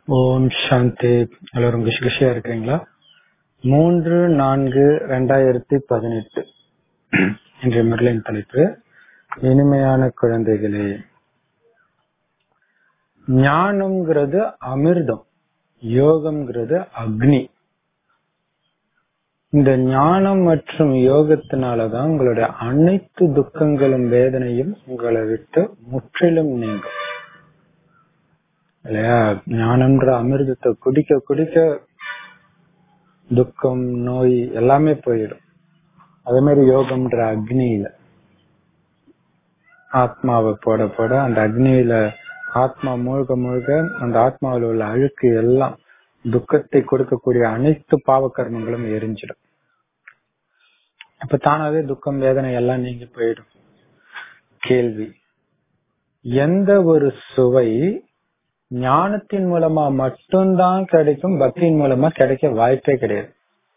ஓம் சாந்தி எல்லாரும் குஷி குஷியா இருக்கிறீங்களா மூன்று நான்கு ரெண்டாயிரத்தி பதினெட்டு இன்றைய முரளின் தலைப்பு இனிமையான குழந்தைகளே ஞானம்ங்கிறது அமிர்தம் யோகம்ங்கிறது அக்னி இந்த ஞானம் மற்றும் யோகத்தினாலதான் உங்களுடைய அனைத்து துக்கங்களும் வேதனையும் உங்களை விட்டு முற்றிலும் நீங்கும் இல்லையா ஞானம்ன்ற அமிர்தத்தை குடிக்க குடிக்க துக்கம் நோய் எல்லாமே போயிடும் அதே மாதிரி யோகம்ன்ற அக்னியில ஆத்மாவை போட போட அந்த அக்னியில ஆத்மா மூழ்க மூழ்க அந்த ஆத்மாவில் உள்ள அழுக்கு எல்லாம் துக்கத்தை கொடுக்கக்கூடிய அனைத்து பாவ கர்மங்களும் எரிஞ்சிடும் அப்ப தானாவே துக்கம் வேதனை எல்லாம் நீங்கி போயிடும் கேள்வி எந்த ஒரு சுவை ஞானத்தின் மூலமா மட்டும்தான் கிடைக்கும் பக்தியின் மூலமா கிடைக்க வாய்ப்பே கிடையாது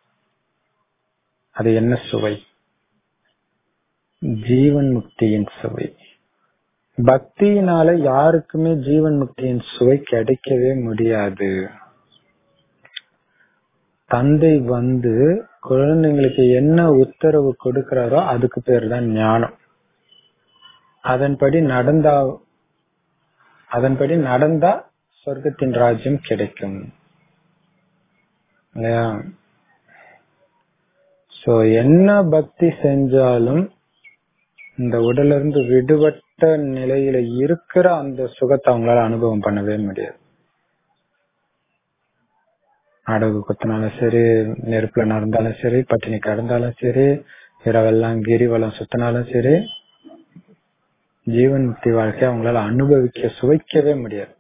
அது என்ன சுவை ஜீவன் முக்தியின் சுவை பக்தியினால யாருக்குமே ஜீவன் முக்தியின் சுவை கிடைக்கவே முடியாது தந்தை வந்து குழந்தைங்களுக்கு என்ன உத்தரவு கொடுக்கிறாரோ அதுக்கு பேர் தான் ஞானம் அதன்படி நடந்தா அதன்படி நடந்தா சொர்க்கத்தின் ராஜ்யம் கிடைக்கும் இல்லையா சோ என்ன பக்தி செஞ்சாலும் இந்த உடல இருந்து விடுபட்ட நிலையில இருக்கிற அந்த சுகத்தை அவங்களால அனுபவம் பண்ணவே முடியாது அடகு குத்தினாலும் சரி நெருப்புல நடந்தாலும் சரி பட்டினி கடந்தாலும் சரி இரவெல்லாம் கிரிவலம் சுத்தினாலும் சரி ஜீவன் முக்தி வாழ்க்கை அவங்களால அனுபவிக்க சுவைக்கவே முடியாது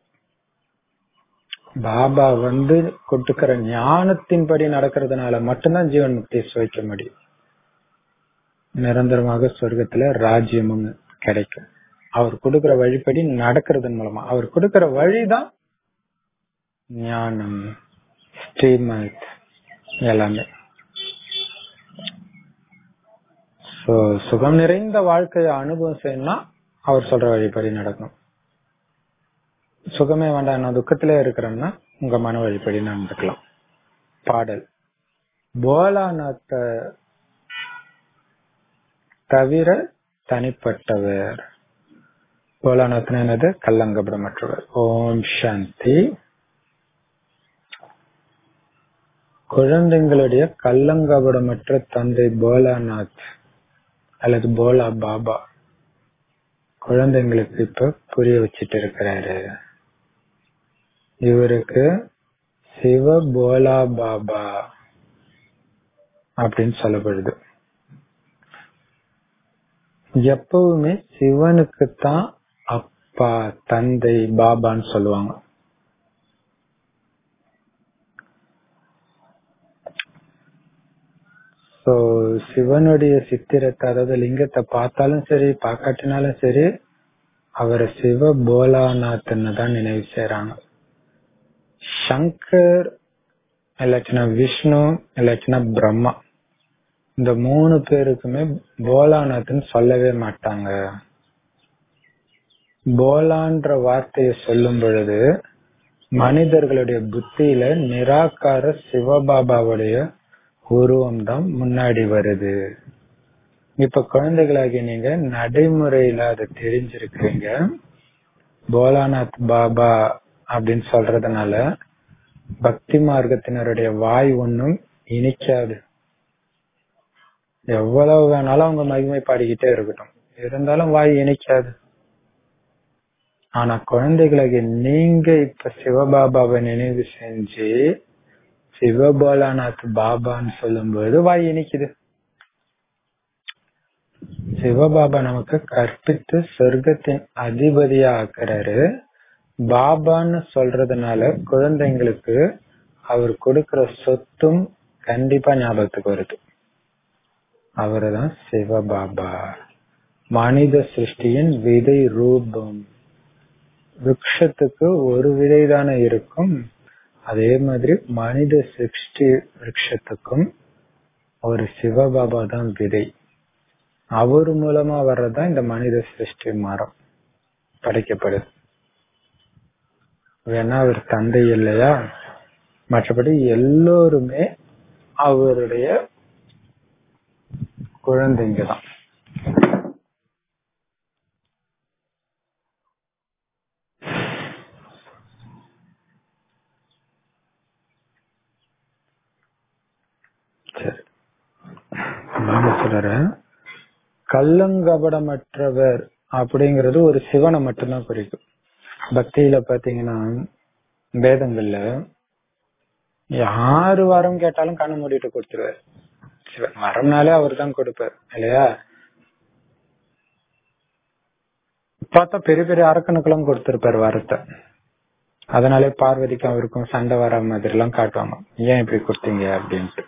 பாபா வந்து கொடுக்கிற ஞானத்தின்படி நடக்கிறதுனால மட்டும்தான் ஜீவன் முக்தியை சுவைக்க முடியும் நிரந்தரமாக சொர்க்கத்துல ராஜ்யமும் கிடைக்கும் அவர் கொடுக்கிற வழிப்படி நடக்கிறதன் மூலமா அவர் கொடுக்கிற வழிதான் ஞானம் ஸ்ரீமத் எல்லாமே சுகம் நிறைந்த வாழ்க்கையை அனுபவம் செய்யணும்னா அவர் சொல்ற வழிப்படி நடக்கணும் சுகமே வேண்டாம் நான் துக்கத்திலே இருக்கிறேன்னா உங்க மன வழிப்படி நடந்துக்கலாம் பாடல் போலாநாத்த தவிர தனிப்பட்டவர் போலாநாத்னா என்னது கல்லங்கபடமற்றவர் ஓம் சாந்தி குழந்தைங்களுடைய கல்லங்கபடமற்ற தந்தை போலாநாத் அல்லது போலா பாபா குழந்தைங்களுக்கு இப்ப புரிய வச்சிட்டு இருக்கிறாரு இவருக்கு சிவ போலா பாபா அப்படின்னு சொல்லப்படுது எப்பவுமே சிவனுக்கு தான் அப்பா தந்தை பாபான்னு சொல்லுவாங்க சோ சிவனுடைய சித்திரத்தை அதாவது லிங்கத்தை பார்த்தாலும் சரி பார்க்காட்டினாலும் சரி அவரை சிவ போலாநாத்ன்னு தான் நினைவு செய்யறாங்க சங்கர் இல்லாச்சுன்னா விஷ்ணு இல்லாச்சுன்னா பிரம்மா இந்த மூணு பேருக்குமே போலாநாத்னு சொல்லவே மாட்டாங்க போலான்ற வார்த்தையை சொல்லும் பொழுது மனிதர்களுடைய புத்தியில நிராகார சிவபாபாவுடைய உருவம் தான் முன்னாடி வருது இப்ப குழந்தைகளாகி நீங்க நடைமுறையில அதை தெரிஞ்சிருக்கீங்க போலாநாத் பாபா அப்படின்னு சொல்றதுனால பக்தி மார்க்கத்தினருடைய வாய் ஒன்னும் இனிக்காது எவ்வளவு வேணாலும் அவங்க மகிமை பாடிக்கிட்டே இருக்கட்டும் இருந்தாலும் வாய் இனிக்காது ஆனா குழந்தைகளாகி நீங்க இப்ப சிவபாபாவை நினைவு செஞ்சு சிவபோலாநாத் பாபான்னு சொல்லும்போது வாய் இனிக்குது சிவபாபா நமக்கு கற்பித்து சொர்க்கத்தின் அதிபதியா ஆக்குறாரு பாபான்னு சொல்றதுனால குழந்தைங்களுக்கு அவர் கொடுக்கிற சொத்தும் கண்டிப்பா ஞாபகத்துக்கு வருது அவருதான் சிவபாபா மனித சிருஷ்டியின் விதை ரூபம் விரக்ஷத்துக்கு ஒரு விதை தானே இருக்கும் அதே மாதிரி மனித சிருஷ்டி விரக்ஷத்துக்கும் ஒரு சிவபாபா தான் விதை அவர் மூலமா வர்றதுதான் இந்த மனித சிருஷ்டி மரம் படைக்கப்படுது வேணா அவர் தந்தை இல்லையா மற்றபடி எல்லோருமே அவருடைய குழந்தைங்க தான் சரி நாம சொல்ற கள்ளங்கபடமற்றவர் அப்படிங்கிறது ஒரு சிவனை மட்டும்தான் குறிக்கும் பக்தியில பாத்தீங்கன்னா வேதங்கள்ல யாரு வரம் கேட்டாலும் கண்ணு மூடிட்டு கொடுத்துருவாரு சிவன் வரம்னாலே அவர் தான் கொடுப்பார் இல்லையா பார்த்தா பெரிய பெரிய அரக்கனுக்கெல்லாம் கொடுத்திருப்பாரு வரத்தை அதனாலே பார்வதிக்கும் அவருக்கும் சண்டை வர மாதிரி எல்லாம் காட்டுவாங்க ஏன் இப்படி கொடுத்தீங்க அப்படின்ட்டு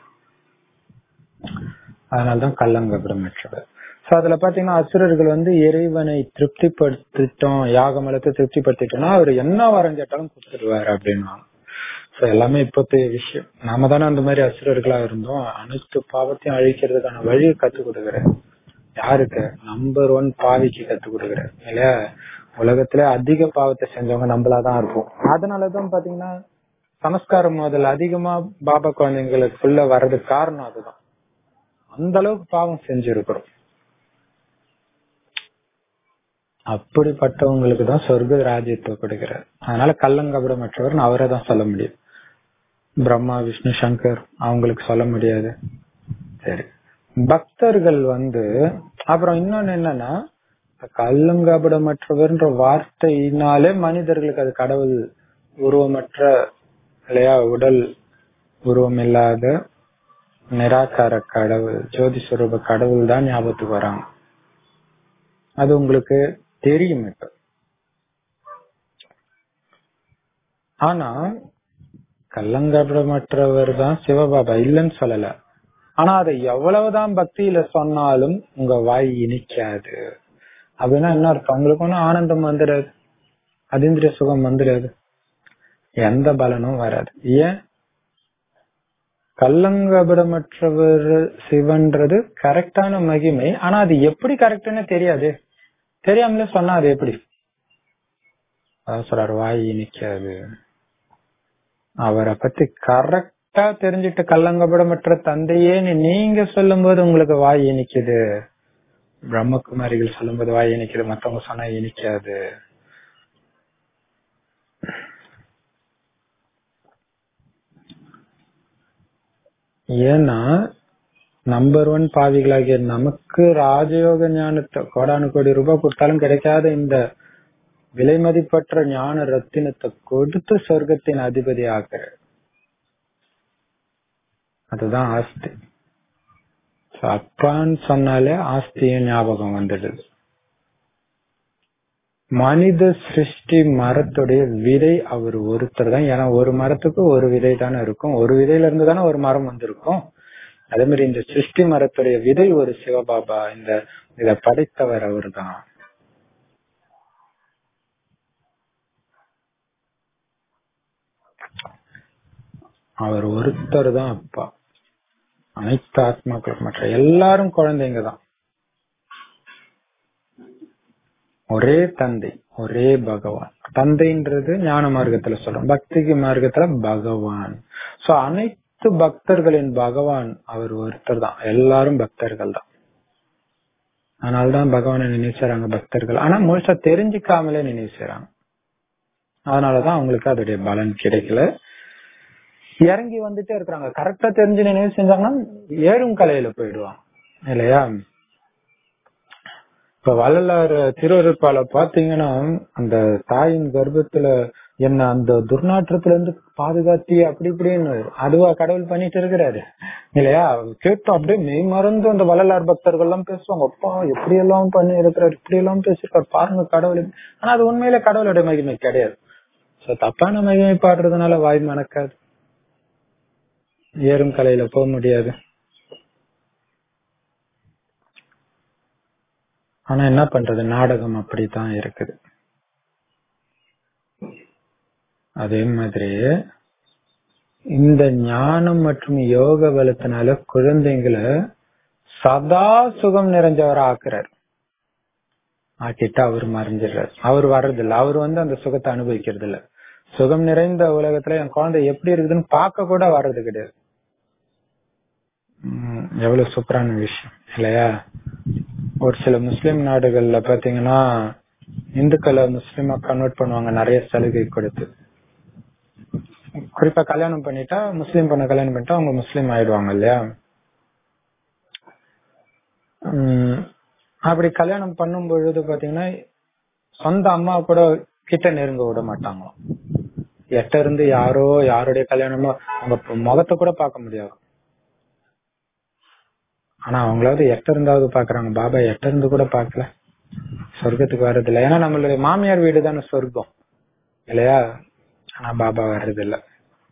அதனாலதான் கள்ளங்கபடமற்றவர் சோ அதுல பாத்தீங்கன்னா அசுரர்கள் வந்து இறைவனை திருப்திப்படுத்திட்டோம் யாக மலத்தை திருப்திப்படுத்திட்டோம்னா அவர் என்ன வரம் கேட்டாலும் கொடுத்துருவாரு அப்படின்வாங்க சோ எல்லாமே இப்போத்தைய விஷயம் நாம தானே அந்த மாதிரி அசுரர்களா இருந்தோம் அனைத்து பாவத்தையும் அழிக்கிறதுக்கான வழியை கத்து கொடுக்குறேன் யாருக்கு நம்பர் ஒன் பாவிக்கு கத்து கொடுக்குறேன் இல்லையா உலகத்துல அதிக பாவத்தை செஞ்சவங்க நம்மளாதான் இருப்போம் அதனாலதான் பாத்தீங்கன்னா சமஸ்காரம் முதல்ல அதிகமா பாபா குழந்தைங்களுக்குள்ள வர்றதுக்கு காரணம் அதுதான் அந்த அளவுக்கு பாவம் செஞ்சிருக்கிறோம் அப்படிப்பட்டவங்களுக்கு தான் சொர்க்க ராஜ்யத்தை கொடுக்கிறார் அதனால கள்ளங்கபடமற்றவர் அவரை தான் சொல்ல முடியும் பிரம்மா விஷ்ணு சங்கர் அவங்களுக்கு சொல்ல முடியாது சரி பக்தர்கள் வந்து அப்புறம் இன்னொன்னு என்னன்னா கள்ளங்கபடமற்றவர்ன்ற வார்த்தையினாலே மனிதர்களுக்கு அது கடவுள் உருவமற்ற இல்லையா உடல் உருவம் இல்லாத நிராகார கடவுள் ஜோதி சுரூப கடவுள் தான் ஞாபகத்துக்கு வராங்க அது உங்களுக்கு தெரியும் இப்ப ஆனா கள்ளங்கபடமற்றவர் தான் சிவபாபா இல்லைன்னு சொல்லல ஆனா அதை எவ்வளவுதான் பக்தியில சொன்னாலும் உங்க வாய் இனிக்காது அப்படின்னா என்ன அர்த்தம் உங்களுக்கு ஒன்னும் ஆனந்தம் வந்துடாது அதீந்திரிய சுகம் வந்துடாது எந்த பலனும் வராது ஏன் கள்ளங்கபடமற்றவர் சிவன்றது கரெக்டான மகிமை ஆனா அது எப்படி கரெக்ட்னு தெரியாது தெரியாமலே சொன்னா அது எப்படி அதான் சொல்றாரு வாய் இனிக்காது அவரை பத்தி கரெக்டா தெரிஞ்சுட்டு கள்ளங்கபடமற்ற தந்தையே நீங்க சொல்லும் போது உங்களுக்கு வாய் இனிக்குது பிரம்மகுமாரிகள் சொல்லும் போது வாய் இனிக்குது மத்தவங்க சொன்னா இனிக்காது ஏன்னா நம்பர் ஒன் பாவிகளாகிய நமக்கு ராஜயோக ஞானத்தை கோடானு கோடி ரூபாய் கொடுத்தாலும் கிடைக்காத இந்த விலை மதிப்பற்ற ஞான ரத்தினத்தை கொடுத்து சொர்க்கத்தின் அதிபதி ஆக்குற அதுதான் ஆஸ்தி அப்பான்னு சொன்னாலே ஆஸ்தியும் ஞாபகம் வந்துடுது மனித சிருஷ்டி மரத்துடைய விதை அவர் ஒருத்தர் தான் ஏன்னா ஒரு மரத்துக்கு ஒரு விதை தானே இருக்கும் ஒரு விதையில இருந்து தானே ஒரு மரம் வந்திருக்கும் அதே மாதிரி இந்த சிருஷ்டி மரத்துடைய விதை ஒரு சிவபாபா இந்த இத படைத்தவர் அவர் தான் அவர் ஒருத்தர் தான் அப்பா அனைத்து ஆத்மாக்களுக்கு மற்ற எல்லாரும் குழந்தைங்க தான் ஒரே தந்தை ஒரே பகவான் தந்தைன்றது ஞான மார்க்கத்துல சொல்றோம் பக்திக்கு மார்க்கத்துல பகவான் சோ அனைத்து பக்தர்களின் பகவான் அவர் ஒருத்தர் தான் எல்லாரும் பக்தர்கள் தான் அதனாலதான் பகவானை நினைவு செய்றாங்க பக்தர்கள் ஆனா முழுசா தெரிஞ்சுக்காமலே நினைவு செய்றாங்க அதனாலதான் அவங்களுக்கு அதோடைய பலன் கிடைக்கல இறங்கி வந்துட்டே இருக்கிறாங்க கரெக்டா தெரிஞ்சு நினைவு செஞ்சாங்கன்னா ஏறும் கலையில போயிடுவாங்க இல்லையா இப்ப வள்ளலார் திருவருப்பால பாத்தீங்கன்னா அந்த தாயின் கர்ப்பத்துல என்ன அந்த துர்நாற்றத்துல இருந்து பாதுகாத்தி அப்படி இப்படின்னு அதுவா கடவுள் பண்ணிட்டு இருக்கிறாரு இல்லையா கேட்டோம் அப்படியே மெய் மறந்து அந்த வள்ளலார் பக்தர்கள் எல்லாம் பேசுவாங்க அப்பா எப்படி எல்லாம் பண்ணி இருக்கிறார் இப்படி எல்லாம் பேசிருக்காரு பாருங்க கடவுள் ஆனா அது உண்மையில கடவுளோட மகிமை கிடையாது சோ தப்பான மகிமை பாடுறதுனால வாய் மணக்காது ஏறும் கலையில போக முடியாது ஆனா என்ன பண்றது நாடகம் அப்படித்தான் இருக்குது அதே மாதிரி இந்த ஞானம் மற்றும் யோக பலத்தினால குழந்தைங்களை சதா சுகம் நிறைஞ்சவரா ஆக்குறாரு ஆக்கிட்டு அவர் மறைஞ்சிடுறாரு அவர் வர்றதில்ல அவர் வந்து அந்த சுகத்தை அனுபவிக்கிறது இல்ல சுகம் நிறைந்த உலகத்துல என் குழந்தை எப்படி இருக்குதுன்னு பார்க்க கூட வர்றது கிடையாது உம் எவ்வளவு சூப்பரான விஷயம் இல்லையா ஒரு சில முஸ்லிம் நாடுகள்ல பாத்தீங்கன்னா இந்துக்களை முஸ்லிமா கன்வெர்ட் பண்ணுவாங்க நிறைய சலுகை கொடுத்து குறிப்பா கல்யாணம் பண்ணிட்டா முஸ்லீம் பொண்ணை கல்யாணம் பண்ணிட்டா அவங்க முஸ்லீம் ஆயிடுவாங்க இல்லையா உம் அப்படி கல்யாணம் பண்ணும் பொழுது பாத்தீங்கன்னா சொந்த அம்மா கூட கிட்ட நெருங்க விட மாட்டாங்களாம் எட்ட இருந்து யாரோ யாருடைய கல்யாணமோ அவங்க முகத்தை கூட பார்க்க முடியாது ஆனா அவங்களாவது எட்ட இருந்தாவது பாக்குறாங்க பாபா எட்ட இருந்து கூட பாக்கல சொர்க்கத்துக்கு வர்றது இல்ல ஏன்னா நம்மளுடைய மாமியார் வீடு தானே சொர்க்கம் இல்லையா ஆனா பாபா வர்றது இல்ல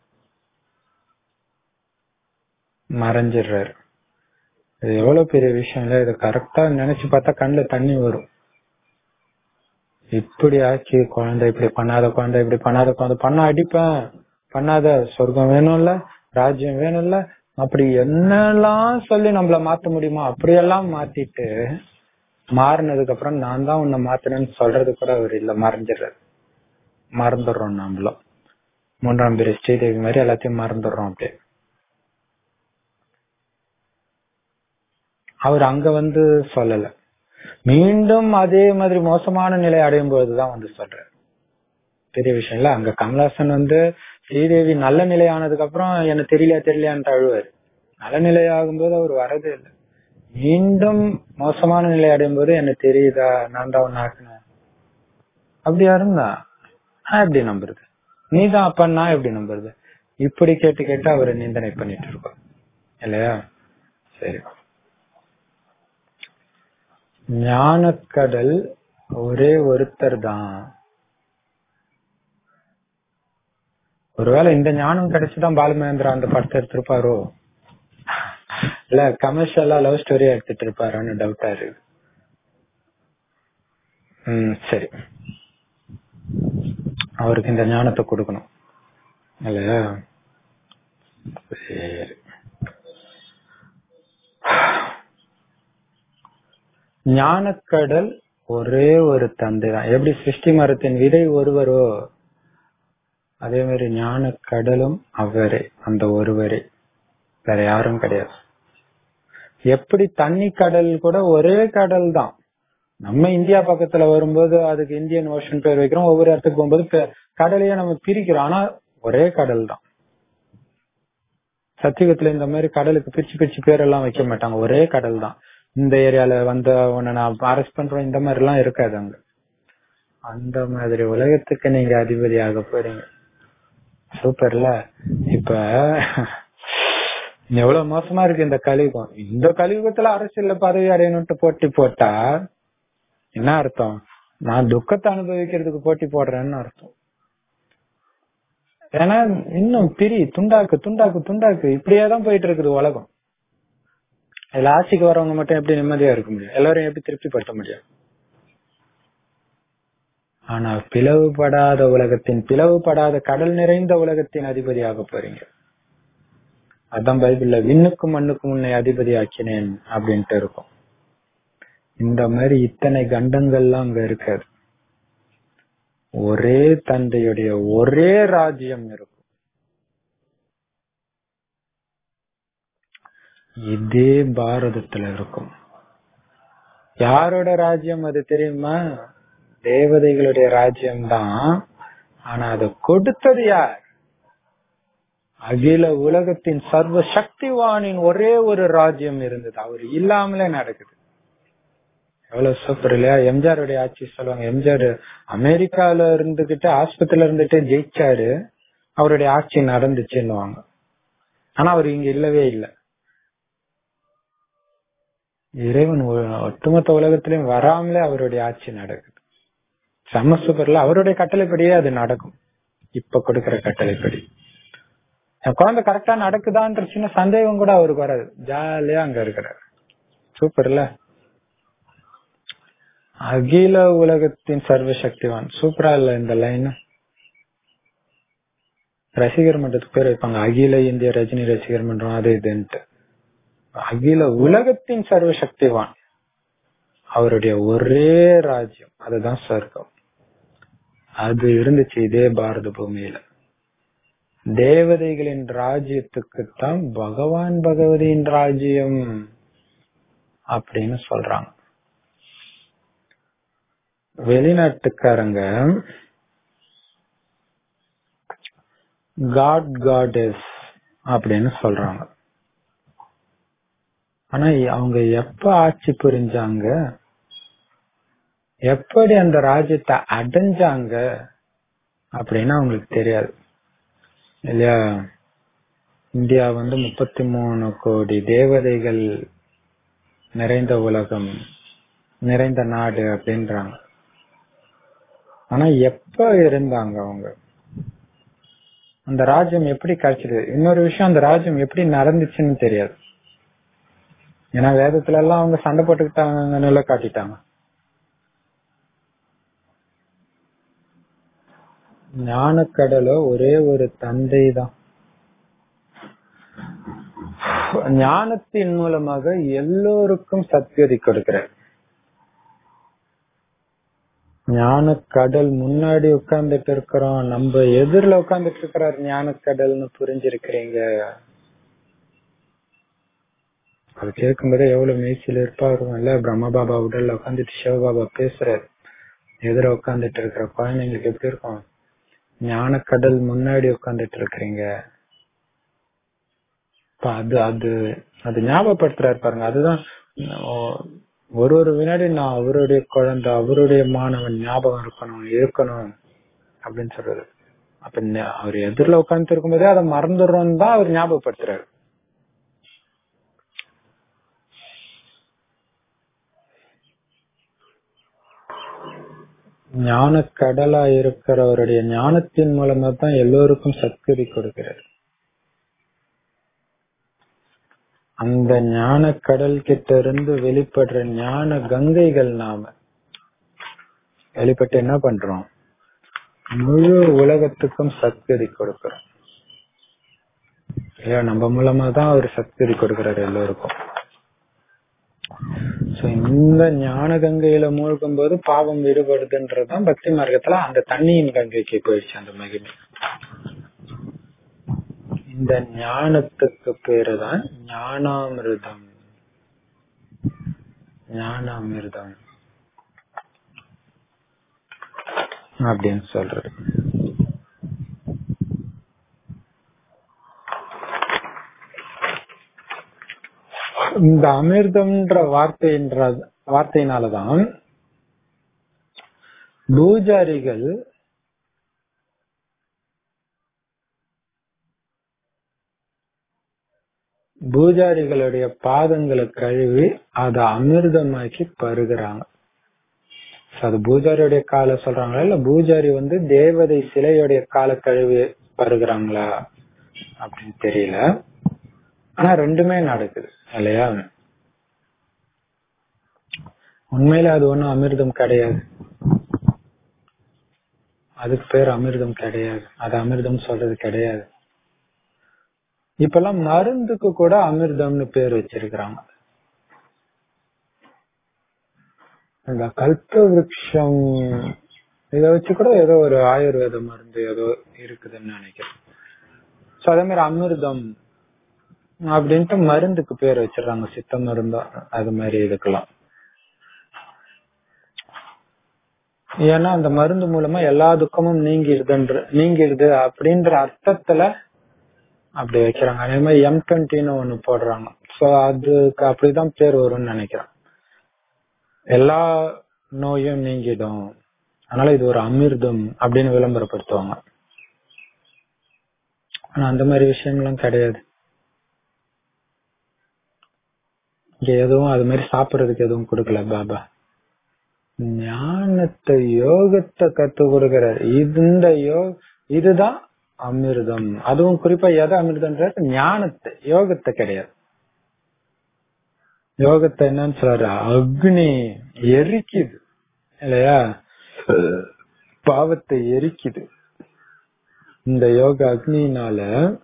மறைஞ்சிடுறாரு இது எவ்வளவு பெரிய விஷயம் இல்ல இதை கரெக்டா நினைச்சு பார்த்தா கண்ணுல தண்ணி வரும் இப்படி ஆச்சு குழந்தை இப்படி பண்ணாத குழந்தை இப்படி பண்ணாத குழந்தை பண்ண அடிப்பேன் பண்ணாத சொர்க்கம் வேணும்ல ராஜ்யம் வேணும்ல அப்படி என்னெல்லாம் சொல்லி நம்மள மாத்த முடியுமா அப்படியெல்லாம் மாத்திட்டு மாறினதுக்கு அப்புறம் நான் தான் உன்னை மாத்தினேன்னு சொல்றது கூட அவர் இல்ல மறைஞ்சிடுறாரு மறந்துடுறோம் நம்மளும் மூன்றாம் பேர் ஸ்ரீதேவி மாதிரி எல்லாத்தையும் மறந்துடுறோம் அப்படியே அவர் அங்க வந்து சொல்லல மீண்டும் அதே மாதிரி மோசமான நிலை அடையும் போதுதான் வந்து சொல்றாரு பெரிய விஷயம் இல்ல அங்க கமலாசன் வந்து ஸ்ரீதேவி நல்ல நிலை ஆனதுக்கு அப்புறம் என்ன தெரியலையா தெரியலையான்ட்டு அழுவாரு நல்ல நிலை ஆகும்போது அவர் வரதே இல்லை மீண்டும் மோசமான நிலை அடையும் போது என்ன தெரியுதா நான் தான் ஒன்னு ஆக்குனேன் அப்படியா இருந்தா நான் எப்படி நம்புறது நீதான் அப்ப நான் எப்படி நம்புறது இப்படி கேட்டு கேட்டு அவரை நிந்தனை பண்ணிட்டு இருக்கோம் இல்லையா சரி ஞானக்கடல் ஒரே ஒருத்தர் தான் ஒருவேளை இந்த ஞானம் கிடைச்சுதான் பாலுமகேந்திரா அந்த படத்தை எடுத்திருப்பாரோ இல்ல கமர்ஷியலா லவ் ஸ்டோரியா எடுத்துட்டு இருப்பாரான்னு டவுட்டா இருக்கு ம் சரி அவருக்கு இந்த ஞானத்தை கொடுக்கணும் இல்லையா சரி ஞானக்கடல் ஒரே ஒரு தந்தை தான் எப்படி சிருஷ்டி மரத்தின் விதை ஒருவரோ அதே மாதிரி ஞான கடலும் அவரே அந்த ஒருவரே வேற யாரும் கிடையாது எப்படி தண்ணி கடல் கூட ஒரே கடல் தான் நம்ம இந்தியா பக்கத்துல வரும்போது அதுக்கு இந்தியன் ஓஷன் பேர் வைக்கிறோம் ஒவ்வொரு இடத்துக்கு போகும்போது பே- கடலையே நம்ம பிரிக்கிறோம் ஆனா ஒரே கடல் தான் சத்தியுகத்துல இந்த மாதிரி கடலுக்கு பிரிச்சு பிரிச்சு பேரெல்லாம் வைக்க மாட்டாங்க ஒரே கடல் தான் இந்த ஏரியால வந்த உன்னை நான் அரெஸ்ட் பண்றோம் இந்த மாதிரி எல்லாம் இருக்காது அங்க அந்த மாதிரி உலகத்துக்கு நீங்க அதிபதி ஆக போறீங்க சூப்பர்ல இப்ப எவ்வளவு மோசமா இருக்கு இந்த கலியுகம் இந்த கலியுகத்துல அரசியல்ல பதவி அடையணும்ட்டு போட்டி போட்டா என்ன அர்த்தம் நான் துக்கத்தை அனுபவிக்கிறதுக்கு போட்டி போடுறேன்னு அர்த்தம் ஏன்னா இன்னும் பிரி துண்டாக்கு துண்டாக்கு துண்டாக்கு இப்படியேதான் போயிட்டு இருக்குது உலகம் இதுல ஆட்சிக்கு வரவங்க மட்டும் எப்படி நிம்மதியா இருக்க முடியும் எல்லாரும் எப்படி திருப்திப்படுத்த முடியும் ஆனா பிளவுபடாத உலகத்தின் பிளவுபடாத கடல் நிறைந்த உலகத்தின் அதிபதியாக போறீங்க அதான் பைபிள்ல விண்ணுக்கும் மண்ணுக்கும் உன்னை அதிபதி ஆக்கினேன் அப்படின்ட்டு இருக்கும் இந்த மாதிரி இத்தனை கண்டங்கள்லாம் அங்க இருக்காது ஒரே தந்தையுடைய ஒரே ராஜ்யம் இருக்கும் இதே பாரதத்துல இருக்கும் யாரோட ராஜ்யம் அது தெரியுமா தேவதைகளுடைய ராஜ்யம் தான் ஆனா அதை கொடுத்தது யார் அகில உலகத்தின் சர்வ சக்திவானின் ஒரே ஒரு ராஜ்யம் இருந்தது அவர் இல்லாமலே நடக்குது எவ்வளவு சூப்பர் இல்லையா எம்ஜிஆருடைய ஆட்சி சொல்லுவாங்க எம்ஜிஆர் அமெரிக்கால இருந்துகிட்டு ஆஸ்பத்திரியில இருந்துட்டு ஜெயிச்சாரு அவருடைய ஆட்சி நடந்துச்சுன்னுவாங்க ஆனா அவர் இங்க இல்லவே இல்லை இறைவன் ஒ- ஒட்டுமொத்த உலகத்திலயும் வராமலே அவருடைய ஆட்சி நடக்குது செம்ம சூப்பர்ல அவருடைய கட்டளைப்படியே அது நடக்கும் இப்ப கொடுக்கிற கட்டளைப்படி என் குழந்தை கரெக்டா நடக்குதான்ற சின்ன சந்தேகம் கூட அவருக்கு வராது ஜாலியா அங்க இருக்கிறாரு சூப்பர்ல அகில உலகத்தின் சர்வசக்திவான் சூப்பரா இல்ல இந்த லைன் ரசிகர் மன்றத்துக்கு பேர் வைப்பாங்க அகில இந்திய ரஜினி ரசிகர் மன்றம் அது இதுன்ட்டு அகில உலகத்தின் சர்வசக்திவான் அவருடைய ஒரே ராஜ்யம் அதுதான் சொர்க்கம் அது இருந்துச்சு இதே பாரத பூமியில தேவதைகளின் ராஜ்யத்துக்குத்தான் பகவான் பகவதியின் ராஜ்யம் அப்படின்னு சொல்றாங்க வெளிநாட்டுக்காரங்க காட் காடஸ் அப்படின்னு சொல்றாங்க ஆனா அவங்க எப்ப ஆட்சி புரிஞ்சாங்க எப்படி அந்த ராஜ்யத்தை அடைஞ்சாங்க அப்படின்னு அவங்களுக்கு தெரியாது இல்லையா இந்தியா வந்து முப்பத்தி மூணு கோடி தேவதைகள் நிறைந்த உலகம் நிறைந்த நாடு அப்படின்றாங்க ஆனா எப்ப இருந்தாங்க அவங்க அந்த ராஜ்யம் எப்படி கிடைச்சது இன்னொரு விஷயம் அந்த ராஜ்யம் எப்படி நடந்துச்சுன்னு தெரியாது ஏன்னா வேதத்துல எல்லாம் அவங்க சண்டை போட்டுக்கிட்டாங்கன்னு காட்டிட்டாங்க ஞானக்கடலோ ஒரே ஒரு தந்தை தான் ஞானத்தின் மூலமாக எல்லோருக்கும் சத்கதி கொடுக்கிறார் ஞான கடல் முன்னாடி உட்கார்ந்துட்டு இருக்கிறோம் நம்ம எதிரில உட்கார்ந்துட்டு இருக்கிறார் ஞான கடல்னு புரிஞ்சிருக்கிறீங்க அது கேட்கும்போதே எவ்வளவு மெய்சில் இருப்பாரும் இல்ல பிரம்ம பாபா உடல்ல உட்காந்துட்டு சிவபாபா பேசுறாரு எதிர உட்காந்துட்டு இருக்கிற குழந்தைங்களுக்கு எப்படி இருக்கும் ஞான கடல் முன்னாடி உட்காந்துட்டு இருக்கிறீங்க அது அது அது ஞாபகப்படுத்துறாரு பாருங்க அதுதான் ஒரு ஒரு வினாடி நான் அவருடைய குழந்தை அவருடைய மாணவன் ஞாபகம் இருக்கணும் இருக்கணும் அப்படின்னு சொல்றது அப்ப அவர் எதிரில உட்கார்ந்து இருக்கும்போதே அதை மறந்துடுறோம் தான் அவர் ஞாபகப்படுத்துறாரு ஞான கடலா இருக்கிறவருடைய ஞானத்தின் மூலமா தான் எல்லோருக்கும் சத்கதி கொடுக்கிறார் அந்த ஞான கடல் கிட்ட இருந்து வெளிப்படுற ஞான கங்கைகள் நாம வெளிப்பட்டு என்ன பண்றோம் முழு உலகத்துக்கும் சத்கதி கொடுக்கிறோம் இல்லையா நம்ம மூலமா தான் அவர் சத்கதி கொடுக்கிறாரு எல்லோருக்கும் இந்த ஞான கங்கையில மூழ்கும் போது பாவம் விடுபடுதுன்றதுதான் பக்தி மார்க்கத்துல அந்த தண்ணியின் கங்கைக்கு போயிடுச்சு அந்த மகிமை இந்த ஞானத்துக்கு பேரு தான் ஞானாமிர்தம் ஞானாமிர்தம் அப்படின்னு சொல்றது இந்த அமிர்தம்ன்ற வார்த்தைன்ற வார்த்தையினாலதான் பூஜாரிகள் பூஜாரிகளுடைய பாதங்களை கழுவி அதை அமிர்தமாக்கி பருகிறாங்க அது பூஜாரியுடைய காலை சொல்றாங்களா இல்ல பூஜாரி வந்து தேவதை சிலையுடைய காலை கழுவி பருகிறாங்களா அப்படின்னு தெரியல ஆனா ரெண்டுமே நடக்குது இல்லையா உண்மையில அது ஒண்ணும் அமிர்தம் கிடையாது அதுக்கு பேர் அமிர்தம் கிடையாது அது அமிர்தம் சொல்றது கிடையாது இப்பெல்லாம் மருந்துக்கு கூட அமிர்தம்னு பேர் வச்சிருக்கிறாங்க இந்த கல்ப விருட்சம் இத வச்சு கூட ஏதோ ஒரு ஆயுர்வேத மருந்து ஏதோ இருக்குதுன்னு நினைக்கிறேன் சோ அதே மாதிரி அமிர்தம் அப்படின்ட்டு மருந்துக்கு பேர் வச்சிடறாங்க சித்த மருந்தா அது மாதிரி இதுக்கெல்லாம் ஏன்னா அந்த மருந்து மூலமா எல்லா துக்கமும் நீங்கிடுதுன்ற நீங்கிடுது அப்படின்ற அர்த்தத்துல அப்படி வைக்கிறாங்க அதே மாதிரி எம் டுவெண்ட்டின்னு ஒண்ணு போடுறாங்க சோ அதுக்கு அப்படிதான் பேர் வரும்னு நினைக்கிறேன் எல்லா நோயும் நீங்கிடும் அதனால இது ஒரு அமிர்தம் அப்படின்னு விளம்பரப்படுத்துவாங்க ஆனா அந்த மாதிரி விஷயங்களும் கிடையாது இங்க எதுவும் அது மாதிரி சாப்பிடுறதுக்கு எதுவும் கொடுக்கல பாபா ஞானத்தை யோகத்தை கத்து கொடுக்கிறார் இந்த யோ இதுதான் அமிர்தம் அதுவும் குறிப்பா எதை அமிர்தம்ன்ற ஞானத்தை யோகத்தை கிடையாது யோகத்தை என்னன்னு சொல்றாரு அக்னி எரிக்குது இல்லையா பாவத்தை எரிக்குது இந்த யோக அக்னினால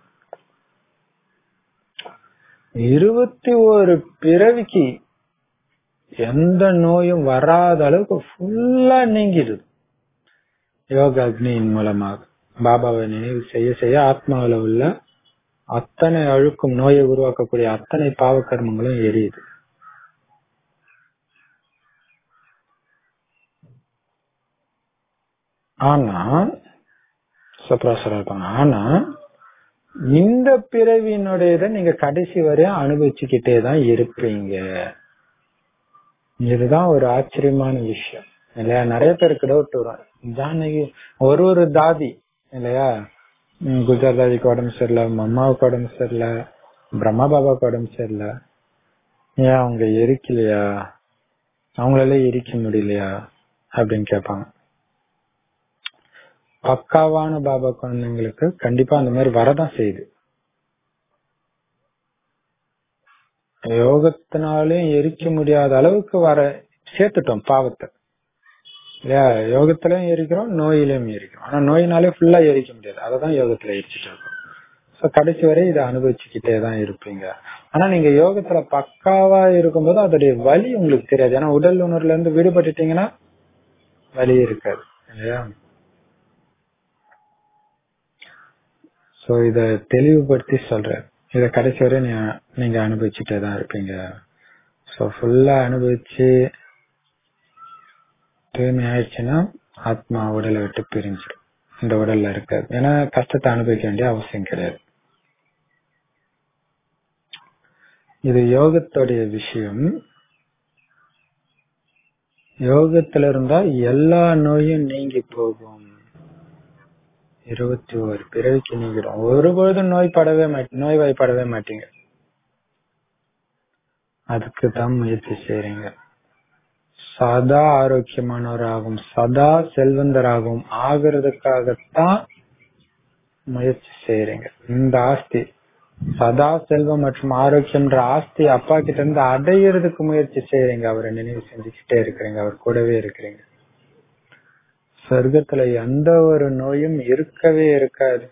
இருபத்தி ஒரு பிறவிக்கு எந்த நோயும் வராத அளவுக்கு ஃபுல்லா நீங்கிடுது யோக அக்னியின் மூலமாக பாபாவை நினைவு செய்ய செய்ய ஆத்மாவில் உள்ள அத்தனை அழுக்கும் நோயை உருவாக்கக்கூடிய அத்தனை பாவ கர்மங்களும் எரியுது ஆனா சப்ராசரா இருப்பாங்க ஆனா இந்த பிறவியினுடையதை நீங்க கடைசி வரையும் அனுபவிச்சுக்கிட்டே தான் இருப்பீங்க இதுதான் ஒரு ஆச்சரியமான விஷயம் இல்லையா நிறைய பேருக்கு டவுட் வரும் ஜானகி ஒரு ஒரு தாதி இல்லையா உம் குஜராத் தாதிக்கு உடம்பு சரியில்லை அம்மாவுக்கு உடம்பு சரியில்லை பிரம்மா பாபாவுக்கு உடம்பு சரியில்லை ஏன் அவங்க எரிக்கலையா அவங்களால எரிக்க முடியலையா அப்படின்னு கேட்பாங்க பக்காவான பாபா குழந்தைங்களுக்கு கண்டிப்பா அந்த மாதிரி வரதான் செய்யுது யோகத்தினாலும் எரிக்க முடியாத அளவுக்கு வர சேர்த்துட்டோம் பாவத்தை இல்லையா யோகத்திலயும் எரிக்கிறோம் நோயிலையும் எரிக்கிறோம் ஆனா நோயினாலே ஃபுல்லா எரிக்க முடியாது அததான் யோகத்துல எரிச்சிட்டு இருக்கோம் சோ கடைசி வரை இதை அனுபவிச்சுக்கிட்டே தான் இருப்பீங்க ஆனா நீங்க யோகத்துல பக்காவா இருக்கும்போது அதோடைய வலி உங்களுக்கு தெரியாது ஏன்னா உடல் உணர்வுல இருந்து விடுபட்டுட்டீங்கன்னா வலி இருக்காது இல்லையா சோ இத தெளிவுபடுத்தி சொல்றேன் இத கடைசி வரை நீ- நீங்க அனுபவிச்சுட்டே தான் இருப்பீங்க சோ ஃபுல்லா அனுபவிச்சு தூய்மை ஆயிடுச்சுன்னா ஆத்மா உடலை விட்டு பிரிஞ்சிடும் இந்த உடல்ல இருக்காது ஏன்னா கஷ்டத்தை அனுபவிக்க வேண்டிய அவசியம் கிடையாது இது யோகத்துடைய விஷயம் யோகத்துல இருந்தா எல்லா நோயும் நீங்கி போகும் இருபத்தி ஒரு பிறவிக்கு நீங்கிடும் ஒருபொழுதும் நோய் படவே மாட்டீங்க நோய் வாய்ப்படவே மாட்டீங்க அதுக்கு தான் முயற்சி செய்றீங்க சதா ஆரோக்கியமானவராகும் சதா செல்வந்தராகும் ஆகிறதுக்காகத்தான் முயற்சி செய்றீங்க இந்த ஆஸ்தி சதா செல்வம் மற்றும் ஆரோக்கியம்ன்ற ஆஸ்தி அப்பா கிட்ட இருந்து அடையிறதுக்கு முயற்சி செய்றீங்க அவரை நினைவு செஞ்சுக்கிட்டே இருக்கிறீங்க அவர் கூடவே இருக்கிறீங்க சொர்க்கத்துல எந்த ஒரு நோயும் இருக்கவே இருக்காது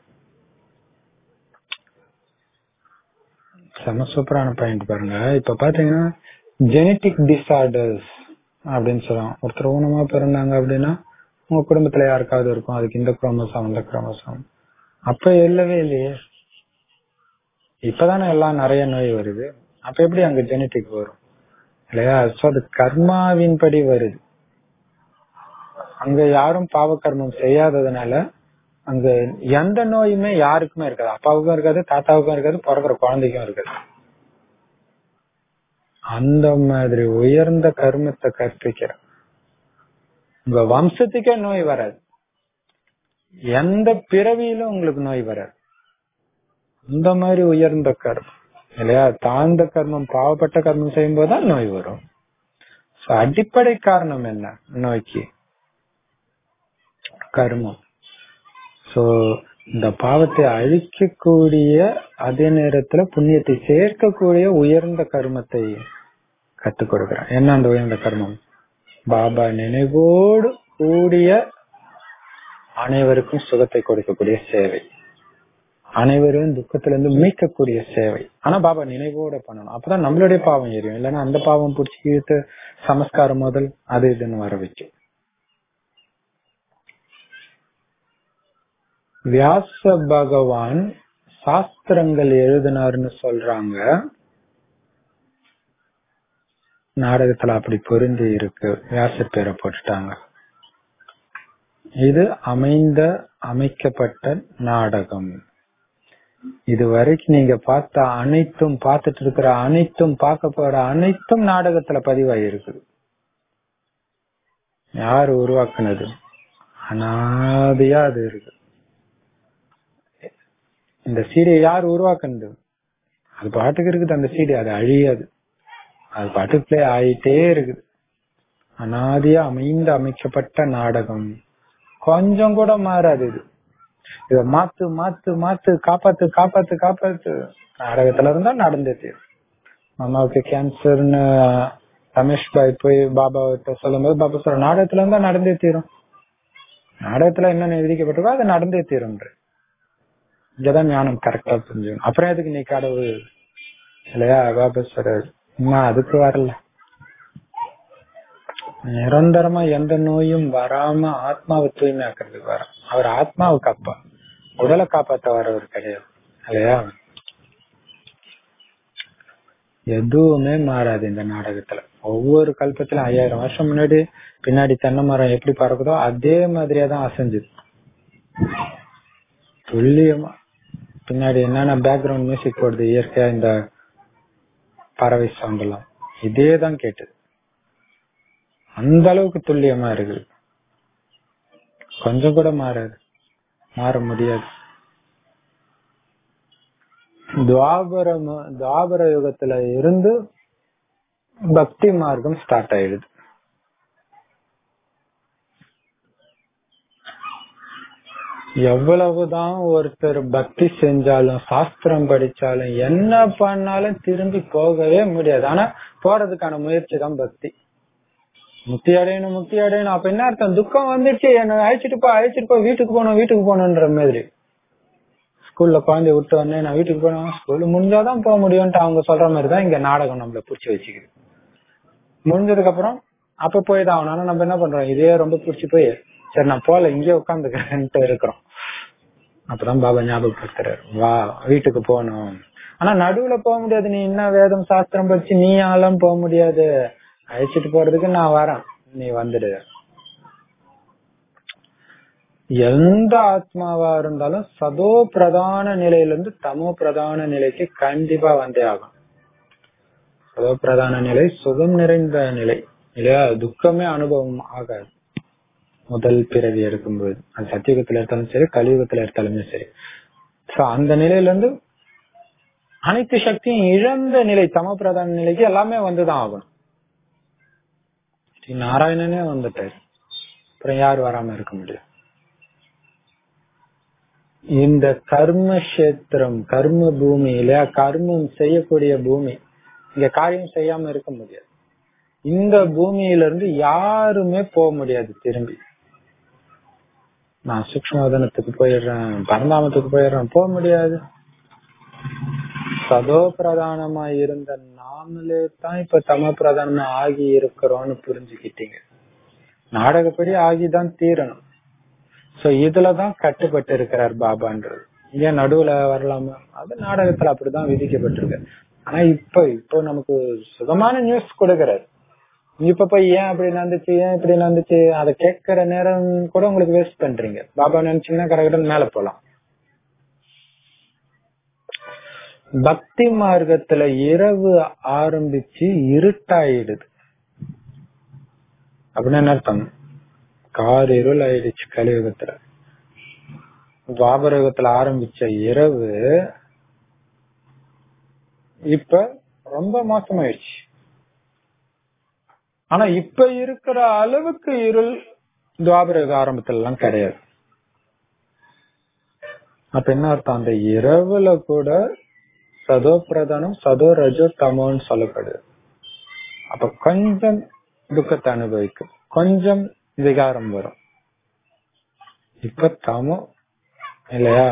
செம சூப்பரான பாயிண்ட் பாருங்க இப்ப பாத்தீங்கன்னா ஜெனட்டிக் டிசார்டர்ஸ் அப்படின்னு சொல்லுவாங்க ஒருத்தர் ஊனமா பிறந்தாங்க அப்படின்னா உங்க குடும்பத்துல யாருக்காவது இருக்கும் அதுக்கு இந்த குரோமோசோம் அந்த குரோமோசோம் அப்ப இல்லவே இல்லையே இப்பதானே எல்லாம் நிறைய நோய் வருது அப்ப எப்படி அங்க ஜெனட்டிக் வரும் இல்லையா சோ அது கர்மாவின் படி வருது அங்க யாரும் பாவ கர்மம் செய்யாததுனால அங்க எந்த நோயுமே யாருக்குமே இருக்காது அப்பாவுக்கும் இருக்காது தாத்தாவுக்கும் இருக்காது பிறக்கிற குழந்தைக்கும் இருக்காது அந்த மாதிரி உயர்ந்த கர்மத்தை கற்பிக்கிற உங்க வம்சத்துக்கே நோய் வராது எந்த பிறவியிலும் உங்களுக்கு நோய் வராது அந்த மாதிரி உயர்ந்த கர்மம் இல்லையா தாழ்ந்த கர்மம் பாவப்பட்ட கர்மம் செய்யும் போதுதான் நோய் வரும் So, அடிப்படை காரணம் என்ன நோய்க்கு கர்மம் சோ இந்த பாவத்தை அழிக்கக்கூடிய அதே நேரத்துல புண்ணியத்தை சேர்க்கக்கூடிய உயர்ந்த கர்மத்தை கத்துக் கொடுக்கிறேன் என்ன அந்த உயர்ந்த கர்மம் பாபா நினைவோடு கூடிய அனைவருக்கும் சுகத்தை கொடுக்கக்கூடிய சேவை அனைவரும் துக்கத்திலிருந்து மீட்கக்கூடிய சேவை ஆனா பாபா நினைவோட பண்ணணும் அப்பதான் நம்மளுடைய பாவம் எரியும் இல்லைன்னா அந்த பாவம் பிடிச்சி இழுத்து சமஸ்காரம் முதல் அது இதுன்னு வர வைக்கும் வியாச பகவான் சாஸ்திரங்கள் எழுதினார்னு சொல்றாங்க நாடகத்துல அப்படி பொருந்தி இருக்கு வியாச பேரை போட்டுட்டாங்க இது அமைந்த அமைக்கப்பட்ட நாடகம் இது வரைக்கும் நீங்க பார்த்த அனைத்தும் பார்த்துட்டு இருக்கிற அனைத்தும் பார்க்க போற அனைத்தும் நாடகத்துல பதிவாயிருக்கு யார் உருவாக்குனது அனாதையா அது இருக்கு இந்த சீடியை யார் உருவாக்குனது அது பாட்டுக்கு இருக்குது அந்த சீடி அது அழியாது அது பாட்டுக்கு பிளே ஆயிட்டே இருக்குது அனாதியா அமைந்து அமைக்கப்பட்ட நாடகம் கொஞ்சம் கூட மாறாது இது இத மாத்து மாத்து மாத்து காப்பாத்து காப்பாத்து காப்பாத்து நாடகத்துல இருந்தா நடந்தே தீரும் அம்மாவுக்கு கேன்சர்னு ரமேஷ் பாய் போய் பாபா கிட்ட சொல்லும் போது பாபா சொல்ற நாடகத்துல இருந்தா நடந்தே தீரும் நாடகத்துல என்னென்ன விதிக்கப்பட்டிருக்கோ அது நடந்தே தீரும்ன்ற இங்கதான் ஞானம் கரெக்டா புரிஞ்சுக்கணும் அப்புறம் எதுக்கு நீ கடவுள் இல்லையா பாபா சொல்றாரு அம்மா அதுக்கு வரல நிரந்தரமா எந்த நோயும் வராம ஆத்மாவை தூய்மையாக்குறதுக்கு வர அவர் ஆத்மாவை காப்பா உடலை காப்பாத்த வரவர் கிடையாது இல்லையா எதுவுமே மாறாது இந்த நாடகத்துல ஒவ்வொரு கல்பத்திலும் ஐயாயிரம் வருஷம் முன்னாடி பின்னாடி தென்னை மரம் எப்படி பறக்குதோ அதே மாதிரியே தான் அசைஞ்சுது துல்லியமா பின்னாடி என்னென்ன பேக்ரவுண்ட் மியூசிக் போடுது இயற்கையா இந்த பறவை சவுண்ட் எல்லாம் இதே தான் கேட்டது அந்த அளவுக்கு துல்லியமா இருக்குது கொஞ்சம் கூட மாறாது மாற முடியாது துவாபர ம- துவாபர யுகத்துல இருந்து பக்தி மார்க்கம் ஸ்டார்ட் ஆயிடுது எவ்வளவுதான் ஒருத்தர் பக்தி செஞ்சாலும் சாஸ்திரம் படிச்சாலும் என்ன பண்ணாலும் திரும்பி போகவே முடியாது ஆனா போறதுக்கான முயற்சி தான் பக்தி முக்தி அடையணும் முக்தி அடையணும் அப்ப என்ன அர்த்தம் துக்கம் வந்துச்சு என்ன அழைச்சிட்டு போ அழைச்சிட்டு போ வீட்டுக்கு போகணும் வீட்டுக்கு போகணுன்ற மாதிரி ஸ்கூல்ல குழந்தைய விட்டு உடனே நான் வீட்டுக்கு போனோம் ஸ்கூல் முடிஞ்சாதான் போக முடியும்ட்டு அவங்க சொல்ற மாதிரி தான் இங்க நாடகம் நம்மள புடிச்சு வச்சுக்குது முடிஞ்சதுக்கு அப்புறம் அப்ப போய் தான் ஆகணும் ஆனா நம்ம என்ன பண்றோம் இதே ரொம்ப புடிச்சு போய் சரி நான் போல இங்கே உட்காந்துக்கிறேன்ட்டு இருக்கிறோம் அப்பதான் பாபா ஞாபகப்படுத்துறாரு வா வீட்டுக்கு போகணும் ஆனா நடுவுல போக முடியாது நீ என்ன வேதம் சாஸ்திரம் படிச்சு நீ ஆளும் போக முடியாது அழைச்சிட்டு போறதுக்கு நான் வரேன் நீ வந்துடு எந்த ஆத்மாவா இருந்தாலும் சதோ பிரதான நிலையிலிருந்து தமோ பிரதான நிலைக்கு கண்டிப்பா வந்தே ஆகும் சதோ பிரதான நிலை சுகம் நிறைந்த நிலை இல்லையா துக்கமே அனுபவம் ஆகாது முதல் பிறவி எடுக்கும்போது அது சத்தியுகத்துல எடுத்தாலும் சரி கலியுகத்துல எடுத்தாலுமே சரி சோ அந்த நிலையில இருந்து அனைத்து சக்தியும் இழந்த நிலை தம பிரதான நிலைக்கு எல்லாமே வந்துதான் ஆகணும் ஸ்ரீ நாராயணனே வந்துட்டாரு அப்புறம் யார் வராம இருக்க முடியும் இந்த கர்ம கஷேத்திரம் கர்ம பூமி இல்லையா கர்மம் செய்யக்கூடிய பூமி இங்க காரியம் செய்யாம இருக்க முடியாது இந்த பூமியில இருந்து யாருமே போக முடியாது திரும்பி நான் சூக்மவதனத்துக்கு போயிடுறேன் பரந்தாமத்துக்கு போயிடுறேன் போக முடியாது சதோ பிரதானமா இருந்த நாமளே தான் இப்ப தம பிரதானமா ஆகி இருக்கிறோம்னு புரிஞ்சுக்கிட்டீங்க நாடகப்படி ஆகிதான் தீரணும் சோ இதுலதான் கட்டுப்பட்டு இருக்கிறார் பாபான்றது ஏன் நடுவுல வரலாமா அது நாடகத்துல அப்படிதான் விதிக்கப்பட்டிருக்கு ஆனா இப்ப இப்போ நமக்கு சுகமான நியூஸ் கொடுக்கிறாரு இப்ப போய் ஏன் அப்படி நடந்துச்சு ஏன் இப்படி நடந்துச்சு அதை கேட்கிற நேரம் கூட உங்களுக்கு வேஸ்ட் பண்றீங்க பாபா நினைச்சீங்கன்னா கரெக்டாக மேல போலாம் பக்தி மார்க்கத்துல இரவு ஆரம்பிச்சு இருட்டாயிடுது அப்படின்னு என்ன அர்த்தம் கார் இருள் ஆயிடுச்சு கலியுகத்துல துவாபர யுகத்துல ஆரம்பிச்ச இரவு இப்ப ரொம்ப மோசமாயிடுச்சு ஆனா இப்ப இருக்கிற அளவுக்கு இருள் துவாபர யுக ஆரம்பத்துல எல்லாம் கிடையாது அப்ப என்ன அர்த்தம் அந்த இரவுல கூட சதோ பிரதானம் சதோ ரஜோ தமோன்னு சொல்லப்படுது அப்ப கொஞ்சம் துக்கத்தை அனுபவிக்கும் கொஞ்சம் விகாரம் வரும் இப்ப தமோ இல்லையா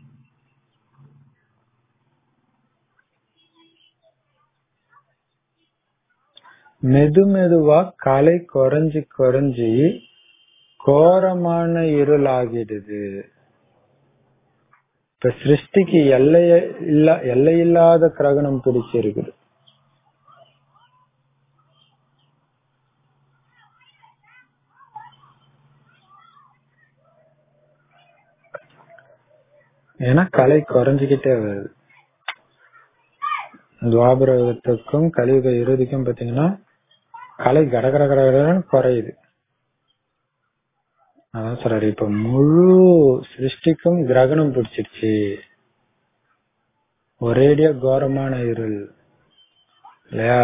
மெது மெதுவா கலை குறைஞ்சு குறைஞ்சி கோரமான இருள் ஆகிடுது இப்ப சிருஷ்டிக்கு எல்லைய இல்ல எல்லையில்லாத கிரகணம் பிடிச்சிருக்குது ஏன்னா கலை குறைஞ்சுகிட்டே வருது துவாபர யுகத்துக்கும் கலியுக இறுதிக்கும் பாத்தீங்கன்னா கலை கடகட கடகடன்னு குறையுது அதான் சொல்றாரு இப்ப முழு சிருஷ்டிக்கும் கிரகணம் பிடிச்சிருச்சு ஒரேடியா கோரமான இருள் இல்லையா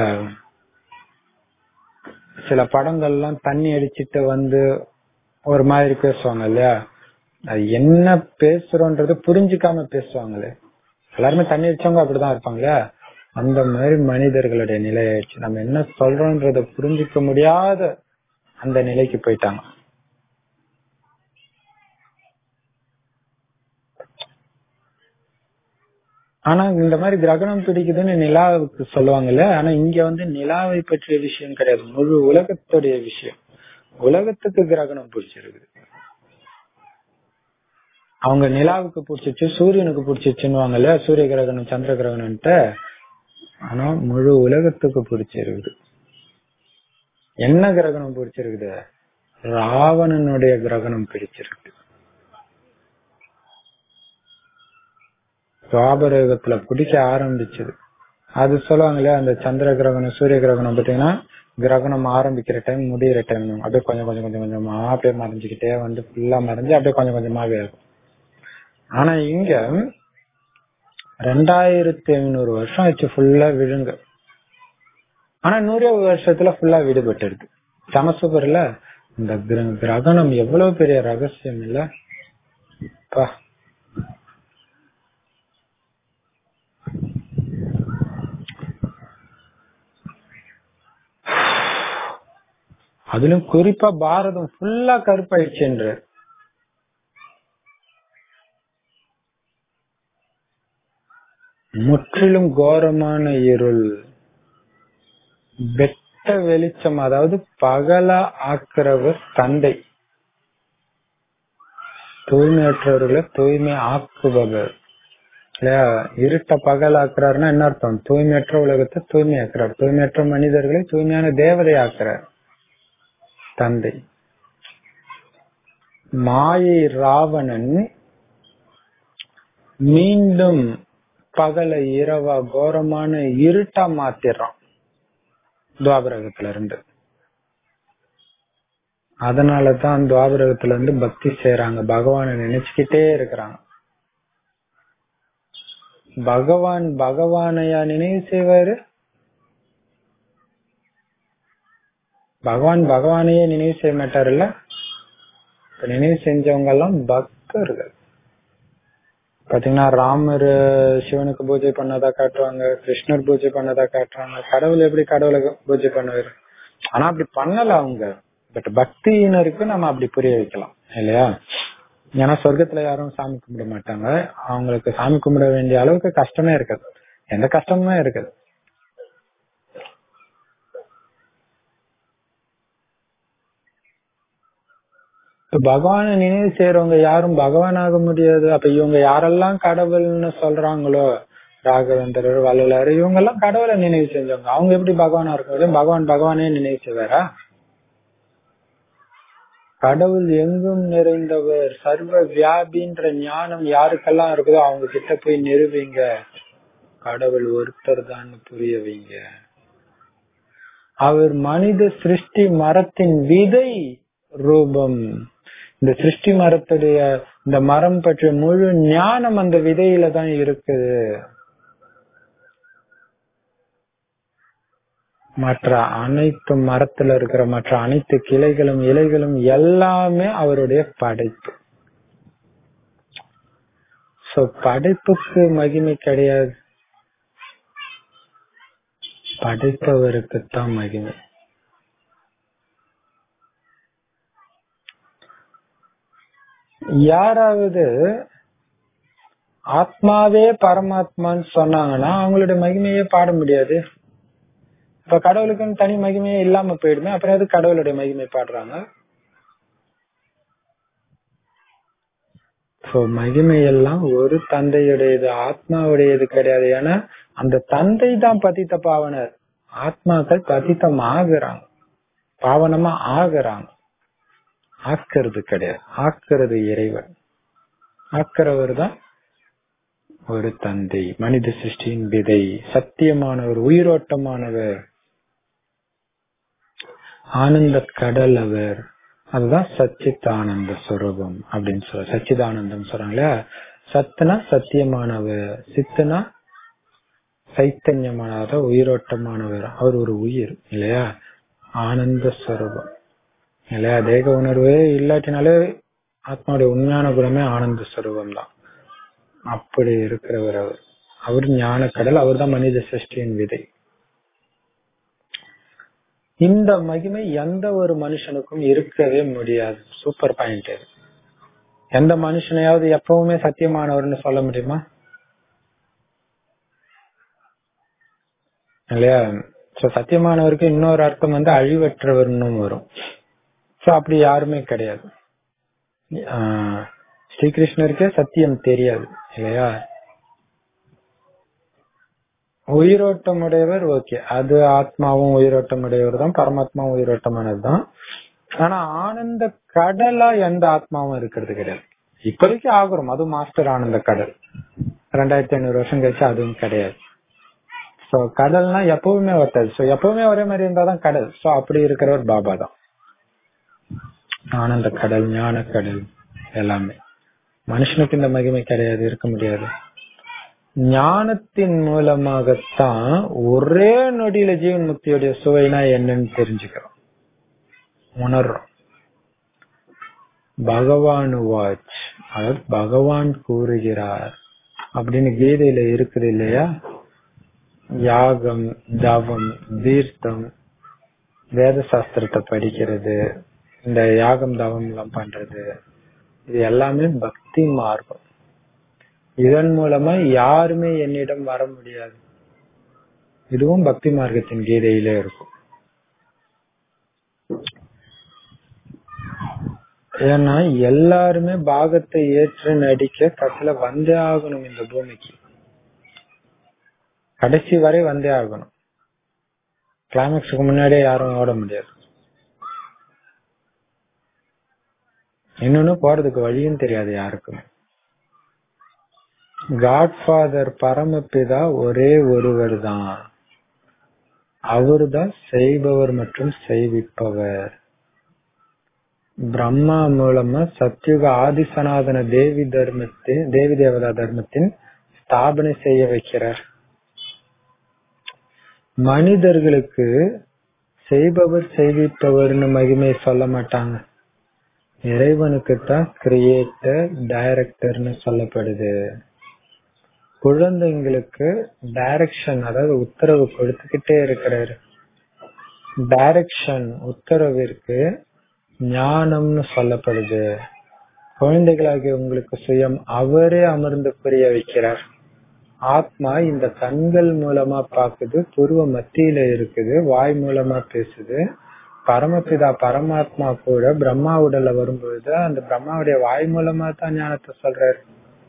சில படங்கள்லாம் தண்ணி அடிச்சிட்டு வந்து ஒரு மாதிரி பேசுவாங்க இல்லையா அது என்ன பேசுறோன்றது புரிஞ்சுக்காம பேசுவாங்களே எல்லாருமே தண்ணி அடிச்சவங்க அப்படிதான் இருப்பாங்களே அந்த மாதிரி மனிதர்களுடைய நிலை ஆயிடுச்சு நம்ம என்ன சொல்றோன்றத புரிஞ்சுக்க முடியாத அந்த நிலைக்கு போயிட்டாங்க ஆனா இந்த மாதிரி கிரகணம் பிடிக்குதுன்னு நிலாவுக்கு சொல்லுவாங்கல்ல ஆனா இங்க வந்து நிலாவை பற்றிய விஷயம் கிடையாது முழு உலகத்துடைய விஷயம் உலகத்துக்கு கிரகணம் பிடிச்சிருக்குது அவங்க நிலாவுக்கு பிடிச்சிச்சு சூரியனுக்கு பிடிச்சிச்சுன்னு சூரிய கிரகணம் சந்திர கிரகணம்ட்டு ஆனா முழு உலகத்துக்கு பிடிச்சிருக்குது என்ன கிரகணம் பிடிச்சிருக்குது ராவணனுடைய கிரகணம் பிடிச்சிருக்கு துவாபரயுகத்துல பிடிக்க ஆரம்பிச்சது அது சொல்லுவாங்களே அந்த சந்திர கிரகணம் சூரிய கிரகணம் பாத்தீங்கன்னா கிரகணம் ஆரம்பிக்கிற டைம் முடியிற டைம் அப்படியே கொஞ்சம் கொஞ்சம் கொஞ்சம் கொஞ்சமா அப்படியே மறைஞ்சுக்கிட்டே வந்து ஃபுல்லா மறைஞ்சு அப்படியே கொஞ்சம் கொஞ்சமாவே இருக்கும் ஆனா இங்க ரெண்டாயிரத்தி ஐநூறு வருஷம் ஆச்சு ஃபுல்லா விழுங்க ஆனா நூறு வருஷத்துல ஃபுல்லா விடுபட்டுருது சமசூப்பர்ல இந்த கிர- கிரகணம் எவ்வளவு பெரிய ரகசியம் இல்ல பா அதிலும் குறிப்பா பாரதம் ஃபுல்லா கருப்பாயிடுச்சுன்ற முற்றிலும் கோரமான இருள் வெட்ட வெளிச்சம் அதாவது பகலா ஆக்குறவர் தந்தை தூய்மையற்றவர்களை தூய்மை ஆக்குபவர் இல்லையா இருட்ட பகலாக்குறாருன்னா என்ன அர்த்தம் தூய்மையற்ற உலகத்தை தூய்மையாக்குறார் தூய்மையற்ற மனிதர்களை தூய்மையான தேவதை ஆக்குறார் தந்தை மாயை ராவணன் மீண்டும் பகலை இரவா கோரமான இருட்டா மாத்திடுறான் துவாபரகத்துல இருந்து அதனாலதான் துவாபரகத்துல இருந்து பக்தி செய்யறாங்க பகவானை நினைச்சுக்கிட்டே இருக்கிறாங்க பகவான் பகவானையா நினைவு செய்வாரு பகவான் பகவானையே நினைவு செய்ய மாட்டாருல்ல இப்ப நினைவு செஞ்சவங்க எல்லாம் பக்தர்கள் பாத்தீங்கன்னா ராமர் சிவனுக்கு பூஜை பண்ணதா காட்டுவாங்க கிருஷ்ணர் பூஜை பண்ணதா காட்டுறாங்க கடவுள் எப்படி கடவுளை பூஜை பண்ணுவாரு ஆனா அப்படி பண்ணல அவங்க பட் பக்தியினருக்கு நம்ம அப்படி புரிய வைக்கலாம் இல்லையா ஏன்னா சொர்க்கத்துல யாரும் சாமி கும்பிட மாட்டாங்க அவங்களுக்கு சாமி கும்பிட வேண்டிய அளவுக்கு கஷ்டமே இருக்காது எந்த கஷ்டமுமே இருக்காது இப்ப பகவானை நினைவு செய்யறவங்க யாரும் பகவான் ஆக முடியாது அப்ப இவங்க யாரெல்லாம் கடவுள்னு சொல்றாங்களோ ராகவேந்திரர் வள்ளலார் இவங்க எல்லாம் கடவுளை நினைவு செஞ்சவங்க அவங்க எப்படி பகவானா இருக்க முடியும் பகவான் பகவானே நினைவு செய்வாரா கடவுள் எங்கும் நிறைந்தவர் சர்வ வியாபின்ற ஞானம் யாருக்கெல்லாம் இருக்குதோ அவங்க கிட்ட போய் நிறுவீங்க கடவுள் ஒருத்தர் தான் புரிய வைங்க அவர் மனித சிருஷ்டி மரத்தின் விதை ரூபம் இந்த சிருஷ்டி மரத்துடைய இந்த மரம் பற்றிய முழு ஞானம் அந்த விதையில தான் இருக்குது மற்ற அனைத்து மரத்துல இருக்கிற மற்ற அனைத்து கிளைகளும் இலைகளும் எல்லாமே அவருடைய படைப்பு சோ படைப்புக்கு மகிமை கிடையாது படைப்பவருக்கு தான் மகிமை யாராவது ஆத்மாவே பரமாத்மான்னு சொன்னாங்கன்னா அவங்களுடைய மகிமையே பாட முடியாது இப்ப கடவுளுக்குன்னு தனி மகிமையே இல்லாம போயிடுமே அப்புறம் எது கடவுளுடைய மகிமை பாடுறாங்க சோ மகிமை எல்லாம் ஒரு தந்தையுடையது ஆத்மாவுடையது கிடையாது ஏன்னா அந்த தந்தை தான் பதித்த பாவனர் ஆத்மாக்கள் பதித்தம் ஆகுறாங்க பாவனமா ஆகுறாங்க ஆக்கிறது கிடையாது ஆக்கிறது இறைவன் ஆக்கிறவர் தான் ஒரு தந்தை மனித சிருஷ்டியின் விதை சத்தியமானவர் உயிரோட்டமானவர் ஆனந்த கடல் அவர் அதுதான் சச்சித் ஆனந்த சுரூபம் அப்படின்னு சொல்ற சச்சிதானந்தம் சொல்றாங்களா சத்துனா சத்தியமானவர் சித்துனா சைத்தன்யமானவர் உயிரோட்டமானவர் அவர் ஒரு உயிர் இல்லையா ஆனந்த ஸ்வரூபம் இல்லையா தேக உணர்வே இல்லாட்டினாலே ஆத்மாவுடைய உண்மையான குணமே ஆனந்த ஸ்வரூபம் தான் அப்படி இருக்கிறவர் அவர் அவர் ஞான கடல் அவர் தான் மனித சிருஷ்டியின் விதை இந்த மகிமை எந்த ஒரு மனுஷனுக்கும் இருக்கவே முடியாது சூப்பர் பாயிண்ட் இது எந்த மனுஷனையாவது எப்பவுமே சத்தியமானவர்னு சொல்ல முடியுமா இல்லையா சோ சத்தியமானவருக்கு இன்னொரு அர்த்தம் வந்து அழிவற்றவர்னு வரும் சோ அப்படி யாருமே கிடையாது ஆஹ் ஸ்ரீகிருஷ்ணருக்கே சத்தியம் தெரியாது இல்லையா உயிரோட்டம் உடையவர் ஓகே அது ஆத்மாவும் உயிரோட்டம் உடையவர் தான் பரமாத்மாவும் உயிரோட்டமானது தான் ஆனா ஆனந்த கடலா எந்த ஆத்மாவும் இருக்கிறது கிடையாது இப்போதைக்கு ஆகுறோம் அது மாஸ்டர் ஆனந்த கடல் ரெண்டாயிரத்தி ஐநூறு வருஷம் கழிச்சு அதுவும் கிடையாது சோ கடல்னா எப்பவுமே ஒருத்தது சோ எப்பவுமே ஒரே மாதிரி இருந்தாதான் கடல் சோ அப்படி இருக்கிறவர் பாபா தான் ஆனந்த கடல் ஞான கடல் எல்லாமே மனுஷனுக்கு இந்த மகிமை கிடையாது இருக்க முடியாது ஞானத்தின் மூலமாகத்தான் ஒரே நொடியில ஜீவன் முக்தியுடைய சுவைனா என்னன்னு தெரிஞ்சுக்கிறோம் உணர்றோம் பகவான் வாட்ச் அதாவது பகவான் கூறுகிறார் அப்படின்னு கீதையில இருக்குது இல்லையா யாகம் தவம் தீர்த்தம் வேத சாஸ்திரத்தை படிக்கிறது இந்த யாகம் தவம் எல்லாம் பண்றது இது எல்லாமே பக்தி மார்க்கம் இதன் மூலமா யாருமே என்னிடம் வர முடியாது இதுவும் பக்தி மார்க்கத்தின் கீதையிலே இருக்கும் ஏன்னா எல்லாருமே பாகத்தை ஏற்று நடிக்க கடைசியில வந்தே ஆகணும் இந்த பூமிக்கு கடைசி வரை வந்தே ஆகணும் கிளைமேக்ஸுக்கு முன்னாடியே யாரும் ஓட முடியாது இன்னொன்னு போறதுக்கு வழியும் தெரியாது யாருக்குமே காட்ஃபாதர் பரமபிதா ஒரே ஒருவர் தான் அவர்தான் செய்பவர் மற்றும் செய்விப்பவர் பிரம்மா மூலமா சத்யுக ஆதி சனாதன தேவி தர்மத்தின் தேவி தேவதா தர்மத்தின் ஸ்தாபனை செய்ய வைக்கிறார் மனிதர்களுக்கு செய்பவர் செய்விப்பவர்னு மகிமை சொல்ல மாட்டாங்க இறைவனுக்கு தான் கிரியேட்டர் டைரக்டர்னு சொல்லப்படுது குழந்தைங்களுக்கு டைரக்ஷன் அதாவது உத்தரவு கொடுத்துக்கிட்டே இருக்கிறாரு டைரக்ஷன் உத்தரவிற்கு ஞானம்னு சொல்லப்படுது குழந்தைகளாகிய உங்களுக்கு சுயம் அவரே அமர்ந்து புரிய வைக்கிறார் ஆத்மா இந்த கண்கள் மூலமா பாக்குது புருவ மத்தியில இருக்குது வாய் மூலமா பேசுது பரமபிதா பரமாத்மா கூட பிரம்மா உடல்ல வரும்பொழுது அந்த பிரம்மாவுடைய வாய் மூலமா தான் ஞானத்தை சொல்றாரு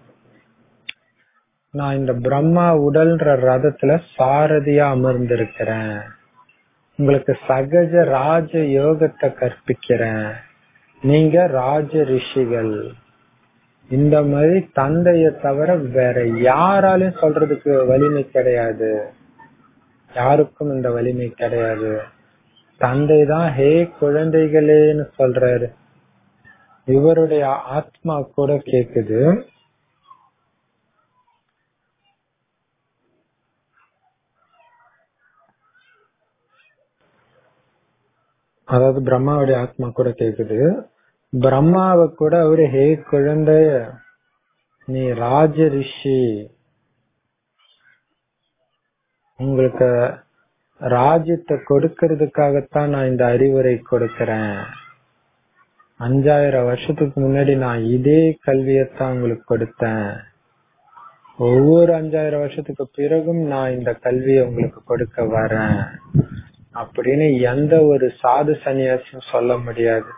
நான் இந்த பிரம்மா உடல்ன்ற ரதத்துல சாரதியா அமர்ந்திருக்கிறேன் உங்களுக்கு சகஜ ராஜ யோகத்தை கற்பிக்கிறேன் நீங்க ராஜ ரிஷிகள் இந்த மாதிரி தந்தைய தவிர வேற யாராலையும் சொல்றதுக்கு வலிமை கிடையாது யாருக்கும் இந்த வலிமை கிடையாது தந்தை தான் ஹே குழந்தைகளேன்னு சொல்றாரு இவருடைய ஆத்மா கூட கேக்குது அதாவது பிரம்மாவுடைய ஆத்மா கூட கேக்குது பிரம்மாவை கூட அவரு ஹே குழந்தைய நீ ராஜ ரிஷி உங்களுக்கு ராஜ்யத்தை கொடுக்கறதுக்காகத்தான் நான் இந்த அறிவுரை கொடுக்கறேன் அஞ்சாயிரம் வருஷத்துக்கு முன்னாடி நான் இதே கல்வியத்தான் உங்களுக்கு கொடுத்தேன் ஒவ்வொரு அஞ்சாயிரம் வருஷத்துக்கு பிறகும் நான் இந்த கல்வியை உங்களுக்கு கொடுக்க வரேன் அப்படின்னு எந்த ஒரு சாது சன்னியாசியும் சொல்ல முடியாது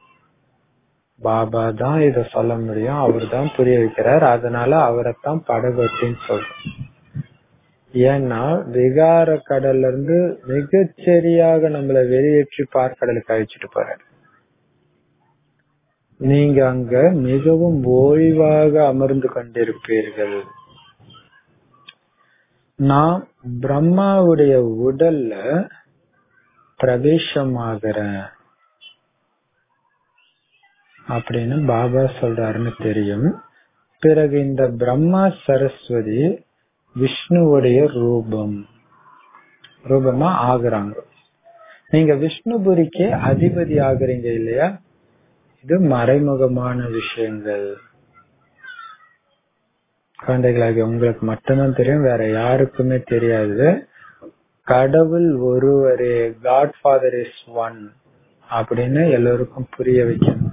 பாபா தான் இத சொல்ல முடியும் அவர் தான் புரிய வைக்கிறார் அதனால அவரைத்தான் படகோட்டின்னு சொல்றோம் ஏன்னா விகார கடல்ல இருந்து மிகச்சரியாக நம்மள வெளியேற்றி பார்க்கடலுக்கு அழிச்சிட்டு போறாரு நீங்க அங்க மிகவும் ஓய்வாக அமர்ந்து கொண்டிருப்பீர்கள் நான் பிரம்மாவுடைய உடல்ல பிரவேசமாகிறேன் அப்படின்னு பாபா சொல்றாருன்னு தெரியும் பிறகு இந்த பிரம்மா சரஸ்வதி விஷ்ணுவுடைய ரூபம் ரூபமா ஆகுறாங்க நீங்க விஷ்ணுபுரிக்கே அதிபதி ஆகுறீங்க இல்லையா இது மறைமுகமான விஷயங்கள் குழந்தைகளாகி உங்களுக்கு மட்டும்தான் தெரியும் வேற யாருக்குமே தெரியாது கடவுள் ஒருவரே காட் ஃபாதர் இஸ் ஒன் அப்படின்னு எல்லோருக்கும் புரிய வைக்கணும்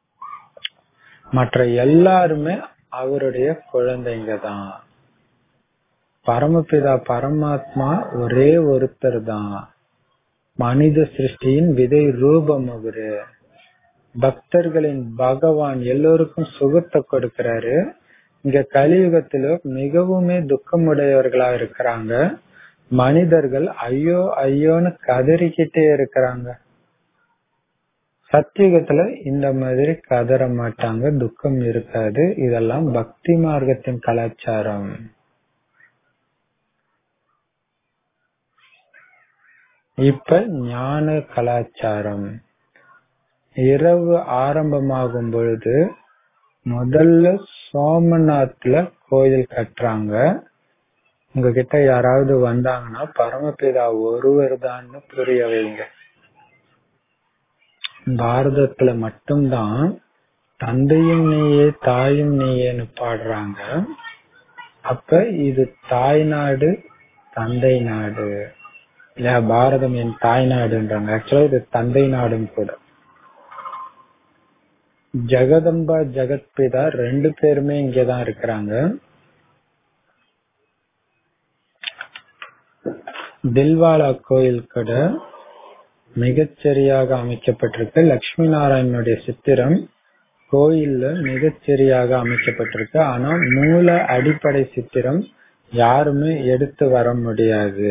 மற்ற எல்லாருமே அவருடைய குழந்தைங்க தான் பரமபிதா பரமாத்மா ஒரே ஒருத்தர் தான் மனித சிருஷ்டியின் விதை ரூபம் அவரு பக்தர்களின் பகவான் எல்லோருக்கும் சுகத்தை கொடுக்கிறாரு இங்க கலியுகத்தில மிகவுமே துக்கமுடையவர்களா இருக்கிறாங்க மனிதர்கள் ஐயோ ஐயோன்னு கதறிக்கிட்டே இருக்கிறாங்க சத்தியுகத்துல இந்த மாதிரி கதற மாட்டாங்க துக்கம் இருக்காது இதெல்லாம் பக்தி மார்க்கத்தின் கலாச்சாரம் இப்ப ஞான கலாச்சாரம் இரவு ஆரம்பமாகும் பொழுது முதல்ல சோமநாத்ல கோயில் கட்டுறாங்க உங்ககிட்ட யாராவது வந்தாங்கன்னா பரமபிதா ஒருவர் தான் புரிய வைங்க பாரதத்துல மட்டும்தான் தந்தையும் நீயே தாயும் நீயேன்னு பாடுறாங்க அப்ப இது தாய் நாடு தந்தை நாடு இல்லையா பாரதம் என் தாய் நாடுன்றாங்க ஆக்சுவலா இது தந்தை நாடும் கூட ஜெகதம்பா ஜெகத்பிதா ரெண்டு பேருமே இங்கதான் இருக்கிறாங்க தில்வாலா கோயில் கூட மிகச்சரியாக அமைக்கப்பட்டிருக்கு லட்சுமி நாராயணனுடைய சித்திரம் கோயில்ல மிகச்சரியாக அமைக்கப்பட்டிருக்கு ஆனா மூல அடிப்படை சித்திரம் யாருமே எடுத்து வர முடியாது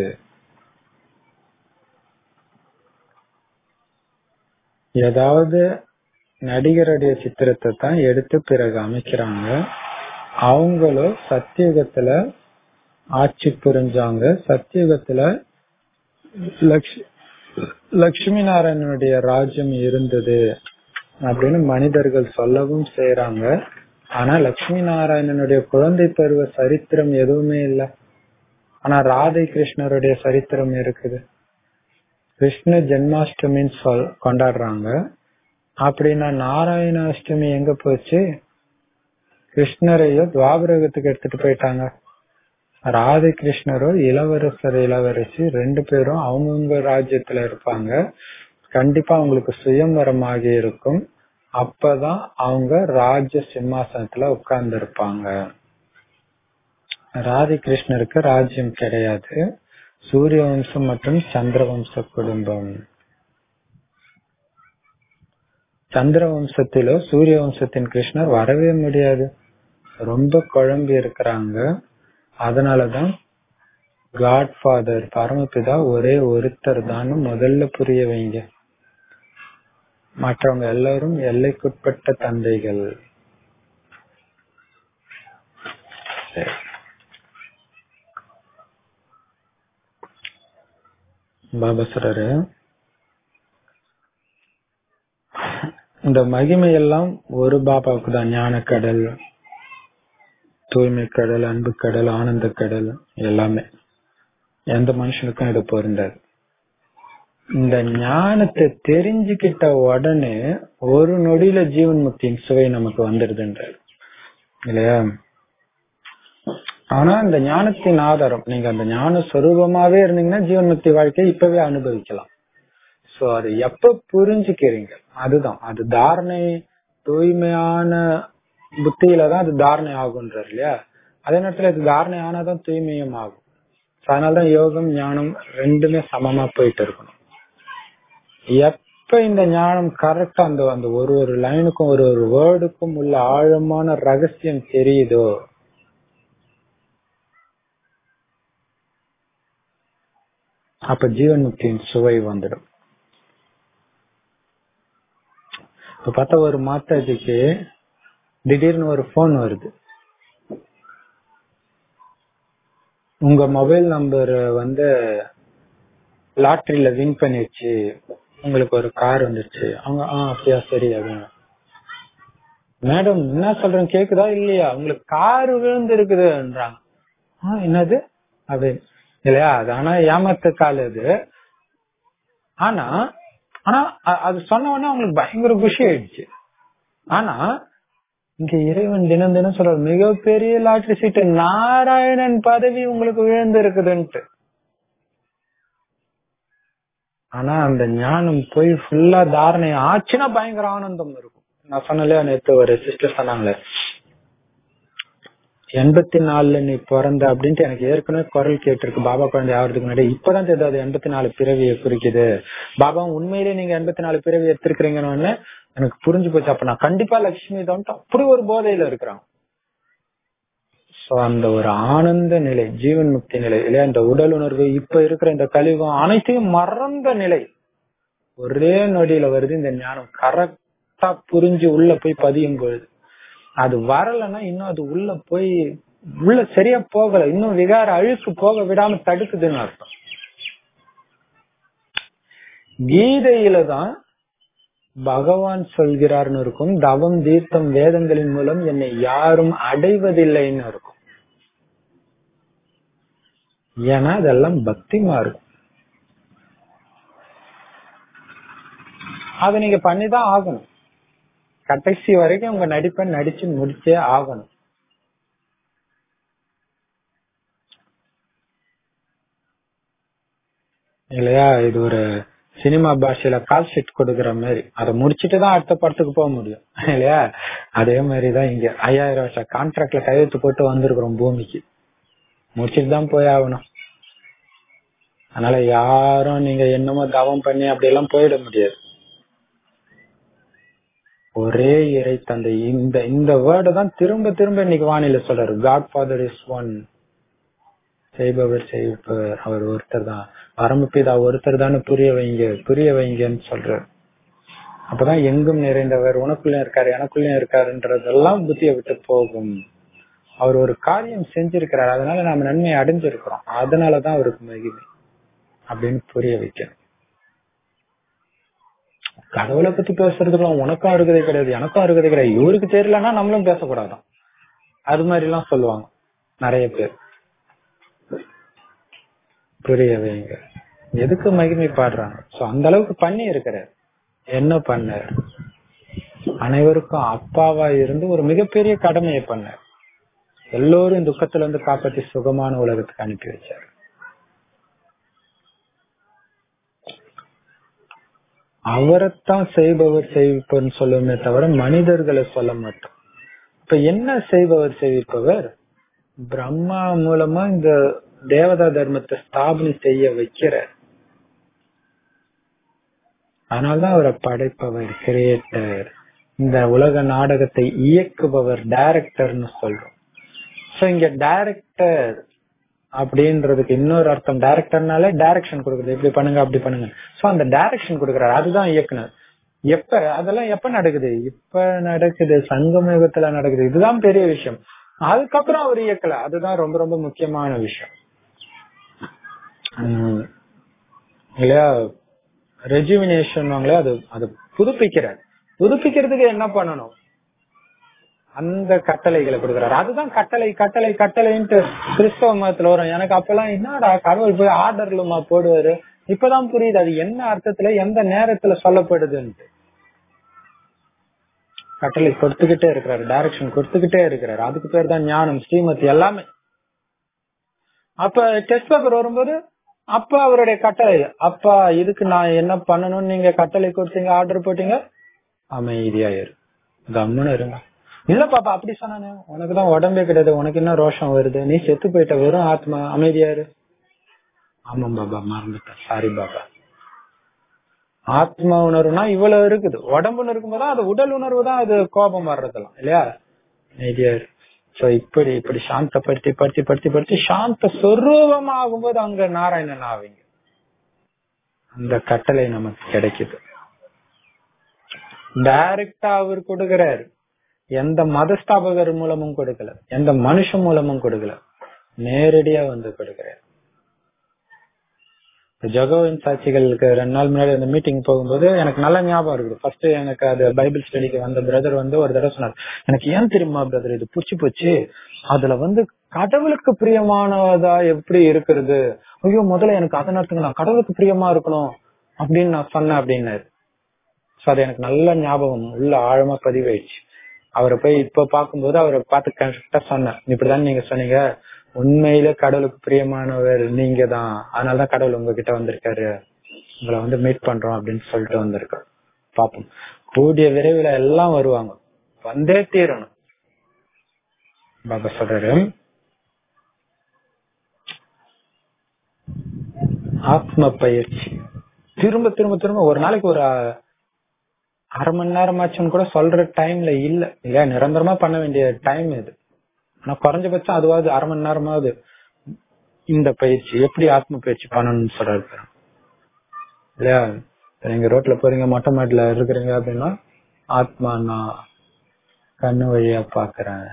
ஏதாவது நடிகருடைய சித்திரத்தை தான் எடுத்து பிறகு அமைக்கிறாங்க அவங்களும் சத்தியுகத்துல ஆட்சி புரிஞ்சாங்க சத்தியுகத்துல லக்ஷ் லட்சுமி நாராயணனுடைய ராஜ்யம் இருந்தது அப்படின்னு மனிதர்கள் சொல்லவும் செய்யறாங்க ஆனா லட்சுமி நாராயணனுடைய குழந்தை பருவ சரித்திரம் எதுவுமே இல்ல ஆனா ராதை கிருஷ்ணருடைய சரித்திரம் இருக்குது கிருஷ்ண ஜென்மாஷ்டமின்னு சொல் கொண்டாடுறாங்க அப்படின்னா நாராயணாஷ்டமி எங்க போச்சு கிருஷ்ணரையோ துவாபரகத்துக்கு எடுத்துட்டு போயிட்டாங்க ராதை கிருஷ்ணரோ இளவரசர் இளவரசி ரெண்டு பேரும் அவங்கவுங்க ராஜ்யத்துல இருப்பாங்க கண்டிப்பா அவங்களுக்கு சுயம்பரமாகி இருக்கும் அப்பதான் அவங்க ராஜ சிம்மாசனத்துல உட்கார்ந்து இருப்பாங்க ராதை கிருஷ்ணருக்கு ராஜ்யம் கிடையாது சூரிய வம்சம் மற்றும் சந்திர வம்ச குடும்பம் சந்திர வம்சத்திலோ சூரிய வம்சத்தின் கிருஷ்ணர் வரவே முடியாது ரொம்ப குழம்பி இருக்கிறாங்க அதனாலதான் காட்ஃபாதர் பரமபிதா ஒரே ஒருத்தர் தான் முதல்ல புரிய வைங்க மற்றவங்க எல்லாரும் எல்லைக்குட்பட்ட தந்தைகள் சரி. பாபா சொல்றாரு இந்த மகிமை எல்லாம் ஒரு பாபாவுக்கு தான் ஞானக்கடல் தூய்மை கடல் அன்பு கடல் ஆனந்த கடல் எல்லாமே எந்த மனுஷனுக்கும் இது பொருந்தாது இந்த ஞானத்தை தெரிஞ்சுக்கிட்ட உடனே ஒரு நொடியில ஜீவன் முக்தியின் சுவை நமக்கு வந்துடுதுன்றார் இல்லையா ஆனா இந்த ஞானத்தின் ஆதாரம் நீங்க அந்த ஞான சொரூபமாவே இருந்தீங்கன்னா ஜீவன் முக்தி வாழ்க்கையை இப்பவே அனுபவிக்கலாம் சோ அது எப்ப புரிஞ்சுக்கிறீங்க அதுதான் அது தாரணை தூய்மையான புத்தியில தான் அது தாரணை ஆகுன்றார் இல்லையா அதே நேரத்துல இது தாரணை ஆனாதான் தூய்மையும் ஆகும் So அதனாலதான் யோகம் ஞானம் ரெண்டுமே சமமா போயிட்டு இருக்கணும் எப்ப இந்த ஞானம் கரெக்டா அந்த அந்த ஒரு ஒரு லைனுக்கும் ஒரு ஒரு வேர்டுக்கும் உள்ள ஆழமான ரகசியம் தெரியுதோ அப்ப ஜீவன் முக்தியின் சுவை வந்துடும் இப்ப பார்த்தா ஒரு மாதாஜிக்கு திடீர்னு ஒரு போன் வருது உங்க மொபைல் நம்பர் வந்து லாட்டரியில வின் பண்ணிருச்சு உங்களுக்கு ஒரு கார் வந்துருச்சு அவங்க ஆ அப்படியா சரி அப்படின்னு மேடம் என்ன சொல்றேன் கேக்குதா இல்லையா உங்களுக்கு கார் விழுந்து இருக்குதுன்றாங்க ஆ என்னது அப்படின்னு இல்லையா அது ஆனா ஏமாத்த கால் அது ஆனா ஆனா அ- அது சொன்ன உடனே அவங்களுக்கு பயங்கர குஷி ஆயிடுச்சு ஆனா இங்க இறைவன் தினம் தினம் சொல்ற மிகப்பெரிய லாட்டரி சீட்டு நாராயணன் பதவி உங்களுக்கு விழுந்து இருக்குதுன்ட்டு ஆனா அந்த ஞானம் போய் ஃபுல்லா தாரணை ஆச்சுன்னா பயங்கர ஆனந்தம் இருக்கும் நான் சொன்னலையா நேத்து ஒரு சிஸ்டர் சொன்னாங்களே எண்பத்தி நாலுல நீ பிறந்த அப்படின்ட்டு எனக்கு ஏற்கனவே குரல் கேட்டிருக்கு பாபா குழந்தை ஆகிறதுக்கு முன்னாடி இப்பதான் தெரியுது அது எண்பத்தி நாலு பிறவியை குறிக்குது பாபா உண்மையிலே நீங்க எண்பத்தி நாலு பிறவி எடுத்திருக்கிறீங்கன்னு எனக்கு புரிஞ்சு போச்சு அப்ப நான் கண்டிப்பா லட்சுமி தான் அப்படி ஒரு போதையில இருக்கிறான் சோ அந்த ஒரு ஆனந்த நிலை ஜீவன் முக்தி நிலை இல்லையா இந்த உடல் உணர்வு இப்ப இருக்கிற இந்த கழிவம் அனைத்தையும் மறந்த நிலை ஒரே நொடியில வருது இந்த ஞானம் கரெக்டா புரிஞ்சு உள்ள போய் பதியும் பொழுது அது வரலன்னா இன்னும் அது உள்ள போய் உள்ள சரியா போகல இன்னும் விகார அழுக்கு போக விடாம தடுக்குதுன்னு அர்த்தம் கீதையில தான் பகவான் சொல்கிறார்னு இருக்கும் தவம் தீர்த்தம் வேதங்களின் மூலம் என்னை யாரும் அடைவதில்லைன்னு இருக்கும் ஏன்னா அதெல்லாம் பக்திமா இருக்கும் அதை நீங்க பண்ணிதான் ஆகணும் கடைசி வரைக்கும் உங்க நடிப்பை நடிச்சு முடிச்சே ஆகணும் இல்லையா இது ஒரு சினிமா பாஷையில கால் ஷீட் கொடுக்கற மாதிரி அதை முடிச்சிட்டு தான் அடுத்த படத்துக்கு போக முடியும் இல்லையா அதே மாதிரிதான் இங்க ஐயாயிரம் வருஷம் கான்ட்ராக்ட்ல கையெழுத்து போட்டு வந்திருக்கிறோம் பூமிக்கு முடிச்சிட்டு தான் போய் ஆகணும் அதனால யாரும் நீங்க என்னமோ தவம் பண்ணி அப்படி எல்லாம் போயிட முடியாது ஒரே இறை தந்தை இந்த இந்த வேர்டை தான் திரும்ப திரும்ப இன்னைக்கு வானிலை சொல்றாரு காட் ஃபாதர் இஸ் ஒன் செய்பவர் செய்பவர் அவர் ஒருத்தர் தான் பரமபிதா ஒருத்தர் தான் புரிய வைங்க புரிய வைங்கன்னு சொல்றாரு அப்பதான் எங்கும் நிறைந்தவர் உனக்குள்ளயும் இருக்காரு எனக்குள்ளயும் இருக்காருன்றதெல்லாம் புத்திய விட்டு போகும் அவர் ஒரு காரியம் செஞ்சிருக்கிறார் அதனால நாம நன்மையை அடைஞ்சிருக்கிறோம் அதனாலதான் அவருக்கு மகிமை அப்படின்னு புரிய வைக்கணும் கடவுளை பத்தி பேசுறதுக்குலாம் உனக்கும் அருகதை கிடையாது எனக்கும் அருகதை கிடையாது இவருக்கு தெரியலன்னா நம்மளும் பேசக்கூடாதான் அது மாதிரி எல்லாம் சொல்லுவாங்க நிறைய பேர் புரிய வைங்க எதுக்கு மகிமை பாடுறாங்க சோ அந்த அளவுக்கு பண்ணி இருக்கிறார் என்ன பண்ணார் அனைவருக்கும் அப்பாவா இருந்து ஒரு மிகப்பெரிய கடமையை பண்ணார் எல்லோரும் துக்கத்துல இருந்து காப்பாத்தி சுகமான உலகத்துக்கு அனுப்பி வச்சார் அவரைத்தான் செய்பவர் செய்விப்பவர் சொல்லுமே தவிர மனிதர்களை சொல்ல மாட்டோம் இப்ப என்ன செய்பவர் செய்விப்பவர் பிரம்மா மூலமா இந்த தேவதா தர்மத்தை ஸ்தாபனை செய்ய வைக்கிற அதனால்தான் அவரை படைப்பவர் கிரியேட்டர் இந்த உலக நாடகத்தை இயக்குபவர் டைரக்டர்னு சொல்றோம் சோ இங்க டைரக்டர் அப்படின்றதுக்கு இன்னொரு அர்த்தம் டைரக்டர்னால டைரக்ஷன் கொடுக்குறது இப்படி பண்ணுங்க அப்படி பண்ணுங்க சோ அந்த டைரக்ஷன் கொடுக்குறாரு அதுதான் இயக்குனர் எப்ப அதெல்லாம் எப்ப நடக்குது இப்ப நடக்குது சங்கம் யுகத்துல நடக்குது இதுதான் பெரிய விஷயம் அதுக்கப்புறம் அவர் இயக்கல அதுதான் ரொம்ப ரொம்ப முக்கியமான விஷயம் உம் இல்லையா ரெஜுவினேஷன் அது அது புதுப்பிக்கிறார் புதுப்பிக்கிறதுக்கு என்ன பண்ணணும் அந்த கட்டளைகளை கொடுக்குறாரு அதுதான் கட்டளை கட்டளை கட்டளைன்ட்டு கிறிஸ்தவ மதத்துல வரும் எனக்கு அப்பெல்லாம் என்னடா கடவுள் போய் ஆர்டர்லுமா போடுவாரு இப்பதான் புரியுது அது என்ன அர்த்தத்துல எந்த நேரத்துல சொல்லப்படுதுன்ட்டு கட்டளை கொடுத்துக்கிட்டே இருக்கிறாரு டைரக்ஷன் கொடுத்துக்கிட்டே இருக்கிறாரு அதுக்கு பேர் தான் ஞானம் ஸ்ரீமதி எல்லாமே அப்ப டெஸ்ட் பேப்பர் வரும்போது அப்ப அவருடைய கட்டளை அப்பா இதுக்கு நான் என்ன பண்ணணும்னு நீங்க கட்டளை கொடுத்தீங்க ஆர்டர் போட்டீங்க அமைதியா இரு கம்முன்னு இருங்க இல்ல பாப்பா அப்படி சொன்னானே உனக்குதான் உடம்பே கிடையாது உனக்கு என்ன ரோஷம் வருது நீ செத்து போயிட்ட வெறும் ஆத்மா அமைதியா இரு ஆமா பாபா மறந்துட்டேன் சாரி பாபா ஆத்மா உணர்வுனா இவ்வளவு இருக்குது உடம்புன்னு இருக்கும்போது அது உடல் உணர்வு தான் அது கோபம் வர்றதெல்லாம் இல்லையா அமைதியா இரு சோ இப்படி இப்படி சாந்தப்படுத்தி படுத்தி படுத்தி படுத்தி சாந்த சொரூபம் ஆகும்போது அங்க நாராயணன் ஆவீங்க அந்த கட்டளை நமக்கு கிடைக்குது டைரக்டா அவர் கொடுக்கிறாரு எந்த மதஸ்தாபகர் மூலமும் கொடுக்கல எந்த மனுஷன் மூலமும் கொடுக்கல நேரடியா வந்து கொடுக்கிறார் ஜகோவின் சாட்சிகளுக்கு ரெண்டு நாள் முன்னாடி அந்த மீட்டிங் போகும்போது எனக்கு நல்ல ஞாபகம் இருக்குது ஃபர்ஸ்ட் எனக்கு அது பைபிள் ஸ்டடிக்கு வந்த பிரதர் வந்து ஒரு தடவை சொன்னார் எனக்கு ஏன் தெரியுமா பிரதர் இது புடிச்சு போச்சு அதுல வந்து கடவுளுக்கு பிரியமானதா எப்படி இருக்கிறது ஐயோ முதல்ல எனக்கு அதை நடத்துங்க நான் கடவுளுக்கு பிரியமா இருக்கணும் அப்படின்னு நான் சொன்னேன் அப்படின்னாரு சோ அது எனக்கு நல்ல ஞாபகம் உள்ள ஆழமா பதிவாயிடுச்சு அவரை போய் இப்ப பாக்கும்போது அவரை பார்த்து கரெக்டா சொன்னேன் இப்படிதான் நீங்க சொன்னீங்க உண்மையில கடவுளுக்கு பிரியமானவர் நீங்க தான் அதனாலதான் கடவுள் உங்ககிட்ட வந்திருக்காரு உங்களை வந்து மீட் பண்றோம் அப்படின்னு சொல்லிட்டு வந்திருக்கோம் பாப்போம் கூடிய விரைவில் எல்லாம் வருவாங்க வந்தே தீரணும் பாபா சொல்றாரு ஆத்ம பயிற்சி திரும்ப திரும்ப திரும்ப ஒரு நாளைக்கு ஒரு அஹ், அரை மணி நேரமாச்சுன்னு கூட சொல்ற டைம்ல இல்ல இல்லையா நிரந்தரமா பண்ண வேண்டிய டைம் இது ஆனா குறைஞ்சபட்சம் அதுவாது அரை மணி நேரமாவது இந்த பயிற்சி எப்படி ஆத்ம பயிற்சி பண்ணணும்னு சொல்றாரு பாருங்க. இல்லையா இப்ப நீங்க ரோட்ல போறீங்க மொட்டை மாடில இருக்கிறீங்க அப்படின்னா ஆத்மா நான் கண்ணு வழியா பாக்குறேன்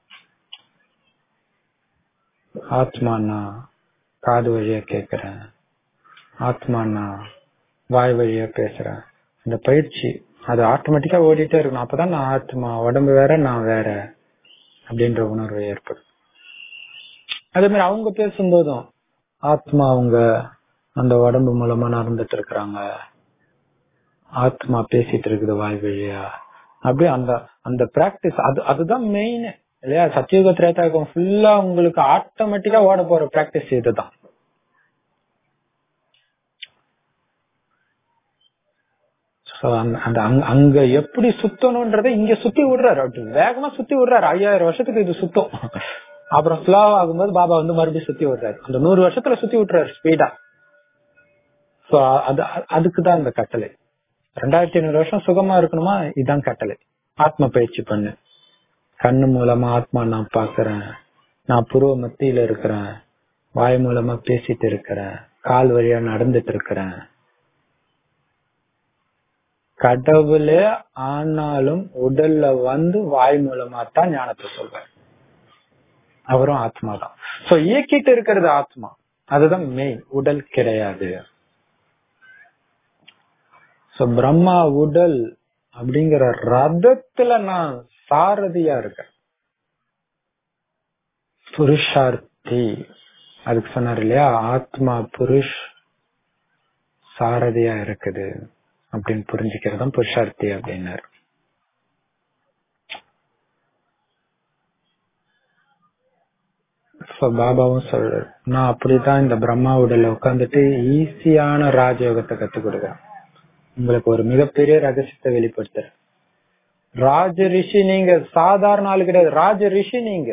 ஆத்மா நான் காது வழியா கேக்குறேன் ஆத்மா நான் வாய் வழியா பேசுறேன் இந்த பயிற்சி அது ஆட்டோமேட்டிக்கா ஓடிட்டே இருக்கணும் அப்பதான் நான் ஆத்மா உடம்பு வேற நான் வேற அப்படின்ற உணர்வு ஏற்படும் அதே மாதிரி அவங்க பேசும்போதும் ஆத்மா அவங்க அந்த உடம்பு மூலமா நடந்துட்டு இருக்கிறாங்க ஆத்மா பேசிட்டு இருக்குது வாய் வழியா அப்படியே அந்த அந்த பிராக்டிஸ் அது அதுதான் மெயின் இல்லையா சத்தியுக திரேதாயுகம் ஃபுல்லா உங்களுக்கு ஆட்டோமேட்டிக்கா ஓட போற பிராக்டிஸ் இதுதான் So, அந்த- அந்த அங்க- அங்க எப்படி சுத்தணும்ன்றதை இங்க சுத்தி விடுறாரு அப்படி வேகமா சுத்தி விடுறாரு ஐயாயிரம் வருஷத்துக்கு இது சுத்தம் அப்புறம் ஸ்லோ ஆகும்போது பாபா வந்து மறுபடியும் சுத்தி விடுறாரு அந்த நூறு வருஷத்துல சுத்தி விட்டுறாரு ஸ்பீடா சோ அது அதுக்கு தான் இந்த கட்டளை ரெண்டாயிரத்தி ஐநூறு வருஷம் சுகமா இருக்கணுமா இதான் கட்டளை ஆத்ம பயிற்சி பண்ணு கண்ணு மூலமா ஆத்மா நான் பாக்குறேன் நான் புருவ மத்தியில இருக்கிறேன் வாய் மூலமா பேசிட்டு இருக்கிறேன் கால் வழியா நடந்துட்டு இருக்கிறேன் கடவுளே ஆனாலும் உடல்ல வந்து வாய் மூலமா தான் ஞானத்தை சொல்வார் அவரும் ஆத்மா தான் சோ இயக்கிட்டு இருக்கிறது ஆத்மா அதுதான் மெயின் உடல் கிடையாது சோ பிரம்மா உடல் அப்படிங்கிற ரதத்துல நான் சாரதியா இருக்கேன் புருஷார்த்தி அதுக்கு சொன்னார் இல்லையா ஆத்மா புருஷ் சாரதியா இருக்குது அப்படின்னு புரிஞ்சுக்கிறதும் புருஷார்த்தி அப்படின்னாரு So, பாபாவும் சொல்றாரு நான் அப்படித்தான் இந்த பிரம்மா உடல்ல உட்காந்துட்டு ஈஸியான ராஜயோகத்தை கத்துக் கொடுக்குறேன் உங்களுக்கு ஒரு மிகப்பெரிய ரகசியத்தை வெளிப்படுத்துறேன் ராஜ ரிஷி நீங்க சாதாரண ஆளு கிடையாது ராஜ ரிஷி நீங்க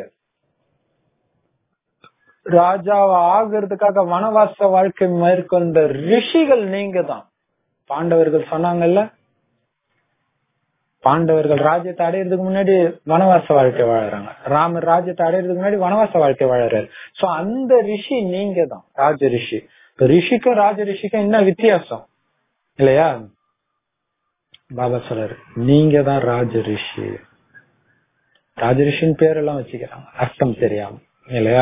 ராஜாவா ஆகிறதுக்காக வனவாச வாழ்க்கை மேற்கொண்ட ரிஷிகள் நீங்க தான் பாண்டவர்கள் சொன்னாங்கல்ல பாண்டவர்கள் ராஜ்யத்தை அடையிறதுக்கு முன்னாடி வனவாச வாழ்க்கை வாழறாங்க ராமர் ராஜ்யத்தை அடையிறதுக்கு முன்னாடி வனவாச வாழ்க்கை வாழறாரு சோ அந்த ரிஷி நீங்க தான் ராஜ ரிஷி இப்ப ரிஷிக்கும் ராஜ ரிஷிக்கும் என்ன வித்தியாசம் இல்லையா பாபா சொல்றாரு நீங்க தான் ராஜ ரிஷி ராஜ ரிஷின்னு பேரெல்லாம் வச்சுக்கிறாங்க அர்த்தம் தெரியாம இல்லையா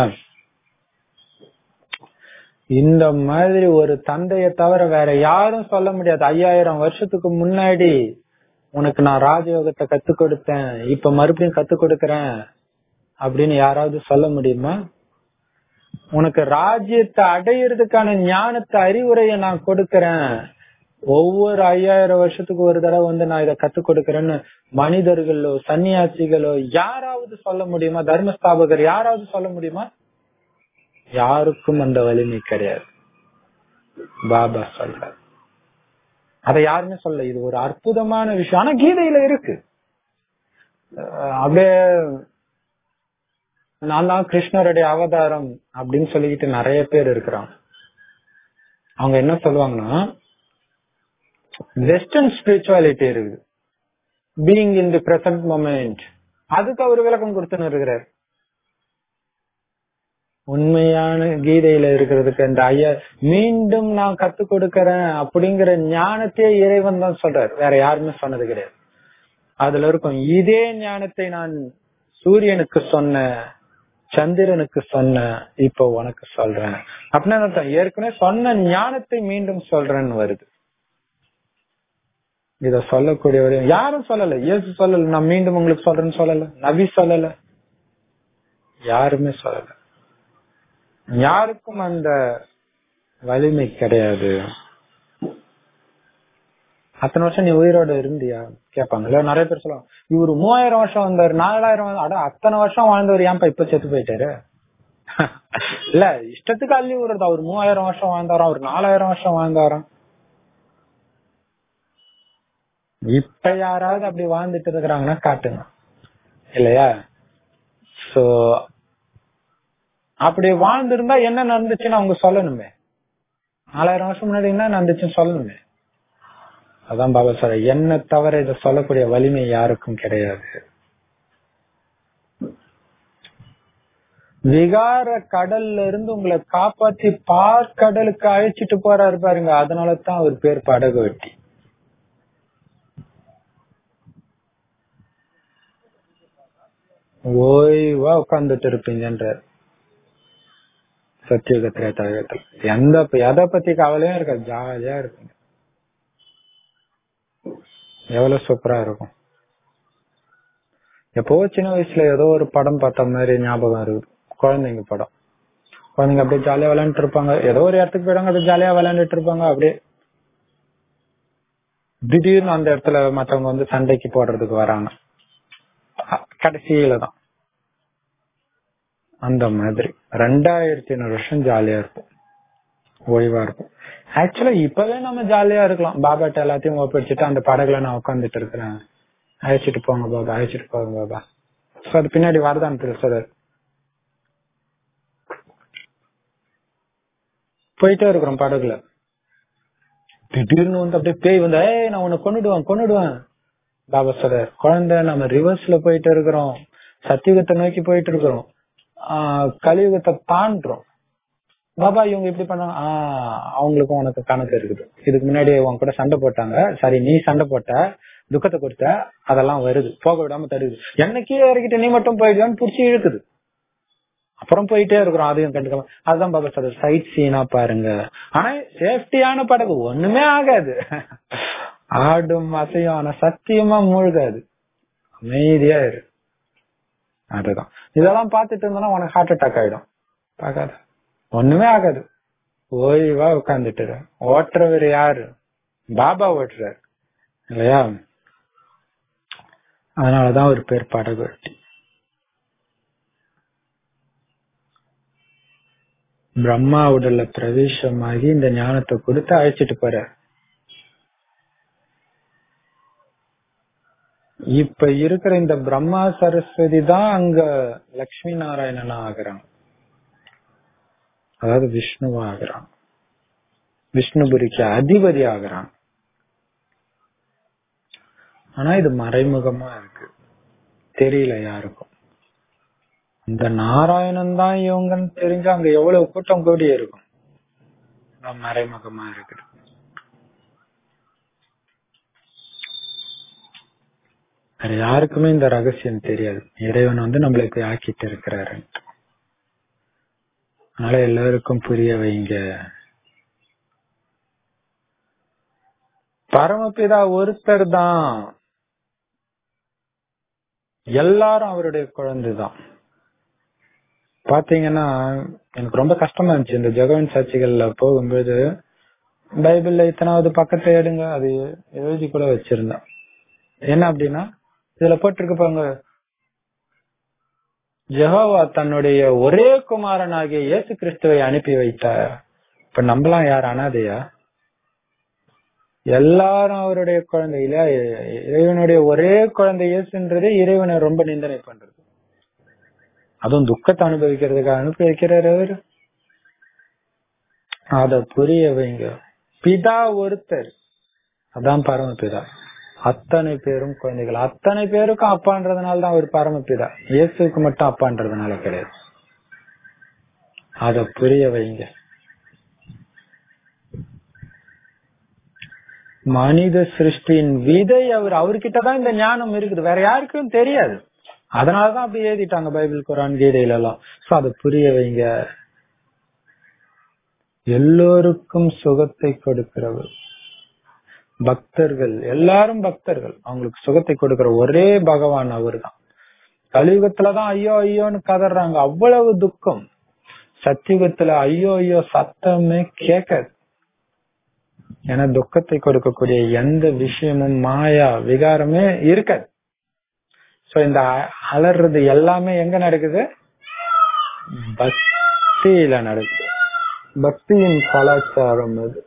இந்த மாதிரி ஒரு தந்தைய தவிர வேற யாரும் சொல்ல முடியாது ஐயாயிரம் வருஷத்துக்கு முன்னாடி உனக்கு நான் ராஜயோகத்தை கத்து கொடுத்தேன் இப்ப மறுபடியும் கத்து கொடுக்கறேன் அப்படின்னு யாராவது சொல்ல முடியுமா உனக்கு ராஜ்யத்தை அடையிறதுக்கான ஞானத்தை அறிவுரையை நான் கொடுக்கறேன் ஒவ்வொரு ஐயாயிரம் வருஷத்துக்கு ஒரு தடவை வந்து நான் இதை கத்து கொடுக்கறேன்னு மனிதர்களோ சன்னியாசிகளோ யாராவது சொல்ல முடியுமா தர்மஸ்தாபகர் யாராவது சொல்ல முடியுமா யாருக்கும் அந்த வலிமை கிடையாது பாபா சொல்ற அதை யாருமே சொல்ல இது ஒரு அற்புதமான விஷயம் ஆனா கீதையில இருக்கு அஹ் அப்படியே நான் தான் கிருஷ்ணருடைய அவதாரம் அப்படின்னு சொல்லிக்கிட்டு நிறைய பேர் இருக்கிறாங்க அவங்க என்ன சொல்லுவாங்கன்னா வெஸ்டர்ன் ஸ்பிரிச்சுவாலிட்டி இருக்குது being in the present moment அதுக்கு அவர் விளக்கம் கொடுத்துன்னு இருக்கிறார் உண்மையான கீதையில இருக்கிறதுக்கு அந்த ஐயா மீண்டும் நான் கத்து கொடுக்கறேன் அப்படிங்கிற ஞானத்தையே இறைவன் தான் சொல்றாரு வேற யாருமே சொன்னது கிடையாது அதுல இருக்கும் இதே ஞானத்தை நான் சூரியனுக்கு சொன்ன சந்திரனுக்கு சொன்ன இப்ப உனக்கு சொல்றேன் அப்படின்னா என்ன அர்த்தம்? ஏற்கனவே சொன்ன ஞானத்தை மீண்டும் சொல்றேன்னு வருது இத சொல்லக்கூடியவர் யாரும் சொல்லல இயேசு சொல்லல நான் மீண்டும் உங்களுக்கு சொல்றேன்னு சொல்லல நபி சொல்லல யாருமே சொல்லல யாருக்கும் அந்த வலிமை கிடையாது அத்தனை வருஷம் நீ உயிரோட இருந்தியா கேட்பாங்க இல்ல நிறைய பேர் சொல்லுவாங்க இவரு மூவாயிரம் வருஷம் வந்தாரு நாலாயிரம் வந்தாரு. அட அத்தனை வருஷம் வாழ்ந்தவர் ஏன்பா இப்ப செத்து போயிட்டாரு இல்ல இஷ்டத்துக்கு அள்ளி விடுறது அவர் மூவாயிரம் வருஷம் வாழ்ந்தாராம் அவர் நாலாயிரம் வருஷம் வாழ்ந்தாராம் இப்ப யாராவது அப்படி வாழ்ந்துட்டு இருக்கிறாங்கன்னா காட்டுங்க இல்லையா சோ அப்படி வாழ்ந்திருந்தா என்ன நடந்துச்சுன்னு அவங்க சொல்லணுமே நாலாயிரம் வருஷம் முன்னாடி என்ன நடந்துச்சுன்னு சொல்லணுமே அதான் பாபா சார் என்ன தவிர இதை சொல்லக்கூடிய வலிமை யாருக்கும் கிடையாது விகார கடல்ல இருந்து உங்களை காப்பாத்தி பார்க்கடலுக்கு அழைச்சிட்டு போறாரு பாருங்க அதனால தான் அவர் பேர் படகு வெட்டி ஓய்வா உட்கார்ந்துட்டு இருப்பீங்கன்றார் சத்தியுக திரேதாயுகத்தில் எந்த எதை பத்தி கவலையும் இருக்காது ஜாலியா இருப்பீங்க எவ்வளவு சூப்பரா இருக்கும் எப்போ சின்ன வயசுல ஏதோ ஒரு படம் பார்த்த மாதிரி ஞாபகம் இருக்குது குழந்தைங்க படம் குழந்தைங்க அப்படியே ஜாலியா விளையாண்டுட்டு இருப்பாங்க ஏதோ ஒரு இடத்துக்கு போயிடுவாங்க அப்படியே ஜாலியா விளையாண்டுட்டு இருப்பாங்க அப்படியே திடீர்னு அந்த இடத்துல மத்தவங்க வந்து சண்டைக்கு போடுறதுக்கு வராங்க அ- கடைசியில தான் அந்த மாதிரி ரெண்டாயிரத்தி ஐநூறு வருஷம் ஜாலியா இருப்போம் ஓய்வா இருக்கும் ஆக்சுவலா இப்பவே நம்ம ஜாலியா இருக்கலாம் பாபாட்ட எல்லாத்தையும் ஒப்படைச்சிட்டு அந்த படகுல நான் உட்காந்துட்டு இருக்கிறேன் அழைச்சிட்டு போங்க பாபா அழைச்சிட்டு போங்க பாபா சோ அது பின்னாடி வரதான் சார் போயிட்டே இருக்கிறோம் படகுல திடீர்னு வந்து அப்படியே பேய் வந்து ஏய் நான் உன்னை கொண்டுடுவேன் கொண்டுடுவேன் பாபா சார் குழந்தை நம்ம ரிவர்ஸ்ல போயிட்டு இருக்கிறோம் சத்தியுகத்தை நோக்கி போயிட்டு இருக்கிறோம் ஆஹ் கலியுகத்தை தாண்டுறோம் பாபா இவங்க இப்படி பண்ணாங்க ஆஹ் அவங்களுக்கும் உனக்கு கணக்கு இருக்குது இதுக்கு முன்னாடி உன் கூட சண்டை போட்டாங்க சரி நீ சண்டை போட்ட துக்கத்தை கொடுத்த அதெல்லாம் வருது போக விடாம தருது என்ன கீழே இறக்கிட்டு நீ மட்டும் போயிடுவான்னு புடிச்சு இழுக்குது அப்புறம் போயிட்டே இருக்கிறோம் அதையும் கண்டுக்காம அதுதான் பாபா சார் சைட் சீனா பாருங்க ஆனா சேஃப்டியான படகு ஒண்ணுமே ஆகாது ஆடும் அசையும் ஆனா சத்தியமா மூழ்காது அமைதியா இரு அதுதான் இதெல்லாம் பார்த்துட்டு இருந்தோம்னா உனக்கு ஹார்ட் அட்டாக் ஆயிடும் பார்க்காத ஒண்ணுமே ஆகாது ஓய்வா உட்கார்ந்துட்டு இரு. ஓட்டுறவர் யாரு பாபா ஓட்டுறாரு இல்லையா அதனாலதான் ஒரு பேர் படகு வெட்டி பிரம்மா உடல்ல பிரவேசமாகி இந்த ஞானத்தை கொடுத்து அழைச்சிட்டு போறார் இப்ப இருக்கிற இந்த பிரம்மா சரஸ்வதி தான் அங்க லக்ஷ்மி நாராயணனா ஆகுறாங்க அதாவது விஷ்ணுவா ஆகுறாங்க விஷ்ணுபுரிக்கு அதிபதி ஆகுறாங்க ஆனா இது மறைமுகமா இருக்கு தெரியல யாருக்கும் இந்த நாராயணன் தான் இவங்கன்னு தெரிஞ்சு அங்க எவ்வளவு கூட்டம் கூடி இருக்கும் ஆனா மறைமுகமா இருக்குது வேற யாருக்குமே இந்த ரகசியம் தெரியாது இறைவன் வந்து நம்மளை இப்படி ஆக்கிட்டு இருக்கிறாரு அதனால எல்லாருக்கும் புரிய வைங்க பரமபிதா ஒருத்தர் தான் எல்லாரும் அவருடைய குழந்தைதான் பாத்தீங்கன்னா எனக்கு ரொம்ப கஷ்டமா இருந்துச்சு இந்த ஜெகவன் சர்ச்சைகள்ல போகும்போது பைபிள்ல இத்தனாவது பக்கத்தை எடுங்க அது எழுதி கூட வச்சிருந்தேன் என்ன அப்படின்னா இதுல போட்டிருக்கு பாருங்க ஜெகோவா தன்னுடைய ஒரே குமாரனாகிய இயேசு கிறிஸ்துவை அனுப்பி வைத்தார் இப்ப நம்மலாம் யார் அனாதையா எல்லாரும் அவருடைய குழந்தை இல்ல இறைவனுடைய ஒரே குழந்தை இயேசுன்றதே இறைவனை ரொம்ப நிந்தனை பண்றது அதுவும் துக்கத்தை அனுபவிக்கிறதுக்காக அனுப்பி வைக்கிறார் அவரு அத புரிய வைங்க பிதா ஒருத்தர் அதான் பரமபிதா அத்தனை பேரும் குழந்தைகள் அத்தனை பேருக்கும் அப்பான்றதுனால தான் அவர் பரமபிதா இயேசுக்கு மட்டும் அப்பான்றதுனால கிடையாது அத புரிய வைங்க மனித சிருஷ்டியின் விதை அவர் அவர்கிட்டதான் இந்த ஞானம் இருக்குது வேற யாருக்கும் தெரியாது அதனாலதான் அப்படி எழுதிட்டாங்க பைபிள் குரான் கீதையில எல்லாம் சோ அதை புரிய வைங்க எல்லோருக்கும் சுகத்தை கொடுக்கிறவர் பக்தர்கள் எல்லாரும் பக்தர்கள் அவங்களுக்கு சுகத்தை கொடுக்கிற ஒரே பகவான் அவர் தான் கலியுகத்துலதான் ஐயோ ஐயோன்னு கதறாங்க அவ்வளவு துக்கம் சத்தியுகத்துல ஐயோ ஐயோ சத்தமே கேட்காது ஏன்னா துக்கத்தை கொடுக்கக்கூடிய எந்த விஷயமும் மாயா விகாரமே இருக்காது சோ இந்த அலறது எல்லாமே எங்க நடக்குது பக்தியில நடக்குது பக்தியின் கலாச்சாரம் அது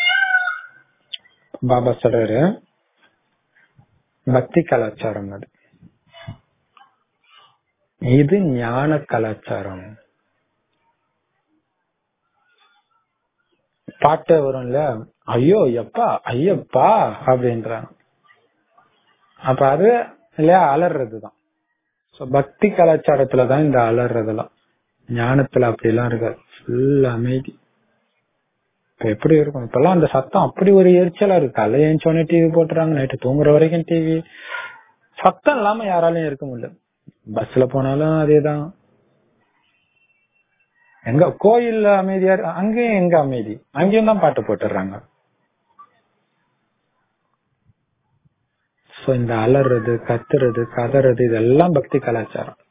பாபா சொல்றாரு பக்தி கலாச்சாரம் அது இது ஞான கலாச்சாரம் பாட்டே வரும்ல ஐயோ எப்பா ஐயப்பா அப்படின்றாங்க அப்ப அது இல்லையா அலறதுதான் சோ பக்தி கலாச்சாரத்துலதான் இந்த அலறதெல்லாம் ஞானத்துல அப்படி எல்லாம் இருக்காது ஃபுல் அமைதி இப்ப எப்படி இருக்கும் இப்பெல்லாம் அந்த சத்தம் அப்படி ஒரு எரிச்சலா இருக்கு காலைல ஏஞ்சோடனே டிவி போட்டுறாங்க நைட்டு தூங்குற வரைக்கும் டிவி சத்தம் இல்லாம யாராலையும் இருக்க முடியல பஸ்ல போனாலும் அதேதான் எங்க கோயில்ல அமைதியா இரு- அங்கேயும் எங்க அமைதி அங்கேயும் தான் பாட்டு போட்டுடுறாங்க சோ இந்த அலறது கத்துறது கதறது இதெல்லாம் பக்தி கலாச்சாரம்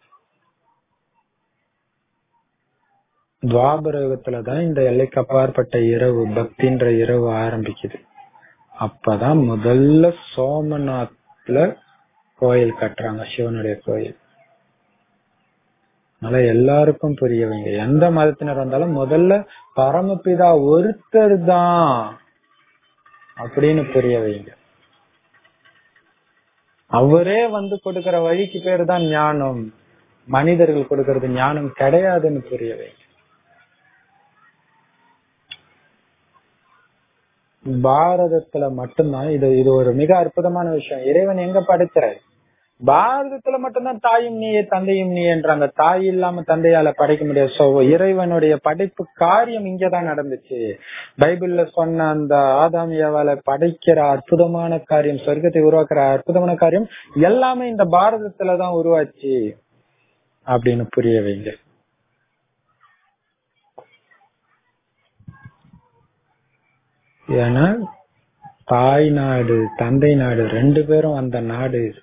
துவாபர யுகத்துலதான் இந்த எல்லைக்கு அப்பாற்பட்ட இரவு பக்தின்ற இரவு ஆரம்பிக்குது அப்பதான் முதல்ல சோமநாத்ல கோயில் கட்டுறாங்க சிவனுடைய கோயில் அதனால எல்லாருக்கும் புரிய வைங்க எந்த மதத்தினர் வந்தாலும் முதல்ல பரமபிதா ஒருத்தர் தான் அப்படின்னு புரிய வைங்க அவரே வந்து கொடுக்கிற வழிக்கு பேரு தான் ஞானம் மனிதர்கள் கொடுக்கறது ஞானம் கிடையாதுன்னு புரிய வைங்க பாரதத்துல மட்டும்தான் இது இது ஒரு மிக அற்புதமான விஷயம் இறைவன் எங்க படைக்கிறார் பாரதத்துல மட்டும்தான் தாயும் நீயே தந்தையும் நீ என்றாங்க தாய் இல்லாம தந்தையால படைக்க முடியாது சோ இறைவனுடைய படைப்பு காரியம் இங்கதான் நடந்துச்சு பைபிள்ல சொன்ன அந்த ஆதாம் ஏவால படைக்கிற அற்புதமான காரியம் சொர்க்கத்தை உருவாக்குற அற்புதமான காரியம் எல்லாமே இந்த பாரதத்துலதான் உருவாச்சு அப்படின்னு புரிய வைங்க ஏன்னா தாய் நாடு தந்தை நாடு ரெண்டு பேரும் அந்த நாடு இது.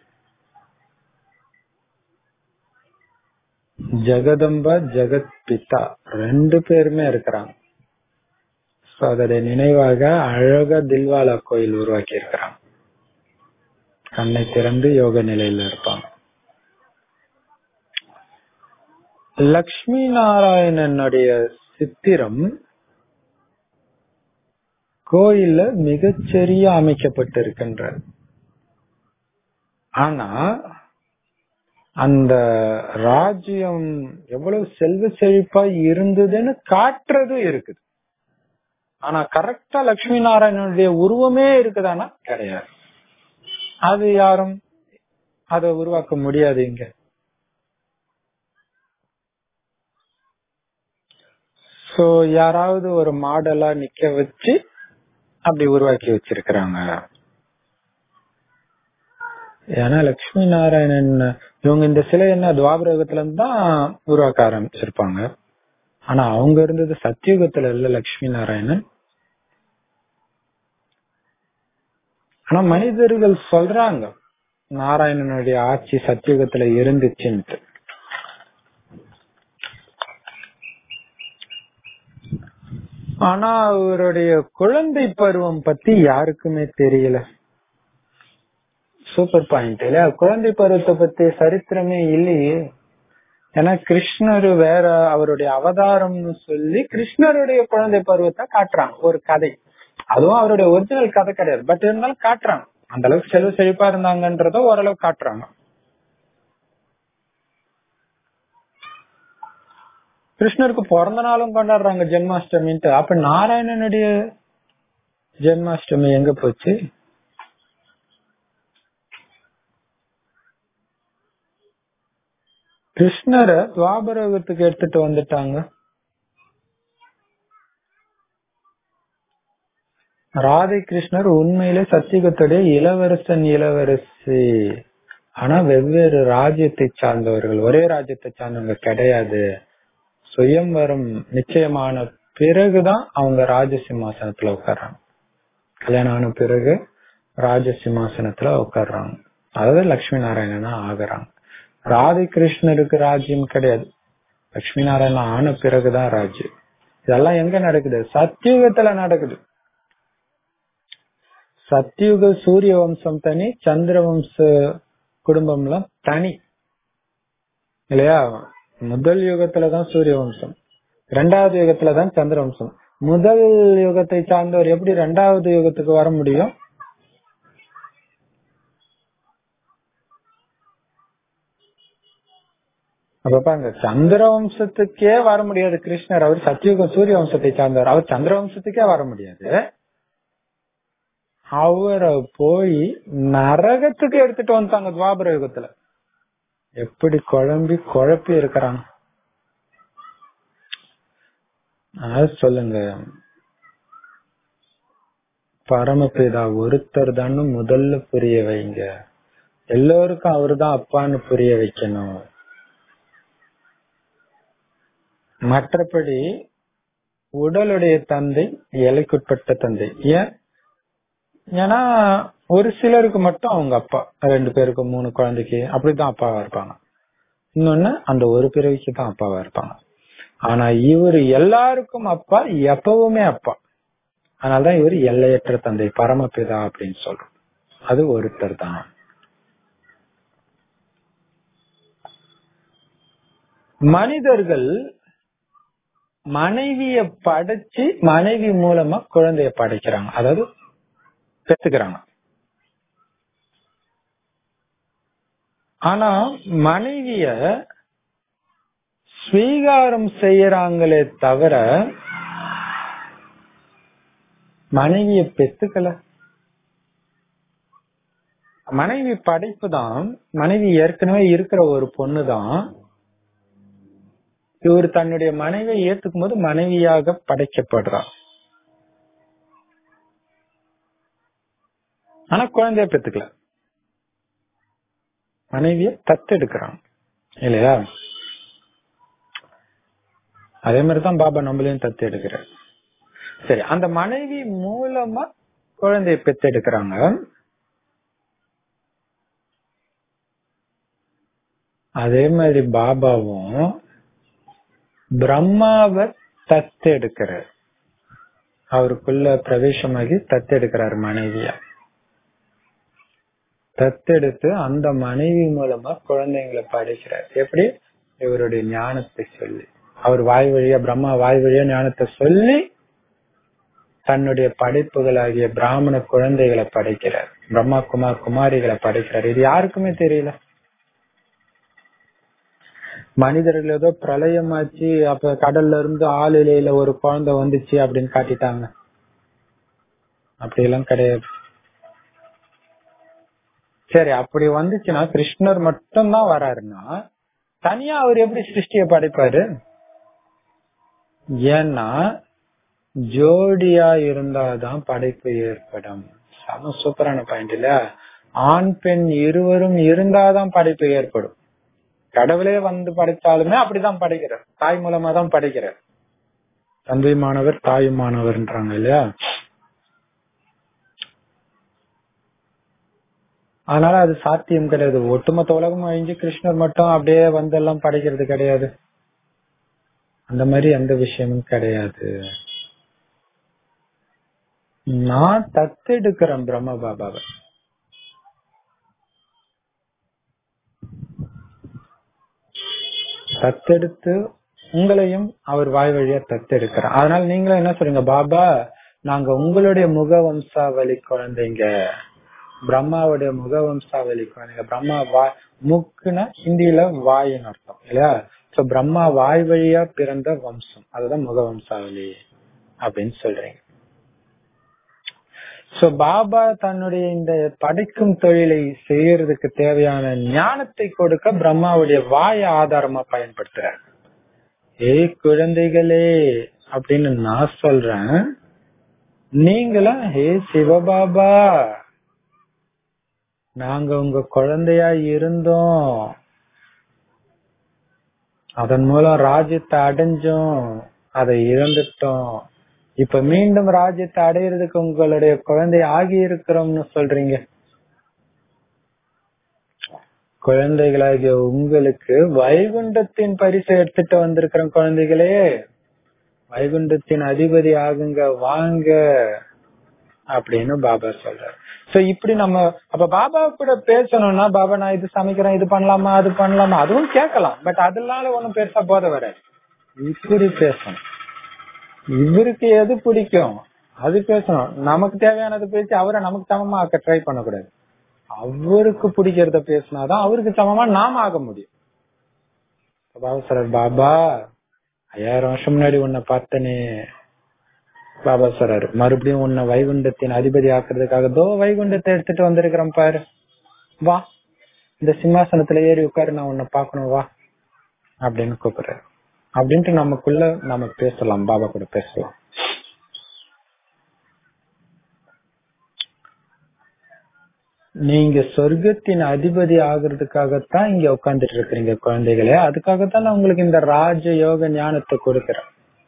ஜெகதம்பா ஜெகத் பிதா ரெண்டு பேருமே இருக்கிறாங்க So, அதோடைய நினைவாக அழகா தில்வாலா கோயில் உருவாக்கி இருக்கிறாங்க கண்ணை திறந்து யோக நிலையில இருப்பாங்க லக்ஷ்மி நாராயணனுடைய சித்திரம் கோயில்ல மிகச்சரிய அமைக்கப்பட்டிருக்கின்றார் ஆனா அந்த ராஜ்யம் எவ்வளவு செல்வ செழிப்பா இருந்ததுன்னு காட்டுறதும் இருக்குது ஆனா கரெக்டா லட்சுமி நாராயணனுடைய உருவமே இருக்குதானா கிடையாது அது யாரும் அதை உருவாக்க முடியாது இங்க சோ யாராவது ஒரு மாடலா நிக்க வச்சு அப்படி உருவாக்கி வச்சிருக்கிறாங்க ஏன்னா லட்சுமி நாராயணன் இவங்க இந்த சிலை என்ன துவாபரகத்துல இருந்து தான் உருவாக்க ஆரம்பிச்சிருப்பாங்க ஆனா அவங்க இருந்தது சத்தியுகத்துல இல்ல லட்சுமி நாராயணன் ஆனா மனிதர்கள் சொல்றாங்க நாராயணனுடைய ஆட்சி சத்தியுகத்துல இருந்துச்சுன்ட்டு ஆனா அவருடைய குழந்தை பருவம் பத்தி யாருக்குமே தெரியல சூப்பர் பாயிண்ட் இல்ல குழந்தை பருவத்தை பத்தி சரித்திரமே இல்லையே ஏன்னா கிருஷ்ணர் வேற அவருடைய அவதாரம்னு சொல்லி கிருஷ்ணருடைய குழந்தை பருவத்தை காட்டுறாங்க ஒரு கதை அதுவும் அவருடைய ஒரிஜினல் கதை கிடையாது பட் இருந்தாலும் காட்டுறாங்க அந்த அளவுக்கு செல்வ செழிப்பா இருந்தாங்கன்றத ஓரளவு காட்டுறாங்க கிருஷ்ணருக்கு பிறந்த நாளும் கொண்டாடுறாங்க ஜென்மாஷ்டமின்ட்டு அப்ப நாராயணனுடைய ஜென்மாஷ்டமி எங்க போச்சு கிருஷ்ணரை துவாபரகத்துக்கு எடுத்துட்டு வந்துட்டாங்க ராதை கிருஷ்ணர் உண்மையிலே சத்தியுகத்துடைய இளவரசன் இளவரசி ஆனா வெவ்வேறு ராஜ்யத்தை சார்ந்தவர்கள் ஒரே ராஜ்யத்தை சார்ந்தவங்க கிடையாது சுயம்வரம் நிச்சயமான பிறகுதான் அவங்க ராஜ சிம்மாசனத்துல உட்கார்றாங்க கல்யாணம் ஆன பிறகு ராஜ சிம்மாசனத்துல உட்கார்றாங்க அதாவது லட்சுமி நாராயணனா ஆகுறாங்க ராதை கிருஷ்ணருக்கு ராஜ்யம் கிடையாது லட்சுமி நாராயணன் ஆன பிறகுதான் ராஜ்யம் இதெல்லாம் எங்க நடக்குது சத்தியுகத்துல நடக்குது சத்தியுக சூரிய வம்சம் தனி சந்திர வம்ச குடும்பம்லாம் தனி இல்லையா முதல் யுகத்துலதான் சூரிய வம்சம் இரண்டாவது யுகத்துலதான் சந்திர வம்சம் முதல் யுகத்தை சார்ந்தவர் எப்படி இரண்டாவது யுகத்துக்கு வர முடியும் அப்ப பாருங்க சந்திர வம்சத்துக்கே வர முடியாது கிருஷ்ணர் அவர் சத்தியுகம் சூரிய வம்சத்தை சார்ந்தவர் அவர் சந்திர வம்சத்துக்கே வர முடியாது அவரை போய் நரகத்துக்கு எடுத்துட்டு வந்துட்டாங்க துவாபர யுகத்துல எப்படி குழம்பி குழப்பி இருக்கிறாங்க அது சொல்லுங்க பரமபிதா ஒருத்தர் தானு முதல்ல புரிய வைங்க எல்லோருக்கும் அவர்தான் அப்பான்னு புரிய வைக்கணும் மற்றபடி உடலுடைய தந்தை எல்லைக்குட்பட்ட தந்தை ஏன் ஏன்னா ஒரு சிலருக்கு மட்டும் அவங்க அப்பா ரெண்டு பேருக்கு மூணு குழந்தைக்கு அப்படிதான் அப்பாவா இருப்பாங்க இன்னொன்னு அந்த ஒரு பிறவிக்கு தான் அப்பாவா இருப்பாங்க ஆனா இவர் எல்லாருக்கும் அப்பா எப்பவுமே அப்பா அதனாலதான் இவர் எல்லையற்ற தந்தை பரமபிதா அப்படின்னு சொல்றோம் அது ஒருத்தர் தான் மனிதர்கள் மனைவிய படைச்சு மனைவி மூலமா குழந்தைய படைக்கிறாங்க அதாவது பெத்துக்கிறாங்க ஆனா மனைவிய ஸ்வீகாரம் செய்யறாங்களே தவிர மனைவிய பெத்துக்கல மனைவி படைப்பு தான் மனைவி ஏற்கனவே இருக்கிற ஒரு பொண்ணு தான் இவர் தன்னுடைய மனைவியை ஏத்துக்கும் போது மனைவியாக படைக்கப்படுறார் ஆனா குழந்தைய பெத்துக்கல மனைவிய தத்தெடுக்கிறான் இல்லையா அதே மாதிரிதான் பாபா நம்மளையும் தத்து எடுக்கிறார் சரி அந்த மனைவி மூலமா குழந்தைய பெத்தெடுக்கிறாங்க அதே மாதிரி பாபாவும் பிரம்மாவை தத்தெடுக்கிறார் அவருக்குள்ள பிரவேசமாகி தத்தெடுக்கிறார் மனைவியா தத்தெடுத்து அந்த மனைவி மூலமா குழந்தைங்களை படைக்கிறார் எப்படி இவருடைய ஞானத்தை சொல்லி அவர் வாய் வழியா பிரம்மா வாய் வழியா ஞானத்தை சொல்லி தன்னுடைய படைப்புகளாகிய பிராமண குழந்தைகளை படைக்கிறார் பிரம்மா குமார் குமாரிகளை படைக்கிறார் இது யாருக்குமே தெரியல மனிதர்கள் ஏதோ பிரளயமாச்சு அப்ப கடல்ல இருந்து ஆள் இலையில ஒரு குழந்தை வந்துச்சு அப்படின்னு காட்டிட்டாங்க அப்படி எல்லாம் கிடையாது சரி அப்படி வந்துச்சுன்னா கிருஷ்ணர் மட்டும்தான் வராருன்னா தனியா அவர் எப்படி சிருஷ்டிய படைப்பாரு ஏன்னா ஜோடியா இருந்தாதான் படைப்பு ஏற்படும் செம சூப்பரான பாயிண்ட் இல்ல ஆண் பெண் இருவரும் இருந்தாதான் படைப்பு ஏற்படும் கடவுளே வந்து படைத்தாலுமே அப்படிதான் படைக்கிறார் தாய் மூலமா தான் படைக்கிறார் தந்தை மாணவர் தாய் மாணவர்ன்றாங்க இல்லையா அதனால அது சாத்தியம் கிடையாது ஒட்டுமொத்த உலகம் அழிஞ்சு கிருஷ்ணர் மட்டும் அப்படியே வந்து எல்லாம் படைக்கிறது கிடையாது அந்த மாதிரி எந்த விஷயமும் கிடையாது நான் தத்தெடுக்கிறேன் பிரம்ம பாபாவை தத்தெடுத்து உங்களையும் அவர் வாய் வழியா தத்தெடுக்கிறார் அதனால நீங்களும் என்ன சொல்றீங்க பாபா நாங்க உங்களுடைய முக வம்சாவளி குழந்தைங்க பிரம்மாவுடைய முக வம்சாவளி குழந்தைங்க பிரம்மா வாய் முக்குன்னா ஹிந்தியில வாயின்னு அர்த்தம் இல்லையா சோ பிரம்மா வாய் வழியா பிறந்த வம்சம் அதுதான் முக வம்சாவளி அப்படின்னு சொல்றீங்க சோ பாபா தன்னுடைய இந்த படைக்கும் தொழிலை செய்யறதுக்கு தேவையான ஞானத்தை கொடுக்க பிரம்மாவுடைய வாய ஆதாரமா பயன்படுத்துறார் ஏய் குழந்தைகளே அப்படின்னு நான் சொல்றேன் நீங்களும் ஹே சிவபாபா நாங்க உங்க குழந்தையா இருந்தோம் அதன் மூலம் ராஜ்யத்தை அடைஞ்சோம் அதை இழந்துட்டோம் இப்ப மீண்டும் ராஜ்யத்தை அடையிறதுக்கு உங்களுடைய குழந்தை ஆகி இருக்கிறோம்னு சொல்றீங்க குழந்தைகளாகிய உங்களுக்கு வைகுண்டத்தின் பரிசை எடுத்துட்டு வந்திருக்கிற குழந்தைகளே வைகுண்டத்தின் அதிபதி ஆகுங்க வாங்க அப்படின்னு பாபா சொல்றாரு சோ இப்படி நம்ம அப்ப பாபா கூட பேசணும்னா பாபா நான் இது சமைக்கிறேன் இது பண்ணலாமா அது பண்ணலாமா அதுவும் கேட்கலாம் பட் அதனால ஒண்ணும் பெருசா போத வராது இப்படி பேசணும் இவருக்கு எது பிடிக்கும் அது பேசணும் நமக்கு தேவையானது பேசி அவரை நமக்கு சமமா ஆக்க ட்ரை பண்ணக்கூடாது அவருக்கு பிடிக்கிறத பேசினாதான் அவருக்கு சமமா நாம ஆக முடியும் பாபா சொல்றாரு பாபா ஐயாயிரம் வருஷம் முன்னாடி உன்னை பார்த்தனே பாபா சொல்றாரு மறுபடியும் உன்னை வைகுண்டத்தின் அதிபதி ஆக்குறதுக்காக தோ வைகுண்டத்தை எடுத்துட்டு வந்திருக்கிறேன் பாரு வா இந்த சிம்மாசனத்துல ஏறி உட்காரு நான் உன்னை பார்க்கணும் வா அப்படின்னு கூப்பிடுறாரு அப்படின்ட்டு நமக்குள்ள நம்ம பேசலாம் பாபா கூட பேசலாம் நீங்க சொர்க்கத்தின் அதிபதி ஆகுறதுக்காகத்தான் இங்க உட்கார்ந்துட்டு இருக்கிறீங்க குழந்தைகளே அதுக்காகத்தான் நான் உங்களுக்கு இந்த ராஜ யோக ஞானத்தை கொடுக்கிறேன்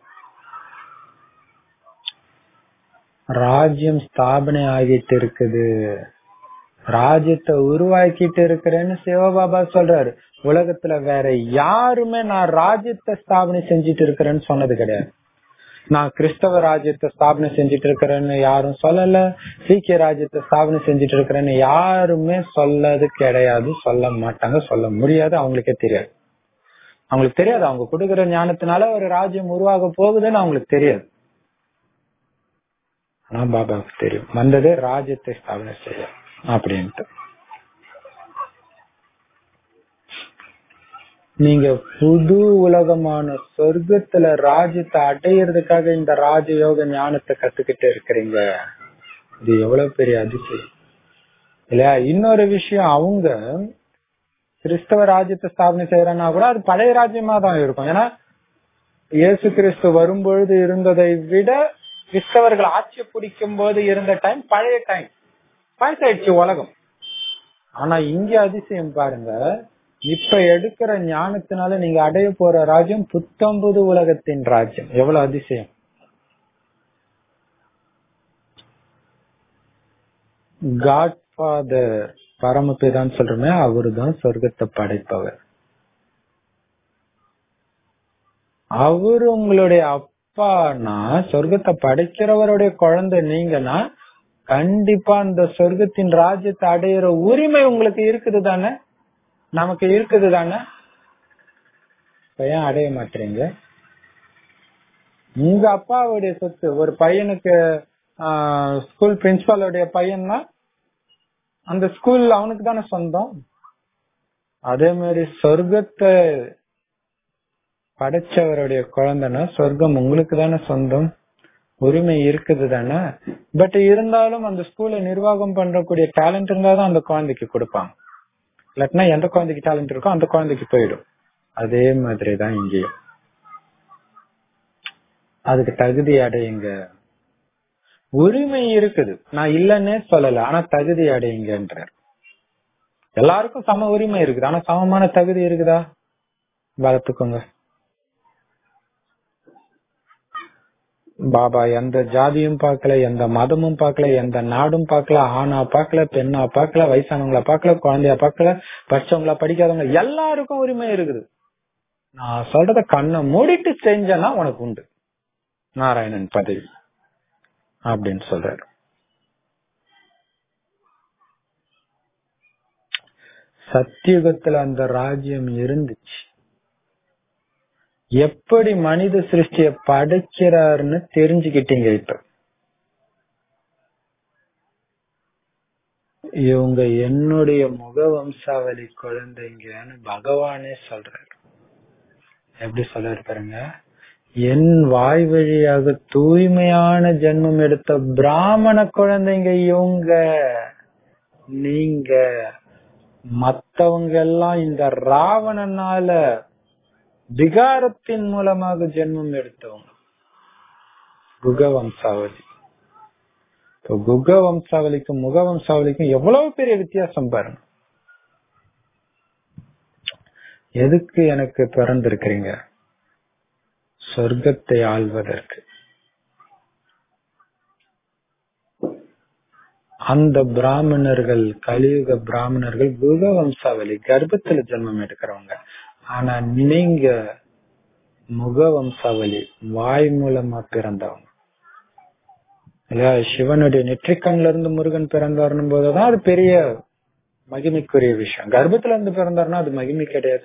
ராஜ்யம் ஸ்தாபனை ஆகிட்டு இருக்குது ராஜ்யத்தை உருவாக்கிட்டு இருக்கிறேன்னு சிவபாபா சொல்றாரு உலகத்துல வேற யாருமே நான் ராஜ்யத்தை ஸ்தாபனை செஞ்சுட்டு இருக்கிறேன்னு சொன்னது கிடையாது நான் கிறிஸ்தவ ராஜ்யத்தை ஸ்தாபனை செஞ்சுட்டு இருக்கிறேன்னு யாரும் சொல்லல சீக்கிய ராஜ்யத்தை ஸ்தாபனை செஞ்சுட்டு இருக்கிறேன்னு யாருமே சொல்லது கிடையாது சொல்ல மாட்டாங்க சொல்ல முடியாது அவங்களுக்கே தெரியாது அவங்களுக்கு தெரியாது அவங்க கொடுக்கிற ஞானத்தினால ஒரு ராஜ்யம் உருவாக போகுதுன்னு அவங்களுக்கு தெரியாது ஆனா பாபாவுக்கு தெரியும் வந்தது ராஜ்யத்தை ஸ்தாபனை செய்ய அப்படின்ட்டு நீங்க புது உலகமான சொர்க்கத்துல ராஜ்யத்தை அடையிறதுக்காக இந்த ராஜயோக ஞானத்தை கத்துக்கிட்டு இருக்கிறீங்க இது எவ்வளவு பெரிய அதிசயம் இல்லையா இன்னொரு விஷயம் அவங்க கிறிஸ்தவ ராஜ்யத்தை ஸ்தாபனை செய்யறன்னா கூட அது பழைய ராஜ்யமா தான் இருக்கும் ஏன்னா இயேசு கிறிஸ்து வரும்பொழுது இருந்ததை விட கிறிஸ்தவர்கள் ஆட்சி பிடிக்கும் போது இருந்த டைம் பழைய டைம் பழசாயிடுச்சு உலகம் ஆனா இங்க அதிசயம் பாருங்க இப்ப எடுக்கிற ஞானத்தினால நீங்க அடைய போற ராஜ்யம் புத்தம்புது உலகத்தின் ராஜ்யம் எவ்வளவு அதிசயம் காட் ஃபாதர் பரமபிதான்னு சொல்றோமே அவரு தான் சொர்க்கத்தை படைப்பவர் அவரு உங்களுடைய அப்பானா சொர்க்கத்தை படைக்கிறவருடைய குழந்தை நீங்கன்னா கண்டிப்பா அந்த சொர்க்கத்தின் ராஜ்யத்தை அடையிற உரிமை உங்களுக்கு இருக்குது தானே நமக்கு இருக்குது தானே ஏன் அடைய மாட்டீங்க உங்க அப்பாவுடைய சொத்து ஒரு பையனுக்கு ஸ்கூல் பிரின்சிபாலுடைய பையன்னா அந்த ஸ்கூல் அவனுக்கு தானே சொந்தம் அதே மாதிரி சொர்க்கத்தை படைச்சவருடைய குழந்தைன்னா சொர்க்கம் உங்களுக்கு தானே சொந்தம் உரிமை இருக்குது தானே பட் இருந்தாலும் அந்த ஸ்கூலை நிர்வாகம் பண்றக்கூடிய டேலண்ட் இருந்தா தான் அந்த குழந்தைக்கு கொடுப்பாங்க இல்லாட்டினா எந்த குழந்தைக்கு டேலண்ட் இருக்கோ அந்த குழந்தைக்கு போயிடும் அதே மாதிரி தான் இங்கேயும் அதுக்கு தகுதி அடையுங்க உரிமை இருக்குது நான் இல்லன்னே சொல்லல ஆனா தகுதி அடையுங்கன்றார் எல்லாருக்கும் சம உரிமை இருக்குது ஆனா சமமான தகுதி இருக்குதா வளர்த்துக்கோங்க பாபா எந்த ஜாதியும் பார்க்கல எந்த மதமும் பார்க்கல எந்த நாடும் பார்க்கல ஆணா பார்க்கல பெண்ணா பார்க்கல வயசானவங்கள பார்க்கல குழந்தைய பார்க்கல படிச்சவங்கள படிக்காதவங்க எல்லாருக்கும் உரிமை இருக்குது நான் சொல்றத கண்ணை மூடிட்டு செஞ்சனா உனக்கு உண்டு நாராயணன் பதவி அப்படின்னு சொல்றாரு சத்தியுகத்துல அந்த ராஜ்யம் இருந்துச்சு எப்படி மனித சிருஷ்டிய படைக்கிறாருன்னு தெரிஞ்சுக்கிட்டீங்க இப்ப இவங்க என்னுடைய முக வம்சாவளி குழந்தைங்கன்னு பகவானே சொல்றாரு எப்படி சொல்றாரு பாருங்க என் வாய் வழியாக தூய்மையான ஜென்மம் எடுத்த பிராமண குழந்தைங்க இவங்க நீங்க மத்தவங்க எல்லாம் இந்த ராவணனால விகாரத்தின் மூலமாக ஜென்மம் எடுத்தவங்க குக வம்சாவளி இப்போ குக வம்சாவளிக்கும் முக வம்சாவளிக்கும் எவ்வளவு பெரிய வித்தியாசம் பாருங்க எதுக்கு எனக்கு பிறந்திருக்கிறீங்க சொர்க்கத்தை ஆள்வதற்கு அந்த பிராமணர்கள் கலியுக பிராமணர்கள் குக வம்சாவளி கர்ப்பத்துல ஜென்மம் எடுக்கிறவங்க ஆனா நீங்க முக வம்சாவளி வாய் மூலமா பிறந்தவங்க இல்லையா சிவனுடைய நெற்றிக்கண்ல இருந்து முருகன் பிறந்தாருன்னு போதுதான் அது பெரிய மகிமைக்குரிய விஷயம் கர்ப்பத்துல இருந்து பிறந்தாருன்னா அது மகிமை கிடையாது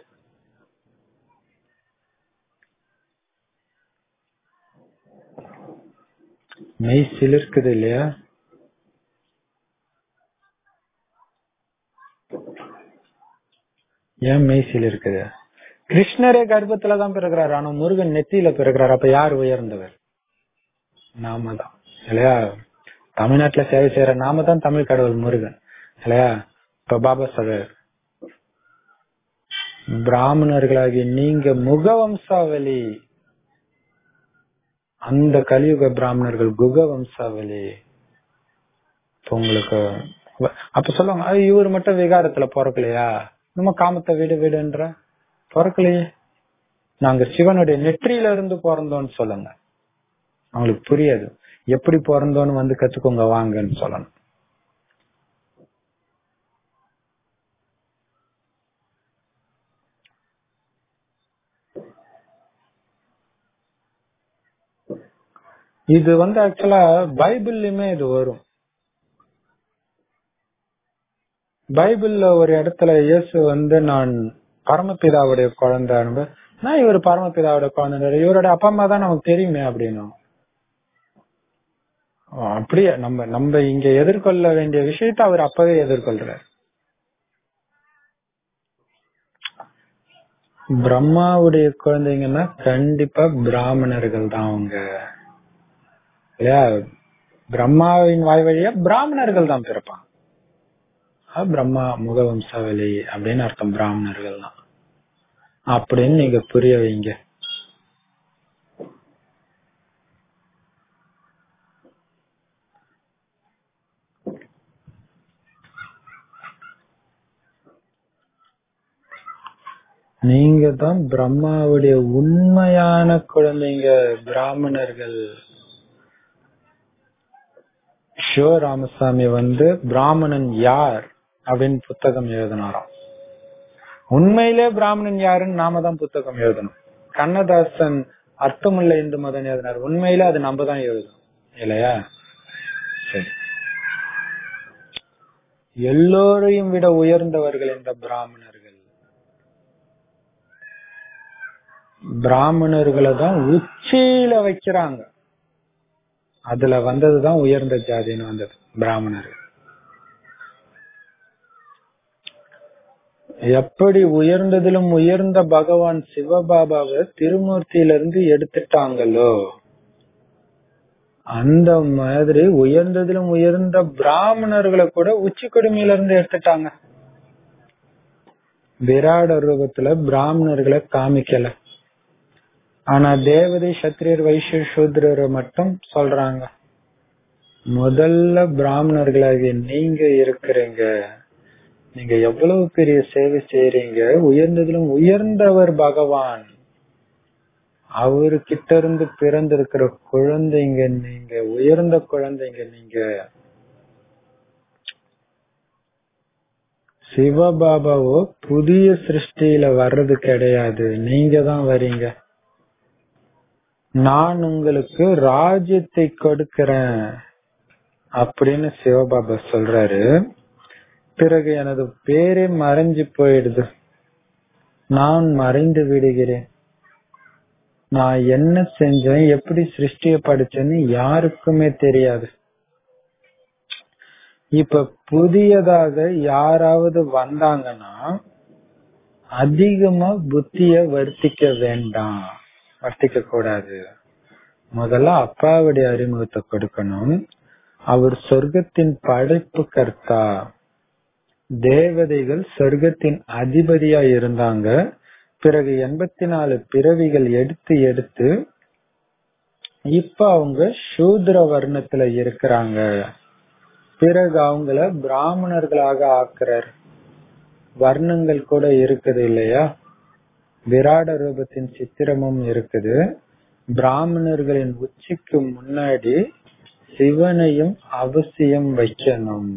மெய் சிலிர்க்குது இல்லையா ஏன் மெய் சிலிர்க்குது கிருஷ்ணரே கர்ப்பத்துல தான் பிறகுறாரு ஆனா முருகன் நெத்தியில பிறகுறாரு அப்ப யார் உயர்ந்தவர் நாம தான் இல்லையா தமிழ்நாட்டுல சேவை செய்யற நாம தான் தமிழ் கடவுள் முருகன் இல்லையா இப்ப பாபா சாஹேப் பிராமணர்களாகி நீங்க முகவம்சாவளி அந்த கலியுக பிராமணர்கள் குக வம்சாவளி இப்ப உங்களுக்கு வ- அப்ப சொல்லுவாங்க "ஐயோ, இவர் மட்டும் விகாரத்துல பிறக்கலையா நம்ம காமத்தை விடு விடுன்ற பிறக்கலையே நாங்க சிவனுடைய நெற்றியில இருந்து பிறந்தோம்னு சொல்லுங்க அவங்களுக்கு புரியாது எப்படி பிறந்தோன்னு வந்து கத்துக்கோங்க வாங்கன்னு சொல்லணும் இது வந்து ஆக்சுவலா பைபிள்லயுமே இது வரும் பைபிள்ல ஒரு இடத்துல இயேசு வந்து நான் பரமபிதாவுடைய குழந்தை நான் இவர் பரமபிதாவுடைய குழந்தை இவரோட அப்பா அம்மா தான் நமக்கு தெரியுமே அப்படின்னும் ஓ, அப்படியே நம்ம நம்ம இங்க எதிர்கொள்ள வேண்டிய விஷயத்தை அவர் அப்பவே எதிர்கொள்றார் பிரம்மாவுடைய குழந்தைங்கன்னா கண்டிப்பா பிராமணர்கள் தான் அவங்க இல்லையா பிரம்மாவின் வாய் வழியா பிராமணர்கள் தான் பிறப்பாங்க அஹ் பிரம்மா முகவம்சாவளி அப்படின்னு அர்த்தம் பிராமணர்கள் தான் அப்படின்னு நீங்க புரிய வைங்க நீங்க தான் பிரம்மாவுடைய உண்மையான குழந்தைங்க பிராமணர்கள் ஷோ ராமசாமி வந்து பிராமணன் யார் அப்படின்னு புத்தகம் எழுதினாராம் உண்மையிலே பிராமணன் யாருன்னு நாம தான் புத்தகம் எழுதணும் கண்ணதாசன் அர்த்தமுள்ள இந்து மதம் எழுதினார் உண்மையில அது நம்ம தான் எழுதணும் இல்லையா சரி எல்லோரையும் விட உயர்ந்தவர்கள் இந்த பிராமணர்கள் பிராமணர்களை தான் உச்சியில வைக்கிறாங்க அதுல வந்ததுதான் உயர்ந்த ஜாதின்னு வந்தது பிராமணர்கள் எப்படி உயர்ந்ததிலும் உயர்ந்த பகவான் சிவபாபாவை திருமூர்த்தியிலிருந்து எடுத்துட்டாங்களோ அந்த மாதிரி உயர்ந்ததிலும் உயர்ந்த பிராமணர்களை கூட உச்சி கொடுமையில இருந்து எடுத்துட்டாங்க விராட ரூபத்துல பிராமணர்களை காமிக்கல ஆனா தேவதை சத்திரியர் வைஷ்ய சூத்ரரை மட்டும் சொல்றாங்க முதல்ல பிராமணர்களாகிய நீங்க இருக்கிறீங்க நீங்க எவ்வளவு பெரிய சேவை செய்யறீங்க உயர்ந்ததிலும் உயர்ந்தவர் பகவான் அவர்கிட்ட இருந்து பிறந்திருக்கிற குழந்தைங்க நீங்க உயர்ந்த குழந்தைங்க நீங்க சிவபாபாவோ புதிய சிருஷ்டியில வர்றது கிடையாது நீங்க தான் வரீங்க நான் உங்களுக்கு ராஜ்யத்தை கொடுக்கிறேன் அப்படின்னு சிவபாபா சொல்றாரு பிறகு எனது பேரே மறைஞ்சு போயிடுது நான் மறைந்து விடுகிறேன் நான் என்ன செஞ்சேன் எப்படி சிருஷ்டிய படிச்சேன்னு யாருக்குமே தெரியாது இப்ப புதியதாக யாராவது வந்தாங்கன்னா அதிகமா புத்திய வர்த்திக்க வேண்டாம் வர்த்திக்க கூடாது முதல்ல அப்பாவுடைய அறிமுகத்தை கொடுக்கணும் அவர் சொர்க்கத்தின் படைப்பு கர்த்தா தேவதைகள் சொர்க்கத்தின் அதிபதியா இருந்தாங்க பிறகு எண்பத்தி நாலு பிறவிகள் எடுத்து எடுத்து இப்ப அவங்க சூத்ர வர்ணத்துல இருக்கிறாங்க பிறகு அவங்கள பிராமணர்களாக ஆக்குறார் வர்ணங்கள் கூட இருக்குது இல்லையா விராட ரூபத்தின் சித்திரமும் இருக்குது பிராமணர்களின் உச்சிக்கு முன்னாடி சிவனையும் அவசியம் வைக்கணும்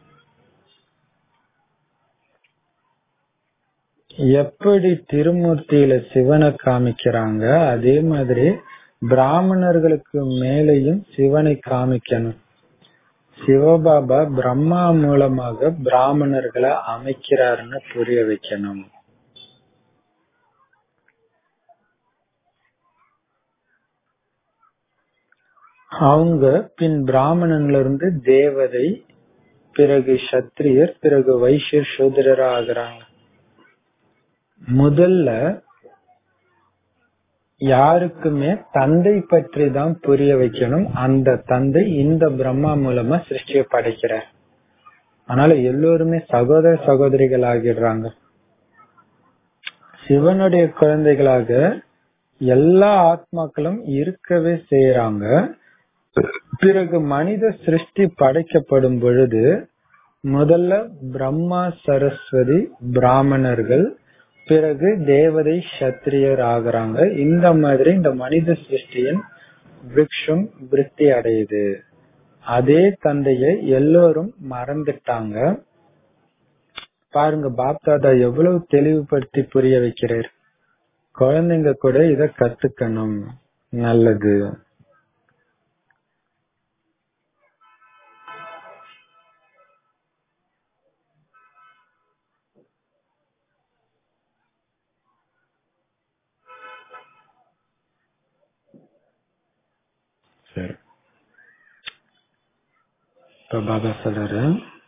எப்படி திருமூர்த்தியில சிவனை காமிக்கிறாங்க அதே மாதிரி பிராமணர்களுக்கு மேலையும் சிவனை காமிக்கணும் சிவபாபா பிரம்மா மூலமாக பிராமணர்களை அமைக்கிறாருன்னு புரிய வைக்கணும் அவங்க பின் பிராமணன்ல இருந்து தேவதை பிறகு சத்திரியர் பிறகு வைஷ்யர் சூதரரா ஆகுறாங்க முதல்ல யாருக்குமே தந்தை பற்றி தான் புரிய வைக்கணும் அந்த தந்தை இந்த பிரம்மா மூலமா சிருஷ்டியை படைக்கிறார் அதனால எல்லோருமே சகோதர சகோதரிகள் ஆகிடுறாங்க சிவனுடைய குழந்தைகளாக எல்லா ஆத்மாக்களும் இருக்கவே செய்யறாங்க பிறகு மனித சிருஷ்டி படைக்கப்படும் பொழுது முதல்ல பிரம்மா சரஸ்வதி பிராமணர்கள் பிறகு தேவதை சத்திரியர் ஆகுறாங்க இந்த மாதிரி இந்த மனித சிருஷ்டியின் விருட்சம் விருத்தி அடையுது அதே தந்தையை எல்லோரும் மறந்துட்டாங்க பாருங்க பாப்தாதா எவ்வளவு தெளிவுபடுத்தி புரிய வைக்கிறார் குழந்தைங்க கூட இத கத்துக்கணும் நல்லது சரி இப்ப பாபா சொல்றாரு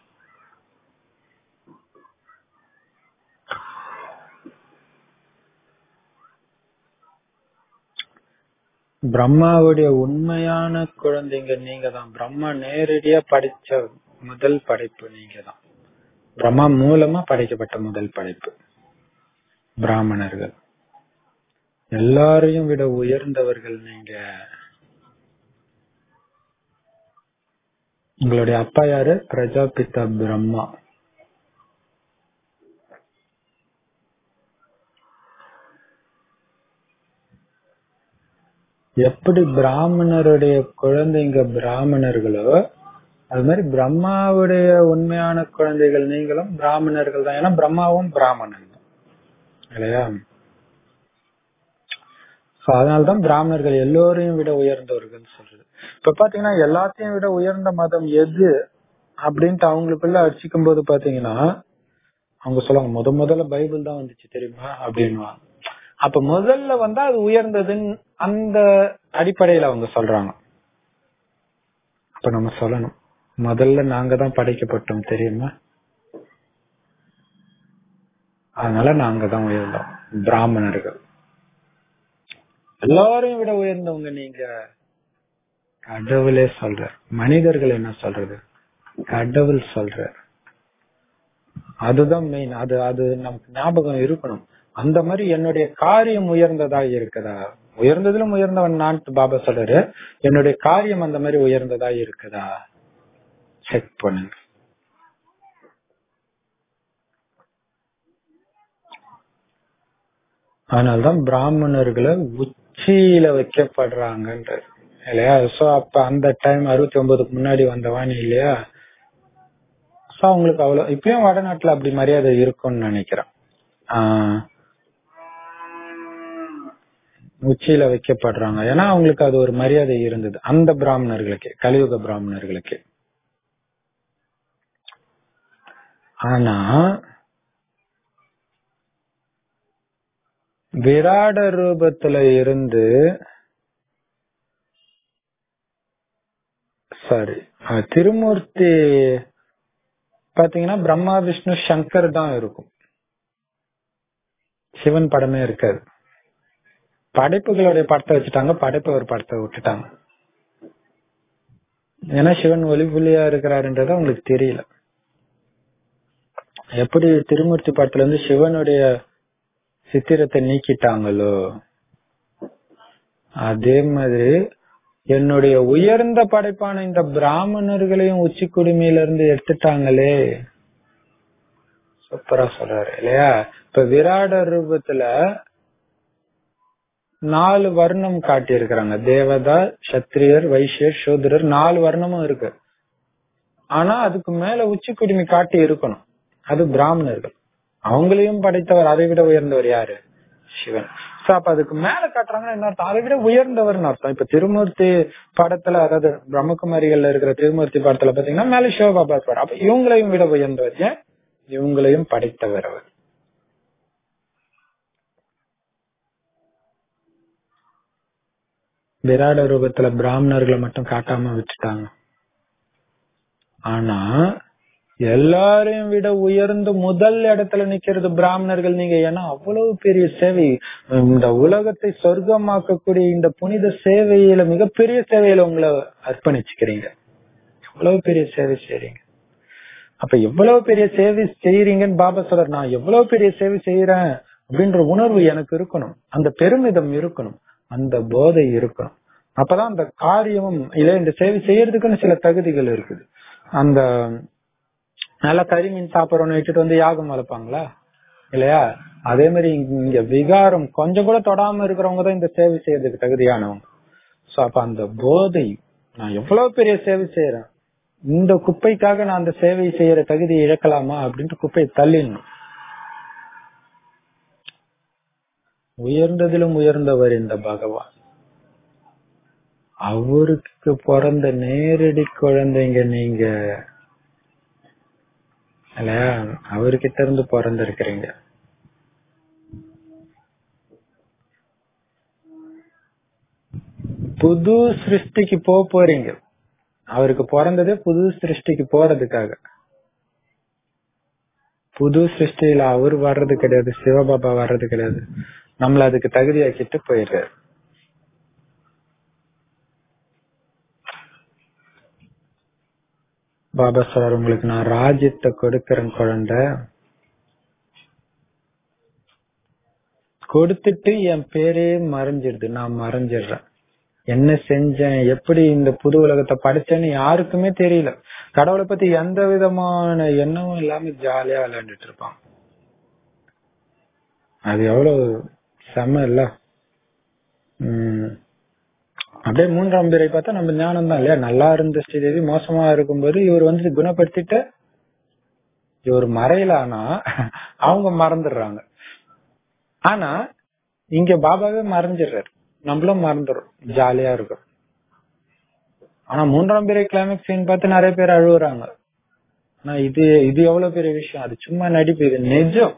பிரம்மாவுடைய உண்மையான குழந்தைங்க நீங்க தான் பிரம்மா நேரடியா படிச்ச முதல் படைப்பு நீங்க தான் பிரம்மா மூலமா படைக்கப்பட்ட முதல் படைப்பு பிராமணர்கள் எல்லாரையும் விட உயர்ந்தவர்கள் நீங்க உங்களுடைய அப்பா யாரு பிரஜாபிதா பிரம்மா எப்படி பிராமணருடைய குழந்தைங்க பிராமணர்களோ அது மாதிரி பிரம்மாவுடைய உண்மையான குழந்தைகள் நீங்களும் பிராமணர்கள் தான் ஏன்னா பிரம்மாவும் பிராமணன் தான் இல்லையா So, அதனாலதான் பிராமணர்கள் எல்லோரையும் விட உயர்ந்தவர்கள் சொல்றது இப்ப பாத்தீங்கன்னா எல்லாத்தையும் விட உயர்ந்த மதம் எது அப்படின்ட்டு அவங்களுக்குள்ள அடிச்சுக்கும் போது பாத்தீங்கன்னா அவங்க சொல்லுவாங்க முத முதல்ல பைபிள் தான் வந்துச்சு தெரியுமா அப்படின்னுவாங்க அப்ப முதல்ல வந்தா அது உயர்ந்ததுன்னு அந்த அடிப்படையில அவங்க சொல்றாங்க அப்ப நம்ம சொல்லணும் முதல்ல நாங்க தான் படைக்கப்பட்டோம் தெரியுமா அதனால நாங்க தான் உயர்ந்தோம் பிராமணர்கள் எல்லாரையும் விட உயர்ந்தவங்க நீங்க கடவுளே சொல்ற மனிதர்கள் என்ன சொல்றது கடவுள் சொல்ற அதுதான் மெயின் அது அது நமக்கு ஞாபகம் இருக்கணும் அந்த மாதிரி என்னுடைய காரியம் உயர்ந்ததா இருக்குதா உயர்ந்ததிலும் உயர்ந்தவன் நான் பாபா சொல்றாரு என்னுடைய காரியம் அந்த மாதிரி உயர்ந்ததா இருக்குதா செக் பண்ணுங்க அதனால்தான் பிராமணர்களை உச்சியில வைக்கப்படுறாங்கன்ற இல்லையா சோ அப்ப அந்த டைம் அறுபத்தி ஒன்பதுக்கு முன்னாடி வந்த வாணி இல்லையா சோ அவங்களுக்கு அவ்வளவு இப்பயும் வடநாட்டுல அப்படி மரியாதை இருக்கும்னு நினைக்கிறேன் ஆஹ் உச்சியில வைக்கப்படுறாங்க ஏன்னா அவங்களுக்கு அது ஒரு மரியாதை இருந்தது அந்த பிராமணர்களுக்கு கலியுக பிராமணர்களுக்கு ஆனா விராட ரூபத்துல இருந்து சாரி திருமூர்த்தி பாத்தீங்கன்னா பிரம்மா விஷ்ணு சங்கர் தான் இருக்கும் சிவன் படமே இருக்காது படைப்புகளுடைய படத்தை வச்சுட்டாங்க படைப்பு ஒரு படத்தை விட்டுட்டாங்க ஏன்னா சிவன் ஒளி புள்ளியா இருக்கிறாருன்றது அவங்களுக்கு தெரியல எப்படி திருமூர்த்தி படத்துல இருந்து சிவனுடைய சித்திரத்தை நீக்கிட்டாங்களோ அதே மாதிரி என்னுடைய உயர்ந்த படைப்பான இந்த பிராமணர்களையும் உச்சி குடுமையில இருந்து எடுத்துட்டாங்களே சூப்பரா சொல்றாரு இல்லையா இப்ப விராட ரூபத்துல நாலு வர்ணம் காட்டி இருக்கிறாங்க தேவதா சத்திரியர் வைசியர் சூத்ரர் நாலு வர்ணமும் இருக்கு ஆனா அதுக்கு மேல உச்சி குடுமி காட்டி இருக்கணும் அது பிராமணர்கள் அவங்களையும் படைத்தவர் அதை விட உயர்ந்தவர் யாரு சிவன் சோ அப்ப அதுக்கு மேல காட்டுறாங்கன்னா என்ன அர்த்தம் அதை விட உயர்ந்தவர்னு அர்த்தம் இப்ப திருமூர்த்தி படத்துல அதாவது பிரம்மகுமாரிகள்ல இருக்கிற திருமூர்த்தி படத்துல பாத்தீங்கன்னா மேல சிவபாபா இருப்பார் அப்ப இவங்களையும் விட உயர்ந்தவர் ஏன் இவங்களையும் படைத்தவர் அவர் விராட ரூபத்துல பிராமணர்களை மட்டும் காட்டாம விட்டுட்டாங்க ஆனா எல்லாரையும் விட உயர்ந்து முதல் இடத்துல நிக்கிறது பிராமணர்கள் நீங்க ஏன்னா அவ்வளவு பெரிய சேவை இந்த உலகத்தை சொர்க்கமாக்கக்கூடிய இந்த புனித சேவையில மிகப்பெரிய சேவையில உங்களை அர்ப்பணிச்சுக்கிறீங்க எவ்வளவு பெரிய சேவை செய்றீங்க அப்ப எவ்வளவு பெரிய சேவை செய்யறீங்கன்னு பாபா சொல்ற நான் எவ்வளவு பெரிய சேவை செய்யறேன் அப்படின்ற உணர்வு எனக்கு இருக்கணும் அந்த பெருமிதம் இருக்கணும் அந்த போதை இருக்கணும் அப்பதான் அந்த காரியமும் இல்ல இந்த சேவை செய்யறதுக்குன்னு சில தகுதிகள் இருக்குது அந்த நல்லா கறி மீன் சாப்பிடறவனை வச்சுட்டு வந்து யாகம் வளர்ப்பாங்களா இல்லையா அதே மாதிரி இங்க- இங்க விகாரம் கொஞ்சம் கூட தொடாம இருக்கிறவங்க தான் இந்த சேவை செய்யறதுக்கு தகுதியானவங்க சோ அப்ப அந்த போதை நான் எவ்வளவு பெரிய சேவை செய்யறேன் இந்த குப்பைக்காக நான் அந்த சேவை செய்யற தகுதியை இழக்கலாமா அப்படின்ட்டு குப்பையை தள்ளிடணும் உயர்ந்ததிலும் உயர்ந்தவர் இந்த பகவான் அவருக்கு பிறந்த நேரடி குழந்தைங்க நீங்க இல்லையா அவர்கிட்ட இருந்து பிறந்திருக்கிறீங்க புது சிருஷ்டிக்கு போக போறீங்க அவருக்கு பிறந்ததே புது சிருஷ்டிக்கு போறதுக்காக புது சிருஷ்டியில அவர் வர்றது கிடையாது சிவபாபா வர்றது கிடையாது நம்மள அதுக்கு தகுதியாக்கிட்டு போயிடுறாரு பாபா சார் உங்களுக்கு நான் ராஜ்யத்தை கொடுக்கறேன் குழந்தை கொடுத்துட்டு என் பேரே மறைஞ்சிடுது நான் மறைஞ்சிடுறேன் என்ன செஞ்சேன் எப்படி இந்த புது உலகத்தை படிச்சேன்னு யாருக்குமே தெரியல கடவுளை பத்தி எந்த விதமான எண்ணமும் இல்லாம ஜாலியா விளையாண்டுட்டு இருப்பான் அது எவ்வளவு செம இல்ல உம் அப்படியே மூன்றாம் பிறை பார்த்தா நம்ம ஞானம் தான் இல்லையா நல்லா இருந்த ஸ்ரீதேவி மோசமா இருக்கும்போது இவர் வந்து குணப்படுத்திட்டு இவர் மறையலானா அவங்க மறந்துடுறாங்க ஆனா இங்க பாபாவே மறைஞ்சிடுறாரு நம்மளும் மறந்துடும் ஜாலியா இருக்கும் ஆனா மூன்றாம் பிறை கிளைமேக்ஸ் சீன் பார்த்து நிறைய பேர் அழுகுறாங்க ஆனா இது இது எவ்வளவு பெரிய விஷயம் அது சும்மா நடிப்பு இது நிஜம்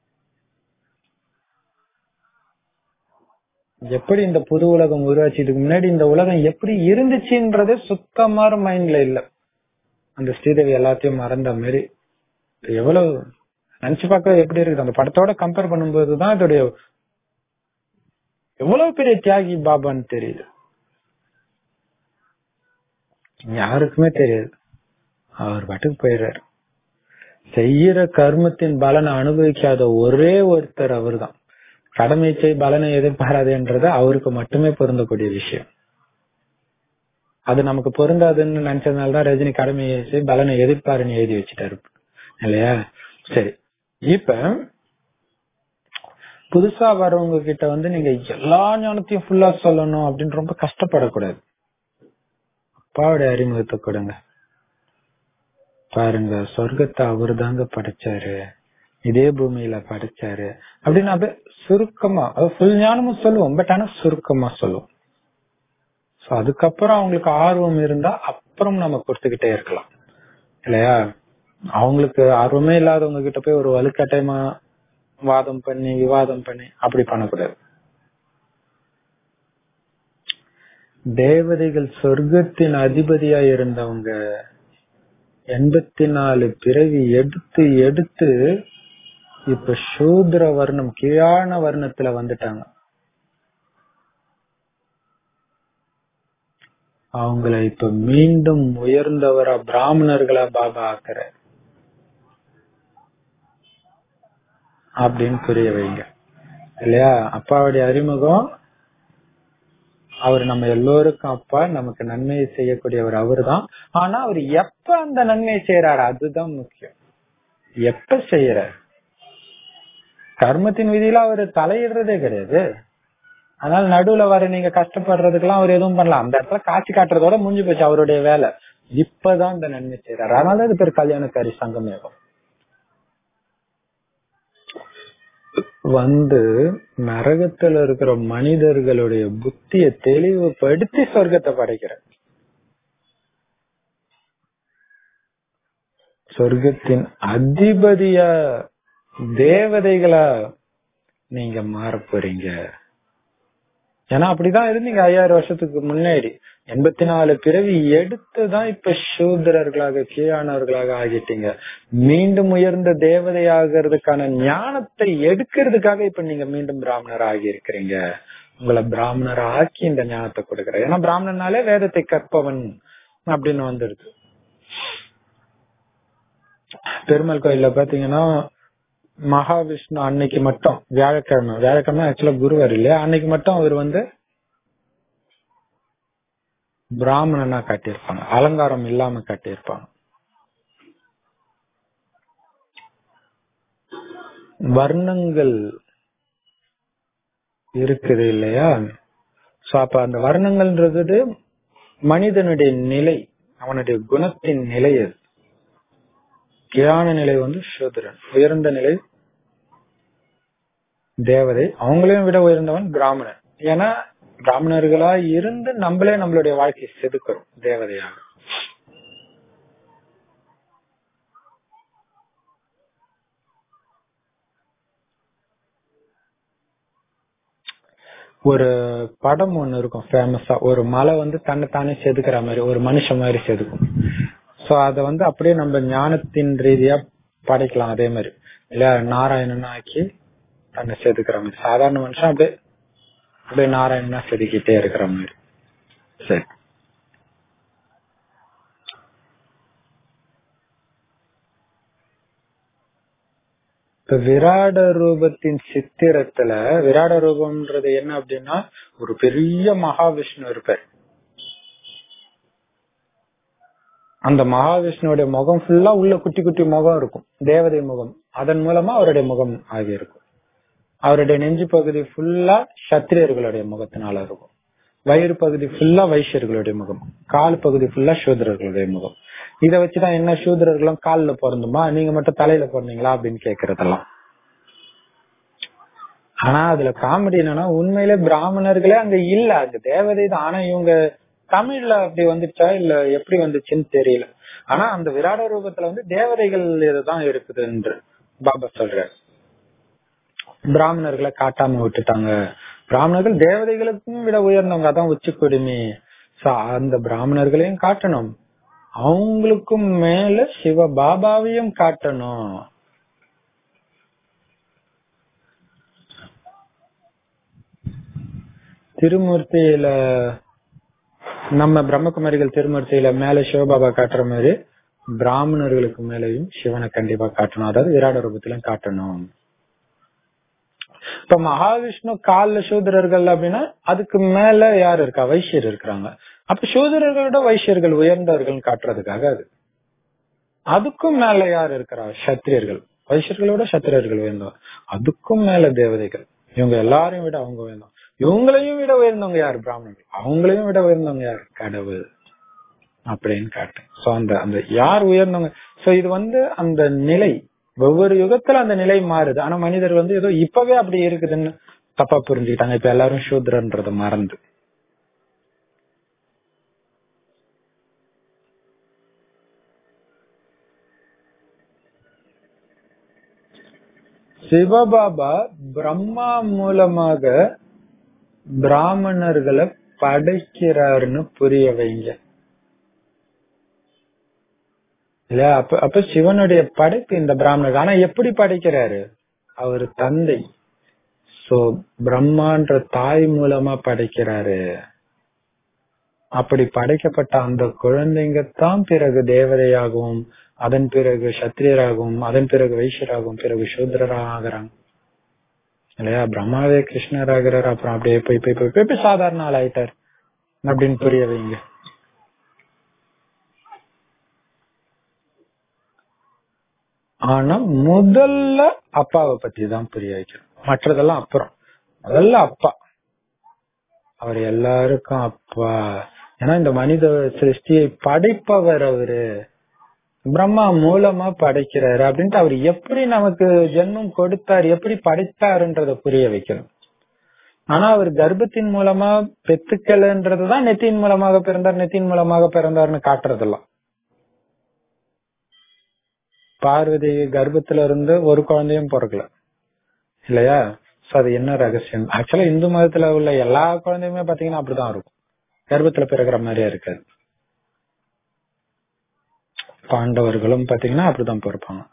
எப்படி இந்த புது உலகம் உருவாச்சு இதுக்கு முன்னாடி இந்த உலகம் எப்படி இருந்துச்சுன்றதே சுத்தமான மைண்ட்ல இல்ல அந்த ஸ்ரீதேவி எல்லாத்தையும் மறந்த மாதிரி இது எவ்வளவு நினைச்சு பார்க்க எப்படி இருக்குது அந்த படத்தோட கம்பேர் பண்ணும்போதுதான் இதோடைய எவ்வளவு பெரிய தியாகி பாபான்னு தெரியுது யாருக்குமே தெரியாது அவர் பாட்டுக்கு போயிடுறாரு செய்யற கர்மத்தின் பலனை அனுபவிக்காத ஒரே ஒருத்தர் அவர்தான் கடமை செய் பலனை எதிர்பாராதுன்றது அவருக்கு மட்டுமே பொருந்தக்கூடிய விஷயம் அது நமக்கு பொருந்தாதுன்னு நினைச்சதுனாலதான் ரஜினி கடமையை செய் பலனை எதிர்பாருன்னு எழுதி வச்சுட்டாரு இல்லையா சரி இப்ப புதுசா வர்றவங்க கிட்ட வந்து நீங்க எல்லா ஞானத்தையும் ஃபுல்லா சொல்லணும் அப்படின்னு ரொம்ப கஷ்டப்படக்கூடாது அப்பாவுடைய அறிமுகத்தை கொடுங்க பாருங்க சொர்க்கத்தை அவரு தாங்க படைச்சாரு இதே பூமியில படைச்சாரு அப்படின்னு அப்படியே சுருக்கமா ஃபுல் ஞானமும் சொல்லுவோம் பட் ஆனா சுருக்கமா சொல்லுவோம் சோ அதுக்கப்புறம் அவங்களுக்கு ஆர்வம் இருந்தா அப்புறம் நம்ம கொடுத்துக்கிட்டே இருக்கலாம் இல்லையா அவங்களுக்கு ஆர்வமே இல்லாதவங்க கிட்ட போய் ஒரு வலுக்கட்டாயமா வாதம் பண்ணி விவாதம் பண்ணி அப்படி பண்ணக்கூடாது தேவதைகள் சொர்க்கத்தின் அதிபதியா இருந்தவங்க எண்பத்தி நாலு பிறவி எடுத்து எடுத்து இப்ப சூத்ர வர்ணம் கீழான வர்ணத்துல வந்துட்டாங்க அவங்கள இப்ப மீண்டும் உயர்ந்தவரா பிராமணர்களா பாபா ஆக்குற அப்படின்னு புரிய வைங்க இல்லையா அப்பாவுடைய அறிமுகம் அவர் நம்ம எல்லோருக்கும் அப்பா நமக்கு நன்மையை செய்யக்கூடியவர் அவர் தான் ஆனா அவர் எப்ப அந்த நன்மையை செய்யறாரு அதுதான் முக்கியம் எப்ப செய்யறாரு கர்மத்தின் விதியில அவர் தலையிடுறதே கிடையாது அதனால நடுவுல வர நீங்க கஷ்டப்படுறதுக்கெல்லாம் அவர் எதுவும் பண்ணலாம் அந்த இடத்துல காட்சி காட்டுறதோட முடிஞ்சு போச்சு அவருடைய வேலை இப்பதான் இந்த நன்மை செய்யறாரு அதனால இது பேர் கல்யாணக்காரி சங்கம் யோகம் வந்து நரகத்துல இருக்கிற மனிதர்களுடைய புத்திய தெளிவுபடுத்தி சொர்க்கத்தை படைக்கிற சொர்க்கத்தின் அதிபதியா தேவதைகளா நீங்க மாற போறீங்க ஏன்னா அப்படிதான் இருந்தீங்க ஐயாயிரம் வருஷத்துக்கு முன்னாடி எண்பத்தி நாலு பிறவி எடுத்துதான் இப்ப சூத்திரர்களாக கீழானவர்களாக ஆகிட்டீங்க மீண்டும் உயர்ந்த தேவதை ஆகிறதுக்கான ஞானத்தை எடுக்கிறதுக்காக இப்ப நீங்க மீண்டும் பிராமணர் ஆகி இருக்கிறீங்க உங்களை பிராமணர் ஆக்கி இந்த ஞானத்தை கொடுக்குற ஏன்னா பிராமணனாலே வேதத்தை கற்பவன் அப்படின்னு வந்துடுது பெருமாள் கோயில்ல பாத்தீங்கன்னா மகாவிஷ்ணு அன்னைக்கு மட்டும் வியாழக்கிழமை வியாழக்கிழமை ஆக்சுவலா குருவார் இல்லையா அன்னைக்கு மட்டும் அவர் வந்து பிராமணனா காட்டியிருப்பாங்க அலங்காரம் இல்லாம காட்டியிருப்பாங்க வர்ணங்கள் இருக்குது இல்லையா சோ அப்ப அந்த வர்ணங்கள்ன்றது மனிதனுடைய நிலை அவனுடைய குணத்தின் நிலை அது கீழான நிலை வந்து சூத்திரன் உயர்ந்த நிலை தேவதை அவங்களையும் விட உயர்ந்தவன் பிராமணன் ஏன்னா பிராமணர்களா இருந்து நம்மளே நம்மளுடைய வாழ்க்கையை செதுக்கிறோம் தேவதையாக ஒரு படம் ஒண்ணு இருக்கும் ஃபேமஸா ஒரு மலை வந்து தன்னை தானே செதுக்கிற மாதிரி ஒரு மனுஷன் மாதிரி செதுக்கும் சோ அத வந்து அப்படியே நம்ம ஞானத்தின் ரீதியா படைக்கலாம் அதே மாதிரி இல்ல நாராயணன் ஆக்கி தன்னை செதுக்கிற மாதிரி சாதாரண மனுஷன் அப்படியே அப்படியே நாராயணனா செதுக்கிட்டே இருக்கிற மாதிரி சரி இப்ப விராட ரூபத்தின் சித்திரத்துல விராட ரூபம்ன்றது என்ன அப்படின்னா ஒரு பெரிய மகாவிஷ்ணு இருப்பார் அந்த மகாவிஷ்ணுடைய முகம் ஃபுல்லா உள்ள குட்டி குட்டி முகம் இருக்கும் தேவதை முகம் அதன் மூலமா அவருடைய முகம் ஆகி இருக்கும் அவருடைய நெஞ்சு பகுதி ஃபுல்லா சத்திரியர்களுடைய முகத்தினால இருக்கும் வயிறு பகுதி ஃபுல்லா வைசியர்களுடைய முகம் கால் பகுதி ஃபுல்லா சூதரர்களுடைய முகம் இத வச்சுதான் என்ன சூதரர்களும் கால்ல பிறந்துமா நீங்க மட்டும் தலையில பிறந்தீங்களா அப்படின்னு கேக்குறதெல்லாம் ஆனா அதுல காமெடி என்னன்னா உண்மையிலே பிராமணர்களே அங்க இல்ல அங்க தேவதை தான் ஆனா இவங்க தமிழ்ல அப்படி வந்துச்சா இல்ல எப்படி வந்துச்சுன்னு தெரியல ஆனா அந்த விராட ரூபத்துல வந்து தேவதைகள் இதுதான் இருக்குது என்று பாபா சொல்றாரு பிராமணர்களை காட்டாம விட்டுட்டாங்க பிராமணர்கள் தேவதைகளுக்கும் விட உயர்ந்தவங்க அதான் உச்சி குடுமி அந்த பிராமணர்களையும் காட்டணும் அவங்களுக்கும் மேல சிவ பாபாவையும் காட்டணும் திருமூர்த்தியில நம்ம பிரம்மகுமாரிகள் திருமூர்த்தியில மேல சிவபாபா காட்டுற மாதிரி பிராமணர்களுக்கு மேலையும் சிவனை கண்டிப்பா காட்டணும் அதாவது விராட ரூபத்திலும் காட்டணும் இப்ப மகாவிஷ்ணு கால்ல சூதரர்கள் அப்படின்னா அதுக்கு மேல யார் இருக்கா வைசியர் இருக்கிறாங்க அப்ப சூதரர்களோட வைசியர்கள் உயர்ந்தவர்கள் காட்டுறதுக்காக அது அதுக்கும் மேல யார் இருக்கிறா சத்திரியர்கள் வைசியர்களோட சத்திரியர்கள் உயர்ந்தவர் அதுக்கும் மேல தேவதைகள் இவங்க எல்லாரையும் விட அவங்க உயர்ந்தவங்க இவங்களையும் விட உயர்ந்தவங்க யார் பிராமணர்கள் அவங்களையும் விட உயர்ந்தவங்க யார் கடவுள் அப்படின்னு காட்டேன் சோ அந்த அந்த யார் உயர்ந்தவங்க சோ இது வந்து அந்த நிலை ஒவ்வொரு யுகத்துல அந்த நிலை மாறுது ஆனா மனிதர் வந்து ஏதோ இப்பவே அப்படி இருக்குதுன்னு தப்பா புரிஞ்சுக்கிட்டாங்க இப்ப எல்லாரும் சூத்ரன்றத மறந்து சிவபாபா பிரம்மா மூலமாக பிராமணர்களை படைக்கிறாருன்னு புரிய வைங்க இல்ல அப்ப அப்ப சிவனுடைய படைப்பு இந்த பிராமணர் ஆனா எப்படி படைக்கிறாரு அவர் தந்தை சோ பிரம்மான்ற தாய் மூலமா படைக்கிறாரு அப்படி படைக்கப்பட்ட அந்த குழந்தைங்க தான் பிறகு தேவதையாகவும் அதன் பிறகு சத்திரியராகவும் அதன் பிறகு வைஷ்யராகவும் பிறகு சூத்ரராக ஆகிறாங்க இல்லையா பிரம்மாவே கிருஷ்ணர் ஆகிறார் அப்புறம் அப்படியே போய் போய் போய் போய் சாதாரண ஆள் ஆயிட்டார் அப்படின்னு புரிய வைங்க ஆனா முதல்ல அப்பாவை பத்தி தான் புரிய வைக்கணும் மற்றதெல்லாம் அப்புறம் முதல்ல அப்பா அவர் எல்லாருக்கும் அப்பா ஏன்னா இந்த மனித சிருஷ்டியை படைப்பவர் அவரு பிரம்மா மூலமா படைக்கிறாரு அப்படின்ட்டு அவர் எப்படி நமக்கு ஜென்மம் கொடுத்தார் எப்படி படைத்தாருன்றத புரிய வைக்கணும் ஆனா அவர் கர்ப்பத்தின் மூலமா பெத்துக்கலன்றதுதான் நெத்தின் மூலமாக பிறந்தார் நெத்தின் மூலமாக பிறந்தார்னு காட்டுறதெல்லாம் பார்வதி கர்ப்பத்துல இருந்து ஒரு குழந்தையும் பிறக்கல இல்லையா So, அது என்ன ரகசியம் ஆக்சுவலா இந்து மதத்துல உள்ள எல்லா குழந்தையுமே பாத்தீங்கன்னா அப்படிதான் இருக்கும் கர்ப்பத்துல பிறகுற மாதிரியே இருக்காது பாண்டவர்களும் பாத்தீங்கன்னா அப்படிதான் பிறப்பாங்க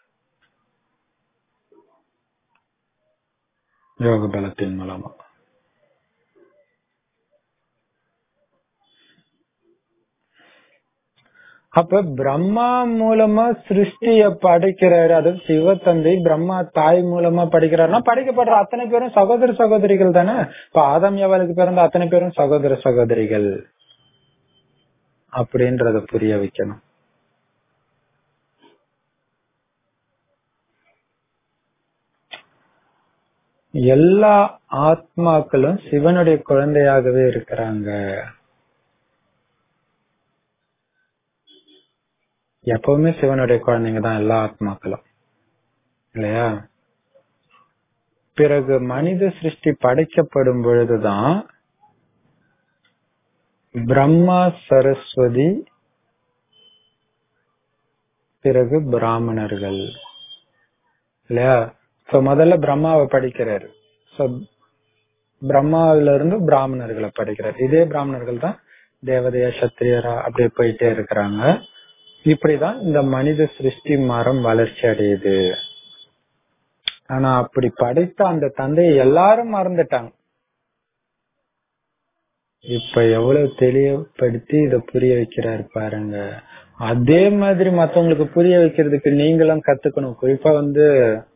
யோக பலத்தின் மூலமா அப்ப பிரம்மா மூலமா சிருஷ்டிய படைக்கிறாரு அது சிவத்தந்தை பிரம்மா தாய் மூலமா படைக்கிறாருன்னா படைக்கப்படுற அத்தனை பேரும் சகோதர சகோதரிகள் தானே இப்ப ஆதம் எவளுக்கு பிறந்த அத்தனை பேரும் சகோதர சகோதரிகள் அப்படின்றத புரிய வைக்கணும் எல்லா ஆத்மாக்களும் சிவனுடைய குழந்தையாகவே இருக்கிறாங்க எப்பவுமே சிவனுடைய குழந்தைங்க தான் எல்லா ஆத்மாக்களும் இல்லையா பிறகு மனித சிருஷ்டி படைக்கப்படும் பொழுதுதான் பிரம்மா சரஸ்வதி பிறகு பிராமணர்கள் இல்லையா சோ முதல்ல பிரம்மாவை படிக்கிறாரு சோ பிரம்மாவில இருந்து பிராமணர்களை படிக்கிறார் இதே பிராமணர்கள் தான் தேவதையா சத்திரியரா அப்படியே போயிட்டே இருக்கிறாங்க இப்படிதான் இந்த மனித சிருஷ்டி மரம் வளர்ச்சி அடையுது ஆனா அப்படி படைத்த அந்த தந்தையை எல்லாரும் மறந்துட்டாங்க இப்ப எவ்வளவு தெளிவுபடுத்தி இத புரிய வைக்கிறாரு பாருங்க அதே மாதிரி மத்தவங்களுக்கு புரிய வைக்கிறதுக்கு நீங்களும் கத்துக்கணும் குறிப்பா வந்து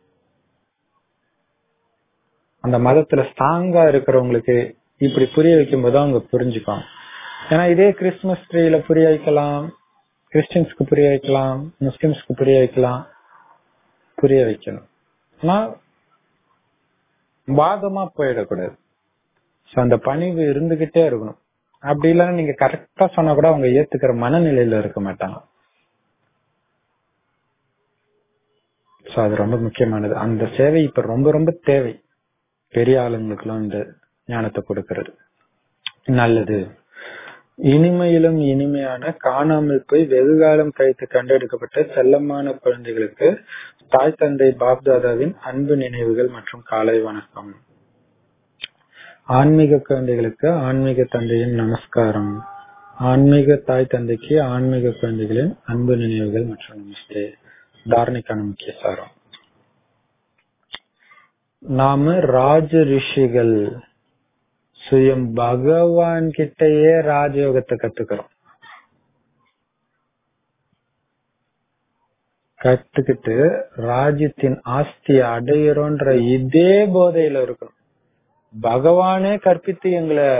அந்த மதத்துல ஸ்ட்ராங்கா இருக்கிறவங்களுக்கு இப்படி புரிய வைக்கும் போது அவங்க புரிஞ்சுப்பாங்க ஏன்னா இதே கிறிஸ்துமஸ் ட்ரீல புரிய வைக்கலாம் கிறிஸ்டின்ஸ்க்கு புரிய வைக்கலாம் முஸ்லிம்ஸ்க்கு புரிய வைக்கலாம் புரிய வைக்கணும் ஆனா வாதமா போயிடக்கூடாது சோ அந்த பணிவு இருந்துகிட்டே இருக்கணும் அப்படி இல்லைன்னா நீங்க கரெக்டா சொன்னா கூட அவங்க ஏத்துக்கிற மனநிலையில இருக்க மாட்டாங்க சோ அது ரொம்ப முக்கியமானது அந்த சேவை இப்ப ரொம்ப ரொம்ப தேவை பெரிய ஆளுங்களுக்குலாம் இந்த ஞானத்தை கொடுக்கிறது நல்லது இனிமையிலும் இனிமையான காணாமல் போய் வெகுகாலம் கழித்து கண்டெடுக்கப்பட்ட செல்லமான குழந்தைகளுக்கு தாய் தந்தை பாப்தாதாவின் அன்பு நினைவுகள் மற்றும் காலை வணக்கம் ஆன்மீக குழந்தைகளுக்கு ஆன்மீக தந்தையின் நமஸ்காரம் ஆன்மீக தாய் தந்தைக்கு ஆன்மீக குழந்தைகளின் அன்பு நினைவுகள் மற்றும் நமஸ்தே தாரணிக்கான முக்கிய சாரம் நாம ராஜ ரிஷிகள் சுயம் பகவான் கிட்டயே ராஜயோகத்தை கத்துக்கிறோம் கத்துக்கிட்டு ராஜ்யத்தின் ஆஸ்தியை அடையிறோன்ற இதே போதையில இருக்கணும் பகவானே கற்பித்து எங்களை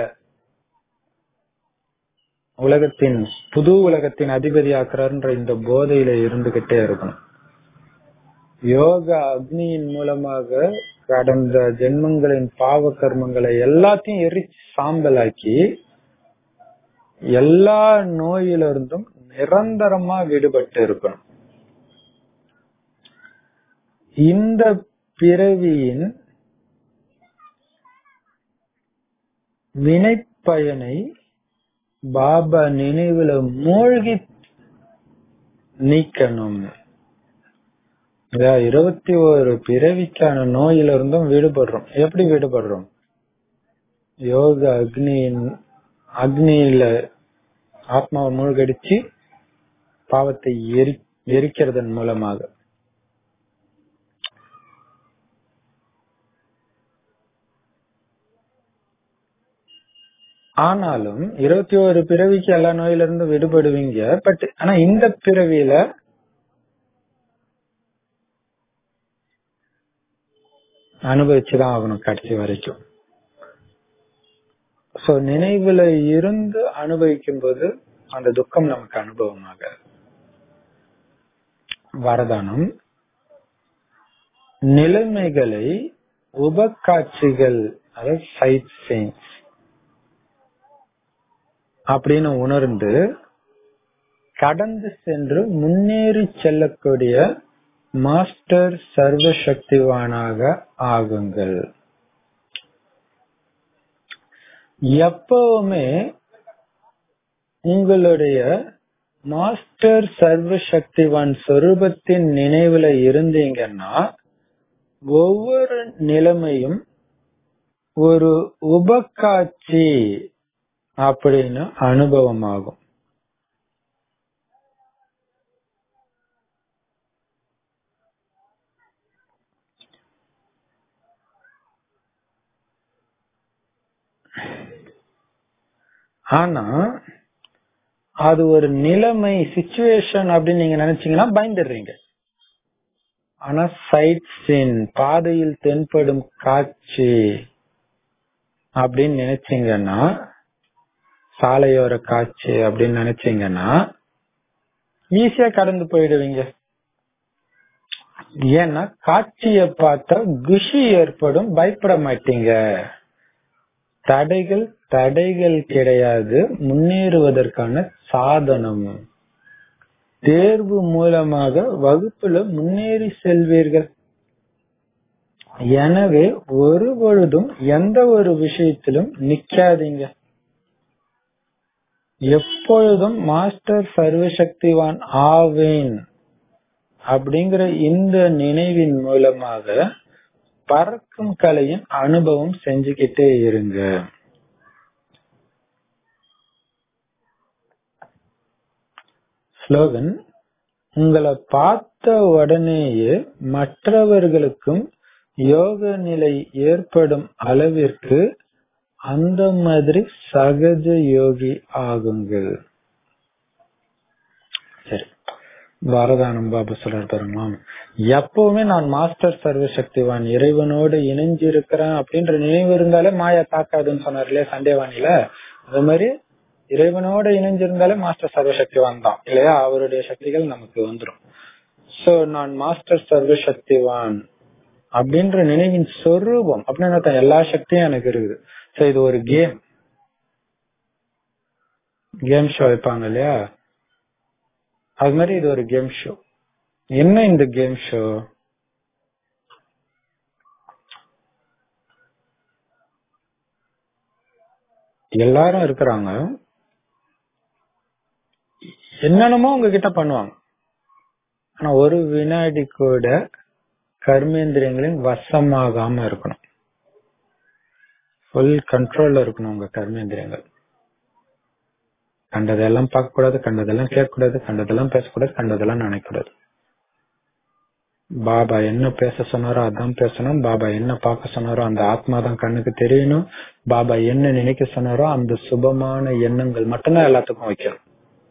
உலகத்தின் புது உலகத்தின் அதிபதி ஆக்குறாருன்ற இந்த போதையில இருந்துகிட்டே இருக்கணும் யோகா அக்னியின் மூலமாக கடந்த ஜென்மங்களின் பாவ கர்மங்களை எல்லாத்தையும் எரிச்சு சாம்பலாக்கி எல்லா நோயிலிருந்தும் நிரந்தரமா விடுபட்டு இருக்கணும் இந்த பிறவியின் வினைப்பயனை பாபா நினைவுல மூழ்கி நீக்கணும் இருபத்தி ஒரு பிறவிக்கான நோயில இருந்தும் விடுபடுறோம் எப்படி விடுபடுறோம் யோக அக்னியின் அக்னியில ஆத்மாவை மூழ்கடிச்சு பாவத்தை எரி எரிக்கிறதன் மூலமாக ஆனாலும் இருபத்தி ஒரு பிறவிக்கு எல்லா நோயில இருந்து விடுபடுவீங்க பட் ஆனா இந்த பிறவியில அனுபவிச்சுதான் ஆகணும் கடைசி வரைக்கும் சோ நினைவுல இருந்து அனுபவிக்கும் போது அந்த துக்கம் நமக்கு அனுபவமாக வரதானம் நிலைமைகளை உபகாட்சிகள் அதாவது சைட் சீன்ஸ் அப்படின்னு உணர்ந்து கடந்து சென்று முன்னேறி செல்லக்கூடிய மாஸ்டர் சர்வசக்திவானாக ஆகுங்கள் எப்பவுமே உங்களுடைய மாஸ்டர் சர்வசக்திவான் சொரூபத்தின் நினைவுல இருந்தீங்கன்னா ஒவ்வொரு நிலைமையும் ஒரு உபகாட்சி அப்படின்னு அனுபவம் ஆகும் ஆனா அது ஒரு நிலைமை சுச்சுவேஷன் அப்படின்னு நீங்க நினைச்சீங்கன்னா பயந்துடுறீங்க ஆனா சைட் சீன் பாதையில் தென்படும் காட்சி அப்படின்னு நினைச்சீங்கன்னா சாலையோர காட்சி அப்படின்னு நினைச்சீங்கன்னா ஈஸியா கடந்து போயிடுவீங்க ஏன்னா காட்சியை பார்த்தா குஷி ஏற்படும் பயப்பட மாட்டீங்க தடைகள் தடைகள் கிடையாது முன்னேறுவதற்கான சாதனம் தேர்வு மூலமாக வகுப்புல முன்னேறி செல்வீர்கள் எனவே ஒரு பொழுதும் எந்த ஒரு விஷயத்திலும் நிக்காதீங்க எப்பொழுதும் மாஸ்டர் சர்வசக்திவான் ஆவேன் அப்படிங்கிற இந்த நினைவின் மூலமாக பறக்கும் கலையின் அனுபவம் செஞ்சுக்கிட்டே இருங்க ஸ்லோகன் உங்களை பார்த்த உடனேயே மற்றவர்களுக்கும் யோக நிலை ஏற்படும் அளவிற்கு அந்த மாதிரி சகஜ யோகி ஆகுங்கள் சரி பாரதானம் பாபு சொல்றாரு பாருங்களா எப்பவுமே நான் மாஸ்டர் சர்வ சக்திவான் இறைவனோடு இணைஞ்சு இருக்கிறேன் அப்படின்ற நினைவு இருந்தாலே மாயா தாக்காதுன்னு சொன்னார் இல்லையா சண்டேவானில அது மாதிரி இறைவனோட இணைஞ்சிருந்தாலே மாஸ்டர் சர்வசக்திவான் தான் இல்லையா அவருடைய சக்திகள் நமக்கு வந்துடும் சோ நான் மாஸ்டர் சர்வசக்திவான் அப்படின்ற நினைவின் சொரூபம் அப்படின்னு எல்லா சக்தியும் எனக்கு இருக்குது சோ இது ஒரு கேம் கேம் ஷோ வைப்பாங்க இல்லையா அது மாதிரி இது ஒரு கேம் ஷோ என்ன இந்த கேம் ஷோ எல்லாரும் இருக்கிறாங்க என்னென்னமோ உங்ககிட்ட பண்ணுவாங்க ஆனா ஒரு வினாடி கூட கர்மேந்திரியங்களின் வசமாகாம இருக்கணும் ஃபுல் கண்ட்ரோல்ல இருக்கணும் உங்க கர்மேந்திரியங்கள் கண்டதெல்லாம் பார்க்க கூடாது கண்டதெல்லாம் கேட்க கூடாது கண்டதெல்லாம் பேசக்கூடாது கண்டதெல்லாம் நினைக்கூடாது பாபா என்ன பேச சொன்னாரோ அதான் பேசணும் பாபா என்ன பார்க்க சொன்னாரோ அந்த ஆத்மா தான் கண்ணுக்கு தெரியணும் பாபா என்ன நினைக்க சொன்னாரோ அந்த சுபமான எண்ணங்கள் மட்டும்தான் எல்லாத்துக்கும் வைக்கணும்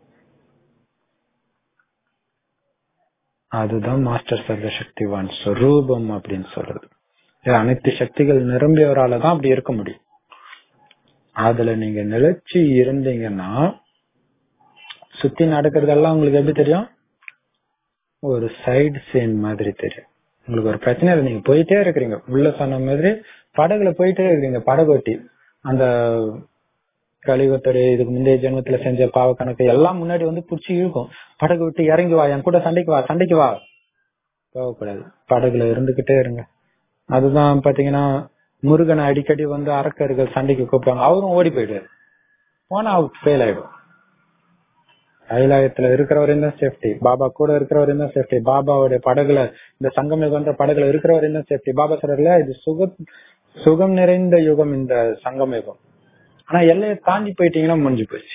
அதுதான் மாஸ்டர் சர்வ சக்திவான் ஸ்வரூபம் அப்படின்னு சொல்றது அனைத்து சக்திகள் நிரம்பியவரால தான் அப்படி இருக்க முடியும் அதுல நீங்க நிலைச்சு இருந்தீங்கன்னா சுத்தி நடக்கிறதெல்லாம் உங்களுக்கு எப்படி தெரியும் ஒரு சைடு சீன் மாதிரி தெரியும் உங்களுக்கு ஒரு பிரச்சனை இல்லை நீங்க போயிட்டே இருக்கிறீங்க உள்ள சொன்ன மாதிரி படகுல போயிட்டே இருக்கிறீங்க படகோட்டி அந்த கழிவத்துறை இதுக்கு முந்தைய ஜென்மத்துல செஞ்ச பாவ கணக்கு எல்லாம் முன்னாடி வந்து புடிச்சு இழுக்கும் படகு விட்டு இறங்கி வா என் கூட சண்டைக்கு வா சண்டைக்கு வா போகக்கூடாது படகுல இருந்துகிட்டே இருங்க அதுதான் பாத்தீங்கன்னா முருகனை அடிக்கடி வந்து அரக்கர்கள் சண்டைக்கு கூப்பிடுவாங்க அவரும் ஓடி போயிடுவாரு போனா அவுட் ஃபெயில் ஆயிடும் கைலாயத்துல இருக்கிறவரையும் தான் சேஃப்டி பாபா கூட இருக்கிறவரையும் தான் சேஃப்டி பாபாவுடைய படகுல இந்த சங்கம் யுகன்ற படகுல இருக்கிறவரையும் தான் சேஃப்டி பாபா சொல்றதுல இது சுக சுகம் நிறைந்த யுகம் இந்த சங்கம் யுகம் ஆனா எல்லையை தாண்டி போயிட்டீங்கன்னா முடிஞ்சு போச்சு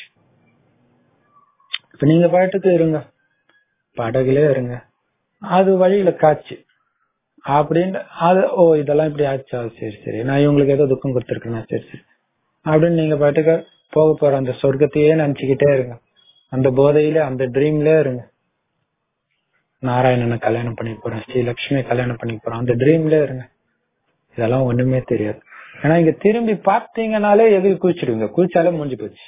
இப்ப நீங்க பாட்டுக்கு இருங்க படகுலே இருங்க அது வழியில காட்சி அப்படின்னு அது ஓ இதெல்லாம் இப்படி ஆச்சா சரி சரி நான் இவங்களுக்கு ஏதோ துக்கம் கொடுத்துருக்கேன் சரி சரி அப்படின்னு நீங்க பாட்டுக்கு போக போற அந்த சொர்க்கத்தையே நினைச்சுக்கிட்டே இருங்க அந்த போதையில அந்த ட்ரீம்ல இருங்க நாராயணனை கல்யாணம் பண்ணி போறேன் ஸ்ரீ லட்சுமி கல்யாணம் பண்ணி போறேன் அந்த ட்ரீம்ல இருங்க இதெல்லாம் ஒண்ணுமே தெரியாது ஏன்னா இங்க திரும்பி பார்த்தீங்கனாலே எதுக்கு குளிச்சிடுவீங்க குளிச்சாலே முடிஞ்சு போச்சு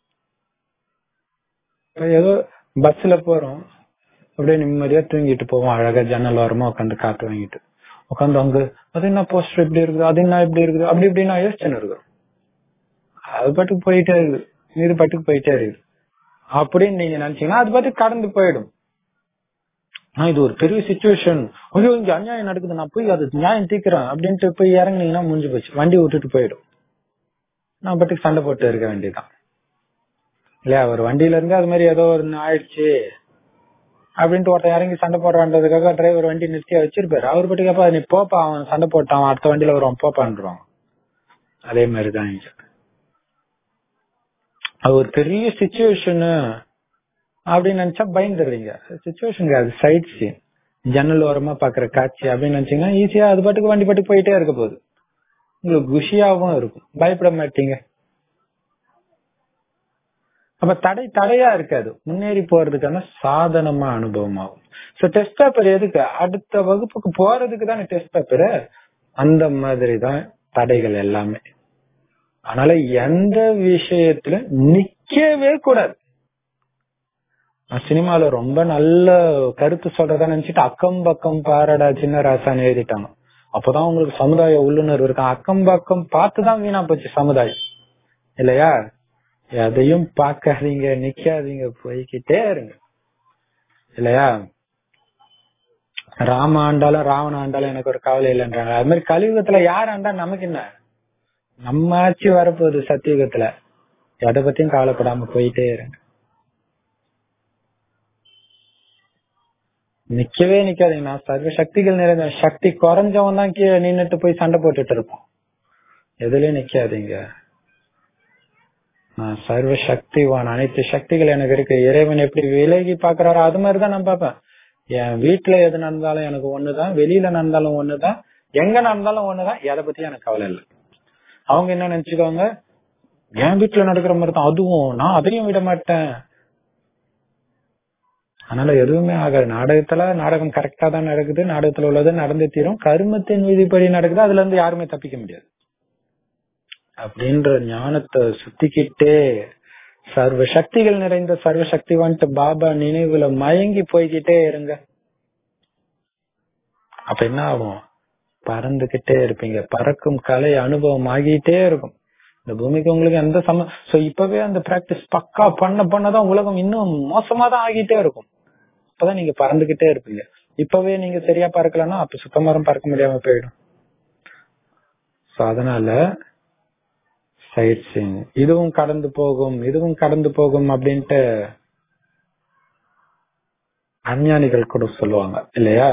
ஏதோ பஸ்ல போறோம் அப்படியே நிம்மதியா தூங்கிட்டு போவோம் அழகா ஜன்னல் ஓரமா உட்காந்து காத்து வாங்கிட்டு உட்காந்து அங்க அது என்ன போஸ்டர் இப்படி இருக்குது அது என்ன இப்படி இருக்குது அப்படி இப்படி நான் யோசிச்சுன்னு இருக்கிறோம் அது பாட்டுக்கு போயிட்டே இருக்குது இது பாட்டுக்கு போயிட்டே இருக்குது அப்படின்னு நீங்க நினைச்சீங்கன்னா அது பாட்டுக்கு கடந்து போயிடும் ஆனா இது ஒரு பெரிய சுச்சுவேஷன் ஐயோ இங்க அநியாயம் நடக்குது நான் போய் அது நியாயம் தீக்கிறேன் அப்படின்ட்டு போய் இறங்குனீங்கன்னா முடிஞ்சு போச்சு வண்டி விட்டுட்டு போயிடும் நான் பாட்டுக்கு சண்டை போட்டு இருக்க வேண்டியதுதான் இல்லையா ஒரு வண்டியில இருந்து அது மாதிரி ஏதோ ஒரு ஆயிடுச்சு அப்படின்ட்டு ஒருத்தன் இறங்கி சண்டை போடுறான்றதுக்காக டிரைவர் வண்டி நிறுத்தி வச்சிருப்பாரு அவர் பட்டுக்கப்பா நீ போப்பா அவன் சண்டை போட்டான் அடுத்த வண்டியில வருவான் போப்பான்றான் அதே மாதிரிதான் இங்க அது ஒரு பெரிய சுச்சுவேஷனு அப்படின்னு நினைச்சா பயந்துடுறீங்க சுச்சுவேஷன் அது சைட் சீன் ஜன்னல் ஓரமா பாக்குற காட்சி அப்படின்னு நினைச்சீங்கன்னா ஈஸியா அது பாட்டுக்கு வண்டி பாட்டுக்கு போயிட்டே இருக்க போகுது உங்களுக்கு குஷியாவும் இருக்கும் பயப்பட மாட்டீங்க அப்ப தடை தடையா இருக்காது முன்னேறி போறதுக்கான சாதனமா அனுபவம் ஆகும் சோ டெஸ்ட் பேப்பர் எதுக்கு அடுத்த வகுப்புக்கு போறதுக்கு தானே டெஸ்ட் பேப்பர் அந்த மாதிரி தான் தடைகள் எல்லாமே அதனால எந்த விஷயத்துல நிக்கவே கூடாது நான் சினிமால ரொம்ப நல்ல கருத்து சொல்றதா நினைச்சிட்டு அக்கம் பக்கம் பாரடா சின்ன ராசான்னு எழுதிட்டாங்க அப்பதான் உங்களுக்கு சமுதாய உள்ளுணர்வு இருக்கும் அக்கம் பக்கம் பார்த்துதான் வீணா போச்சு சமுதாயம் இல்லையா எதையும் பார்க்காதீங்க நிக்காதீங்க போய்கிட்டே இருங்க இல்லையா ராம ஆண்டாலும் ராவண ஆண்டாலும் எனக்கு ஒரு கவலை இல்லைன்றாங்க அது மாதிரி கலியுகத்துல யார் ஆண்டா நமக்கு என்ன நம்ம ஆட்சி வரப்போகுது சத்தியுகத்துல எதை பத்தியும் கவலைப்படாம போயிட்டே இருங்க நிக்கவே நிக்காதீங்க நான் சர்வ சக்திகள் நிறைந்த சக்தி குறைஞ்சவன் தான் கீழே நின்னுட்டு போய் சண்டை போட்டுட்டு இருப்போம் எதுலயும் நிக்காதீங்க நான் சர்வ சக்திவான் அனைத்து சக்திகள் எனக்கு இருக்கு இறைவன் எப்படி விலகி பாக்குறாரோ அது மாதிரிதான் நான் பார்ப்பேன் என் வீட்டுல எது நடந்தாலும் எனக்கு ஒண்ணுதான் வெளியில நடந்தாலும் ஒண்ணுதான் எங்க நடந்தாலும் ஒண்ணுதான் எதை பத்தி எனக்கு கவலை இல்லை அவங்க என்ன நினைச்சுக்கோங்க என் வீட்டுல நடக்கிற மாதிரி தான் அதுவும் நான் அதையும் விட மாட்டேன் அதனால எதுவுமே ஆகாது நாடகத்துல நாடகம் கரெக்டா தான் நடக்குது நாடகத்துல உள்ளது நடந்து தீரும் கருமத்தின் விதிப்படி நடக்குது அதுல இருந்து யாருமே தப்பிக்க முடியாது அப்படின்ற ஞானத்தை சுத்திக்கிட்டே சர்வ சக்திகள் நிறைந்த சர்வ சக்திவான்ட்டு பாபா நினைவுல மயங்கி போய்கிட்டே இருங்க அப்ப என்ன ஆகும் பறந்துகிட்டே இருப்பீங்க பறக்கும் கலை அனுபவம் ஆகிட்டே இருக்கும் இந்த பூமிக்கு உங்களுக்கு எந்த சம சோ இப்பவே அந்த பிராக்டிஸ் பக்கா பண்ண பண்ணதான் உலகம் இன்னும் மோசமா தான் ஆகிட்டே இருக்கும் அப்பதான் நீங்க பறந்துகிட்டே இருப்பீங்க இப்பவே நீங்க சரியா பறக்கலன்னா அப்ப சுத்தமரம் பறக்க முடியாம போயிடும் சோ அதனால சைட் சீன் இதுவும் கடந்து போகும் இதுவும் கடந்து போகும் அப்படின்ட்டு அஞ்ஞானிகள் கூட சொல்லுவாங்க இல்லையா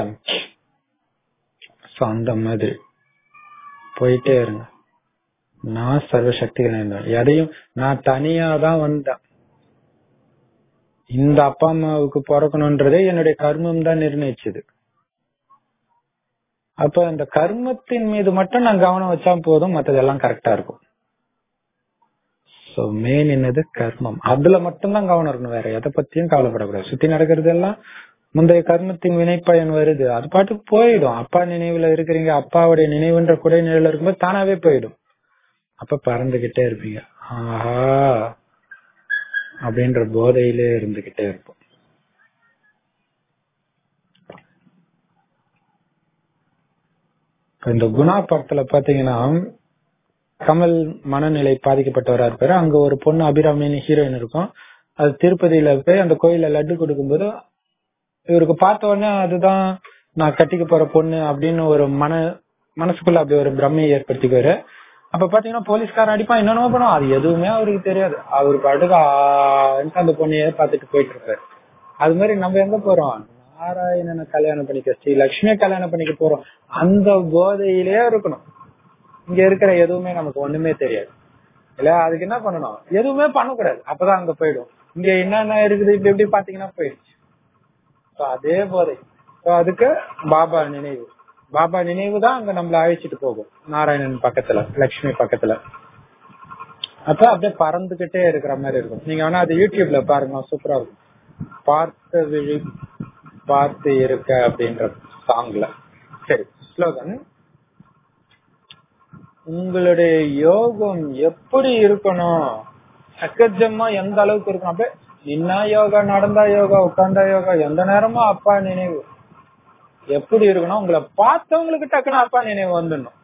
சோ அந்த மாதிரி போயிட்டே இருங்க நான் சர்வ சக்திகள் நிறைந்தவன். எதையும் நான் தனியா தான் வந்தேன் இந்த அப்பா அம்மாவுக்கு பிறக்கணும்ன்றதே என்னுடைய கர்மம் தான் நிர்ணயிச்சது அப்ப அந்த கர்மத்தின் மீது மட்டும் நான் கவனம் வச்சா போதும் மத்ததெல்லாம் கரெக்டா இருக்கும் சோ மெயின் என்னது கர்மம் அதுல மட்டும்தான் கவனம் இருக்கணும் வேற எதை பத்தியும் கவலைப்படக்கூடாது சுத்தி நடக்கிறது எல்லாம் முந்தைய கர்மத்தின் வினைப்பயன் வருது அது பாட்டுக்கு போயிடும் அப்பா நினைவுல இருக்கிறீங்க அப்பாவுடைய நினைவுன்ற குடை நிலையில இருக்கும்போது தானாவே போயிடும் அப்ப பறந்துகிட்டே இருப்பீங்க ஆஹா அப்படின்ற போதையிலே இருந்துகிட்டே இருப்போம் இப்ப இந்த குணா படத்துல பாத்தீங்கன்னா கமல் மனநிலை பாதிக்கப்பட்டவரா இருப்பாரு அங்க ஒரு பொண்ணு அபிராமின்னு ஹீரோயின் இருக்கும் அது திருப்பதியில போய் அந்த கோயில்ல லட்டு கொடுக்கும்போது இவருக்கு பார்த்த உடனே அதுதான் நான் கட்டிக்க போற பொண்ணு அப்படின்னு ஒரு மன மனசுக்குள்ள அப்படி ஒரு பிரம்மையை ஏற்படுத்திக்குவாரு அப்ப பாத்தீங்கன்னா போலீஸ்காரன் அடிப்பான் என்னென்னமோ பண்ணுவான் அது எதுவுமே அவருக்கு தெரியாது அவர் பாட்டுக்கு ஆன்ட்டு அந்த பொண்ணையே பார்த்துட்டு போயிட்டு இருப்பாரு அது மாதிரி நம்ம எங்க போறோம் நாராயணனை கல்யாணம் பண்ணிக்க ஸ்ரீ லட்சுமியை கல்யாணம் பண்ணிக்க போறோம் அந்த போதையிலே இருக்கணும் இங்க இருக்கிற எதுவுமே நமக்கு ஒண்ணுமே தெரியாது இல்ல அதுக்கு என்ன பண்ணணும் எதுவுமே பண்ணக்கூடாது அப்பதான் அங்க போயிடும் இங்க என்னென்ன இருக்குது இப்படி இப்படி பாத்தீங்கன்னா போயிடுச்சு So, அதே போதை So, அதுக்கு பாபா நினைவு பாபா நினைவு தான் அங்க நம்மள அழைச்சிட்டு போகும் நாராயணன் பக்கத்துல லட்சுமி பக்கத்துல அப்ப அப்படியே பறந்துகிட்டே இருக்கிற மாதிரி இருக்கும் நீங்க வேணா அது யூடியூப்ல பாருங்க சூப்பரா இருக்கும் பார்த்த விழி பார்த்து இருக்க அப்படின்ற சாங்ல சரி ஸ்லோகன் உங்களுடைய யோகம் எப்படி இருக்கணும் சக்கஜமா எந்த அளவுக்கு இருக்கணும் அப்படியே நின்னா யோகா நடந்தா யோகா உட்கார்ந்தா யோகா எந்த நேரமும் அப்பா நினைவு எப்படி இருக்கணும் உங்களை பார்த்தவங்களுக்கு டக்குன்னு அப்பா நினைவு வந்துடணும்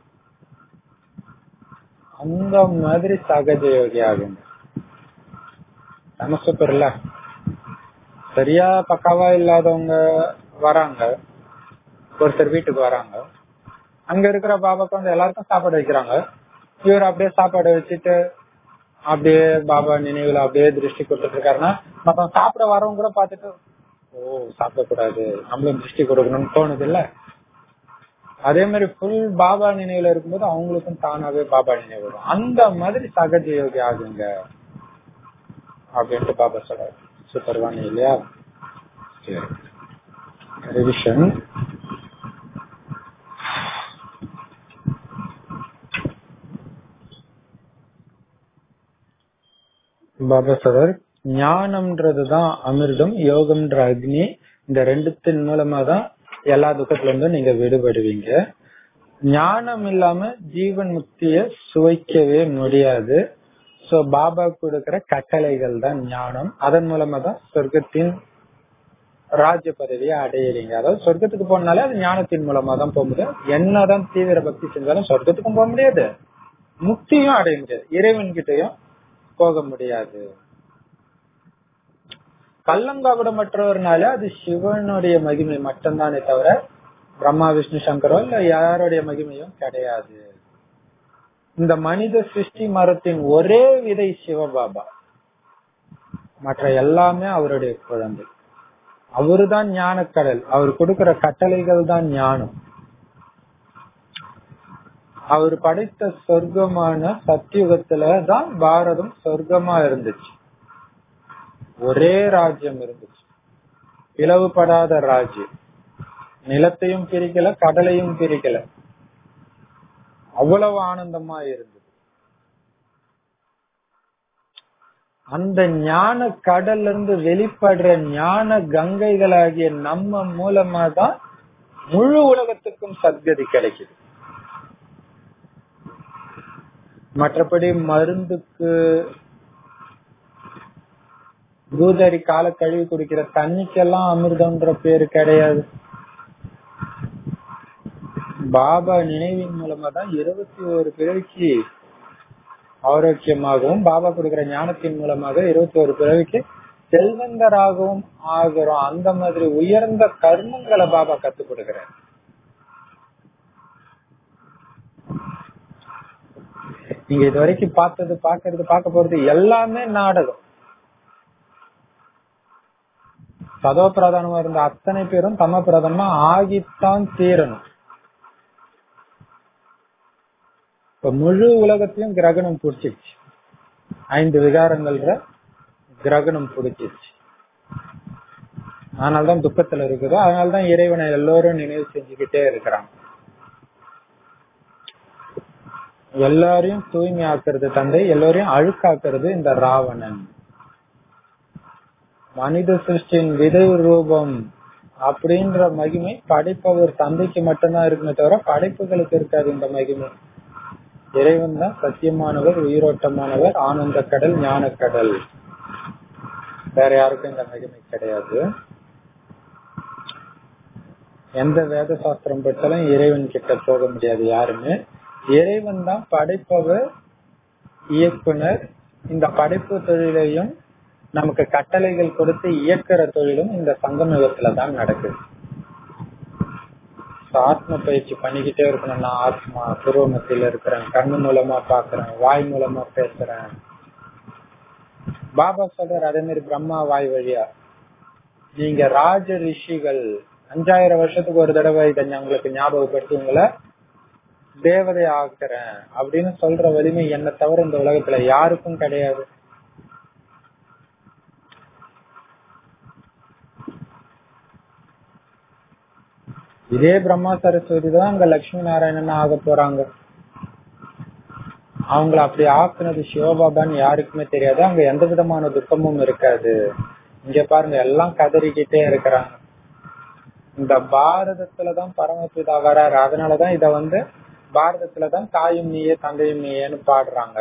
அந்த மாதிரி சகஜ யோகி ஆகுங்க நம்ம சூப்பர் இல்ல சரியா பக்காவா இல்லாதவங்க வராங்க ஒருத்தர் வீட்டுக்கு வராங்க அங்க இருக்கிற பாபாக்கு வந்து எல்லாருக்கும் சாப்பாடு வைக்கிறாங்க இவர் அப்படியே சாப்பாடு வச்சுட்டு அப்படியே பாபா நினைவுல அப்படியே திருஷ்டி கொடுத்துட்டு இருக்காருன்னா மத்த சாப்பிட வரவங்க கூட பாத்துட்டு ஓ சாப்பிடக்கூடாது நம்மளும் திருஷ்டி கொடுக்கணும்னு தோணுது இல்ல அதே மாதிரி ஃபுல் பாபா நினைவுல இருக்கும்போது அவங்களுக்கும் தானாவே பாபா நினைவு வரும் அந்த மாதிரி சகஜ யோகி ஆகுங்க அப்படின்ட்டு பாபா சொல்றாரு சூப்பர்வானி இல்லையா சரி ரிவிஷன் பாபா சொல்றார் ஞானம்ன்றதுதான் அமிர்தம் யோகம்ன்ற அக்னி இந்த ரெண்டுத்தின் மூலமா தான் எல்லா துக்கத்துல இருந்தும் நீங்க விடுபடுவீங்க ஞானம் இல்லாம ஜீவன் முக்திய சுவைக்கவே முடியாது சோ பாபா கொடுக்கிற கட்டளைகள் தான் ஞானம் அதன் மூலமா தான் சொர்க்கத்தின் ராஜ்ய பதவியை அடையிறீங்க அதாவது சொர்க்கத்துக்கு போனாலே அது ஞானத்தின் மூலமா தான் போக முடியும் என்னதான் தீவிர பக்தி செஞ்சாலும் சொர்க்கத்துக்கும் போக முடியாது முக்தியும் அடைய முடியாது இறைவன் கிட்டயும் போக முடியாது கள்ளங்காவிடமற்றவர்னால அது சிவனுடைய மகிமை மட்டும்தானே தவிர பிரம்மா விஷ்ணு சங்கரோ இல்ல யாருடைய மகிமையும் கிடையாது இந்த மனித சிருஷ்டி மரத்தின் ஒரே விதை சிவபாபா மற்ற எல்லாமே அவருடைய குழந்தை அவருதான் ஞானக்கடல் அவர் கொடுக்கிற கட்டளைகள் தான் ஞானம் அவர் படைத்த சொர்க்கமான சத்தியுகத்துல தான் பாரதம் சொர்க்கமா இருந்துச்சு ஒரே ராஜ்யம் இருந்துச்சு பிளவுபடாத ராஜ்யம் நிலத்தையும் பிரிக்கல கடலையும் பிரிக்கல அவ்வளவு ஆனந்தமா இருந்தது அந்த ஞான கடல்ல இருந்து வெளிப்படுற ஞான கங்கைகளாகிய நம்ம மூலமா தான் முழு உலகத்துக்கும் சத்கதி கிடைக்குது மற்றபடி மருந்துக்கு பூதரி கால கழுவி குடிக்கிற தண்ணிக்கெல்லாம் அமிர்தம்ன்ற பேரு கிடையாது பாபா நினைவின் மூலமா தான் இருபத்தி ஒரு பிறவிக்கு ஆரோக்கியமாகவும் பாபா கொடுக்கிற ஞானத்தின் மூலமாக இருபத்தி ஒரு பிறவிக்கு செல்வந்தராகவும் ஆகிறோம் அந்த மாதிரி உயர்ந்த கர்மங்களை பாபா கத்து கொடுக்கிறார் நீங்க இது வரைக்கும் பார்த்தது பாக்குறது பார்க்க போறது எல்லாமே நாடகம் சதோ பிரதானமா இருந்த அத்தனை பேரும் தம பிரதானமா ஆகித்தான் தீரணும் இப்ப முழு உலகத்தையும் கிரகணம் பிடிச்சிருச்சு ஐந்து விகாரங்கள்ல கிரகணம் பிடிச்சிருச்சு அதனால்தான் துக்கத்துல இருக்குது அதனாலதான் இறைவனை எல்லோரும் நினைவு செஞ்சுக்கிட்டே இருக்கிறாங்க எல்லாரையும் தூய்மை ஆக்குறது தந்தை எல்லோரையும் அழுக்காக்குறது இந்த ராவணன் மனித சிருஷ்டியின் விதை ரூபம் அப்படின்ற மகிமை படைப்பவர் தந்தைக்கு மட்டும்தான் இருக்குமே தவிர படைப்புகளுக்கு இருக்காது இந்த மகிமை இறைவன் தான் சத்தியமானவர் உயிரோட்டமானவர் ஆனந்த கடல் ஞான கடல் வேற யாருக்கும் இந்த மகிமை கிடையாது எந்த வேத சாஸ்திரம் பெற்றாலும் இறைவன் கிட்ட போக முடியாது யாருமே இறைவன் தான் படைப்பவர் இயக்குனர் இந்த படைப்பு தொழிலையும் நமக்கு கட்டளைகள் கொடுத்து இயக்குற தொழிலும் இந்த சங்கமயுகத்துல தான் நடக்குது ஆத்ம பயிற்சி பண்ணிக்கிட்டே இருக்கணும் நான் ஆத்மா துருவ மத்தியில இருக்கிறேன் கண்ணு மூலமா பாக்குறேன் வாய் மூலமா பேசுறேன் பாபா சொல்றாரு அதே மாதிரி பிரம்மா வாய் வழியா நீங்க ராஜ ரிஷிகள் அஞ்சாயிரம் வருஷத்துக்கு ஒரு தடவை இதை உங்களுக்கு ஞாபகப்படுத்தி உங்களை தேவதை ஆக்குறேன் அப்படின்னு சொல்ற வலிமை என்ன தவிர இந்த உலகத்துல யாருக்கும் கிடையாது இதே பிரம்மா சரஸ்வதி தான் அங்க லட்சுமி நாராயணன் ஆக போறாங்க அவங்கள அப்படி ஆக்குனது சிவபாபான்னு யாருக்குமே தெரியாது அங்க எந்த விதமான துக்கமும் இருக்காது இங்க பாருங்க எல்லாம் கதறிக்கிட்டே இருக்கிறாங்க இந்த பாரதத்துலதான் பரமபிதா வராரு அதனாலதான் இத வந்து பாரதத்துலதான் தாயும் நீயே தந்தையும் நீயேன்னு பாடுறாங்க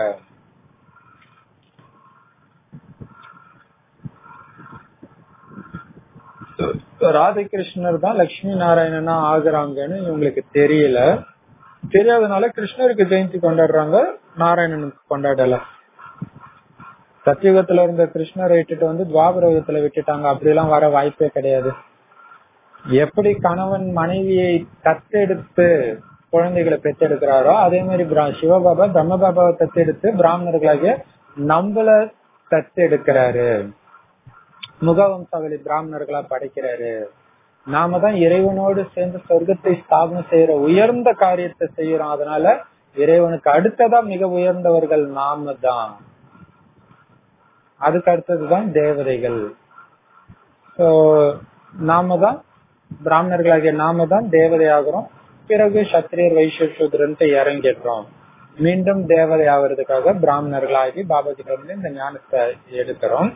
ராதாகிருஷ்ணர் தான் லட்சுமி நாராயணனா ஆகுறாங்கன்னு இவங்களுக்கு தெரியல தெரியாதனால கிருஷ்ணருக்கு ஜெயந்தி கொண்டாடுறாங்க நாராயணனுக்கு கொண்டாடல சத்தியுகத்துல இருந்த கிருஷ்ணரை விட்டுட்டு வந்து துவாபரயுகத்துல விட்டுட்டாங்க அப்படி எல்லாம் வர வாய்ப்பே கிடையாது எப்படி கணவன் மனைவியை தத்தெடுத்து குழந்தைகளை பெற்றெடுக்கிறாரோ அதே மாதிரி சிவபாபா பிரம்மபாபாவை தத்தெடுத்து பிராமணர்களாகிய நம்மள தத்தெடுக்கிறாரு முகவம்சாவளி பிராமணர்களா படைக்கிறாரு நாம தான் இறைவனோடு சேர்ந்து சொர்க்கத்தை ஸ்தாபனம் செய்யற உயர்ந்த காரியத்தை செய்யறோம் அதனால இறைவனுக்கு அடுத்ததா மிக உயர்ந்தவர்கள் நாம தான் அதுக்கு அடுத்ததுதான் தேவதைகள் So, நாம தான் பிராமணர்களாகிய நாம தான் தேவதை ஆகிறோம் பிறகு சத்திரியர் வைஷ்ய சூத்ரன்ட்டு இறங்கிடுறோம் மீண்டும் தேவதை ஆகிறதுக்காக பிராமணர்களாகி பாபா கிட்ட இருந்து இந்த ஞானத்தை எடுக்கிறோம்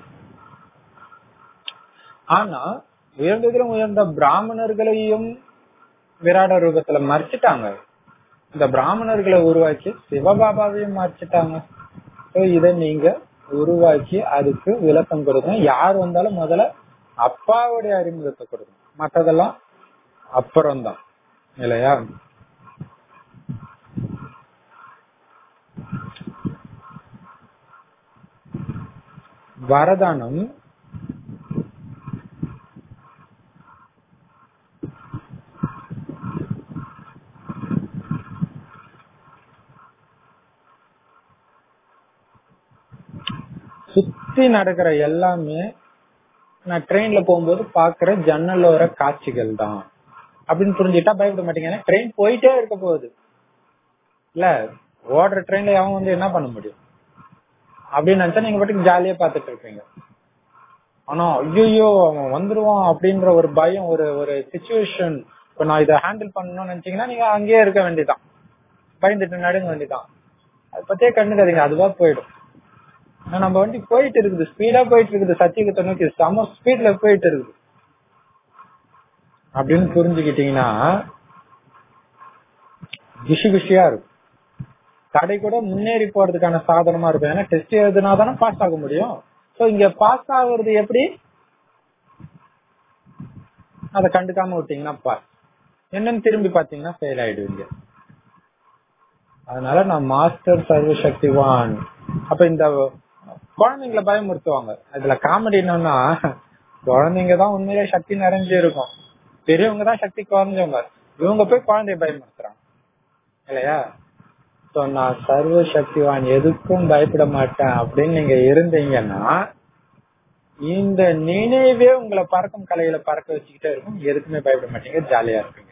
ஆனா உயர்ந்ததிலும் உயர்ந்த பிராமணர்களையும் விராட ரூபத்துல மறைச்சிட்டாங்க இந்த பிராமணர்களை உருவாக்கி சிவபாபாவையும் மறைச்சிட்டாங்க So, இத நீங்க உருவாக்கி அதுக்கு விளக்கம் கொடுக்கணும் யார் வந்தாலும் முதல்ல அப்பாவுடைய அறிமுகத்தை கொடுக்கணும் மத்ததெல்லாம் அப்புறம்தான் இல்லையா வரதானம் சுத்தி நடக்கிற எல்லாமே நான் ட்ரெயின்ல போகும்போது பாக்குற ஜன்னலோர காட்சிகள் தான் அப்படின்னு புரிஞ்சுட்டா பயப்பட மாட்டீங்க ஏன்னா ட்ரெயின் போயிட்டே இருக்க போகுது இல்ல ஓடுற ட்ரெயின்ல அவன் வந்து என்ன பண்ண முடியும் அப்படின்னு நினைச்சா நீங்க பாட்டுக்கு ஜாலியா பாத்துட்டு இருப்பீங்க ஆனா ஐயோ அவன் வந்துருவான் அப்படின்ற ஒரு பயம் ஒரு ஒரு சுச்சுவேஷன் இப்ப நான் இதை ஹேண்டில் பண்ணணும்னு நினைச்சீங்கன்னா நீங்க அங்கேயே இருக்க வேண்டியதான் பயந்துட்டு நடுங்க வேண்டியதான் அதை பத்தியே கண்டுக்காதீங்க அதுவா போயிடும் ஆனா நம்ம வண்டி போயிட்டு இருக்குது ஸ்பீடா போயிட்டு இருக்குது சத்தியகத்தை நோக்கி செம ஸ்பீட்ல போயிட்டு இருக்குது அப்படின்னு புரிஞ்சுக்கிட்டீங்கன்னா குஷி குஷியா இருக்கும் கடை கூட முன்னேறி போறதுக்கான சாதனமா இருக்கும் ஏன்னா டெஸ்ட் எழுதுனா தானே பாஸ் ஆக முடியும் சோ இங்க பாஸ் ஆகுறது எப்படி அதை கண்டுக்காம விட்டீங்கன்னா பாஸ் என்னன்னு திரும்பி பாத்தீங்கன்னா ஃபெயில் ஆயிடுவீங்க அதனால நான் மாஸ்டர் சர்வ சக்திவான் அப்ப இந்த குழந்தைங்களை பயமுறுத்துவாங்க அதுல காமெடி என்னன்னா குழந்தைங்க தான் உண்மையிலே சக்தி நிறைஞ்சு இருக்கும் பெரியவங்க தான் சக்தி குறைஞ்சவங்க இவங்க போய் குழந்தைய பயமுறுத்துறாங்க இல்லையா சோ நான் சர்வ சக்திவான் எதுக்கும் பயப்பட மாட்டேன் அப்படின்னு நீங்க இருந்தீங்கன்னா இந்த நினைவே உங்களை பறக்கும் கலையில பறக்க வச்சுக்கிட்டே இருக்கும் எதுக்குமே பயப்பட மாட்டீங்க ஜாலியா இருப்பீங்க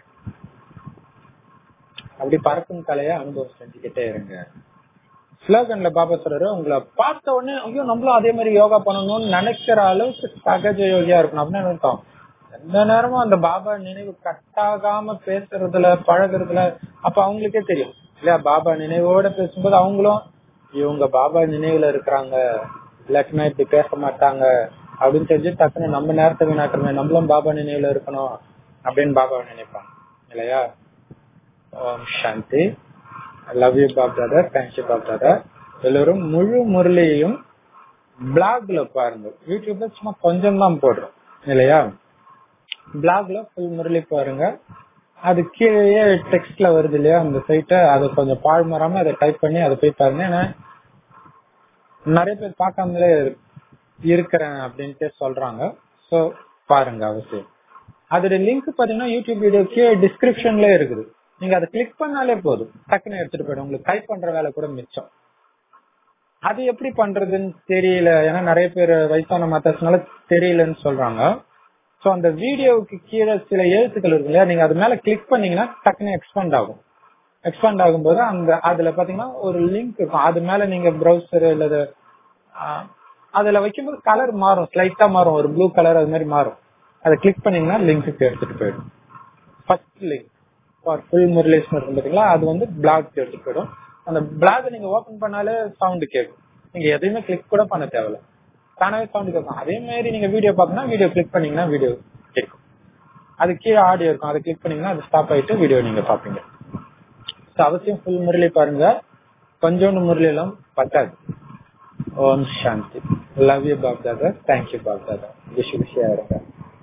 அப்படி பறக்கும் கலையை அனுபவம் செஞ்சுக்கிட்டே இருங்க ஸ்லோகன்ல பாபா சொல்றாரு உங்களை பார்த்த உடனே ஐயோ நம்மளும் அதே மாதிரி யோகா பண்ணணும்னு நினைக்கிற அளவுக்கு சகஜ யோகியா இருக்கணும் அப்படின்னு அர்த்தம் எந்த நேரமும் அந்த பாபா நினைவு கட்டாகாம பேசுறதுல பழகுறதுல அப்ப அவங்களுக்கே தெரியும் இல்லையா பாபா நினைவோட பேசும்போது அவங்களும் இவங்க பாபா நினைவுல இருக்கிறாங்க இல்லாட்டினா இப்படி பேச மாட்டாங்க அப்படின்னு தெரிஞ்சு டக்குன்னு நம்ம நேரத்தை வீணாக்கணுமே நம்மளும் பாபா நினைவுல இருக்கணும் அப்படின்னு பாபாவை நினைப்பாங்க இல்லையா Om Shanti love you Bap Dada thank you Bap Dada எல்லோரும் முழு முரளியையும் பிளாக்ல பாருங்க யூடியூப்ல சும்மா கொஞ்சம் தான் போடுறோம் இல்லையா பிளாக்ல ஃபுல் முரளி பாருங்க அது கீழே டெக்ஸ்ட்ல வருது இல்லையா அந்த சைட்டை அதை கொஞ்சம் பாழ் மாறாம அதை டைப் பண்ணி அதை போய் பாருங்க ஏன்னா நிறைய பேர் பார்க்காமலே இருக்கிறேன் அப்படின்ட்டு சொல்றாங்க சோ பாருங்க அவசியம் அதோட லிங்க் பாத்தீங்கன்னா யூடியூப் வீடியோ கீழே டிஸ்கிரிப்ஷன்ல இருக்குது நீங்க அதை கிளிக் பண்ணாலே போதும் டக்குன்னு எடுத்துட்டு போயிடும் உங்களுக்கு டைப் பண்ற வேலை கூட மிச்சம் அது எப்படி பண்றதுன்னு தெரியல ஏன்னா நிறைய பேர் வயசான மாத்தாசனால தெரியலன்னு சொல்றாங்க சோ அந்த வீடியோவுக்கு கீழே சில எழுத்துக்கள் இருக்கு இல்லையா நீங்க அது மேல கிளிக் பண்ணீங்கன்னா டக்குன்னு எக்ஸ்பேண்ட் ஆகும் எக்ஸ்பேண்ட் ஆகும்போது அந்த அதுல பாத்தீங்கன்னா ஒரு லிங்க் இருக்கும் அது மேல நீங்க ப்ரௌசர் இல்லது அதுல வைக்கும்போது கலர் மாறும் ஸ்லைட்டா மாறும் ஒரு ப்ளூ கலர் அது மாதிரி மாறும் அதை கிளிக் பண்ணீங்கன்னா லிங்க்கு எடுத்துட்டு போயிடும் ஃபர்ஸ்ட் லிங்க் ஃபார் ஃபுல் முரலேஷன் இருக்கும் பாத்தீங்களா அது வந்து பிளாக் எடுத்துட்டு போயிடும் அந்த பிளாக் நீங்க ஓபன் பண்ணாலே சவுண்ட் கேட்கும் நீங்க எதையுமே கிளிக் கூட பண்ண தேவையில்ல தானாவே சவுண்ட் கேட்கும் அதே மாதிரி நீங்க வீடியோ பாத்தீங்கன்னா வீடியோ கிளிக் பண்ணீங்கன்னா வீடியோ கேட்கும் அது கீழே ஆடியோ இருக்கும் அதை கிளிக் பண்ணீங்கன்னா அது ஸ்டாப் ஆயிட்டு வீடியோ நீங்க பாப்பீங்க அவசியம் ஃபுல் முரளி பாருங்க கொஞ்சோண்டு முரளி எல்லாம் பத்தாது Om Shanti love you Bap Dada thank you Bap Dada விஷு விஷயம் இருங்க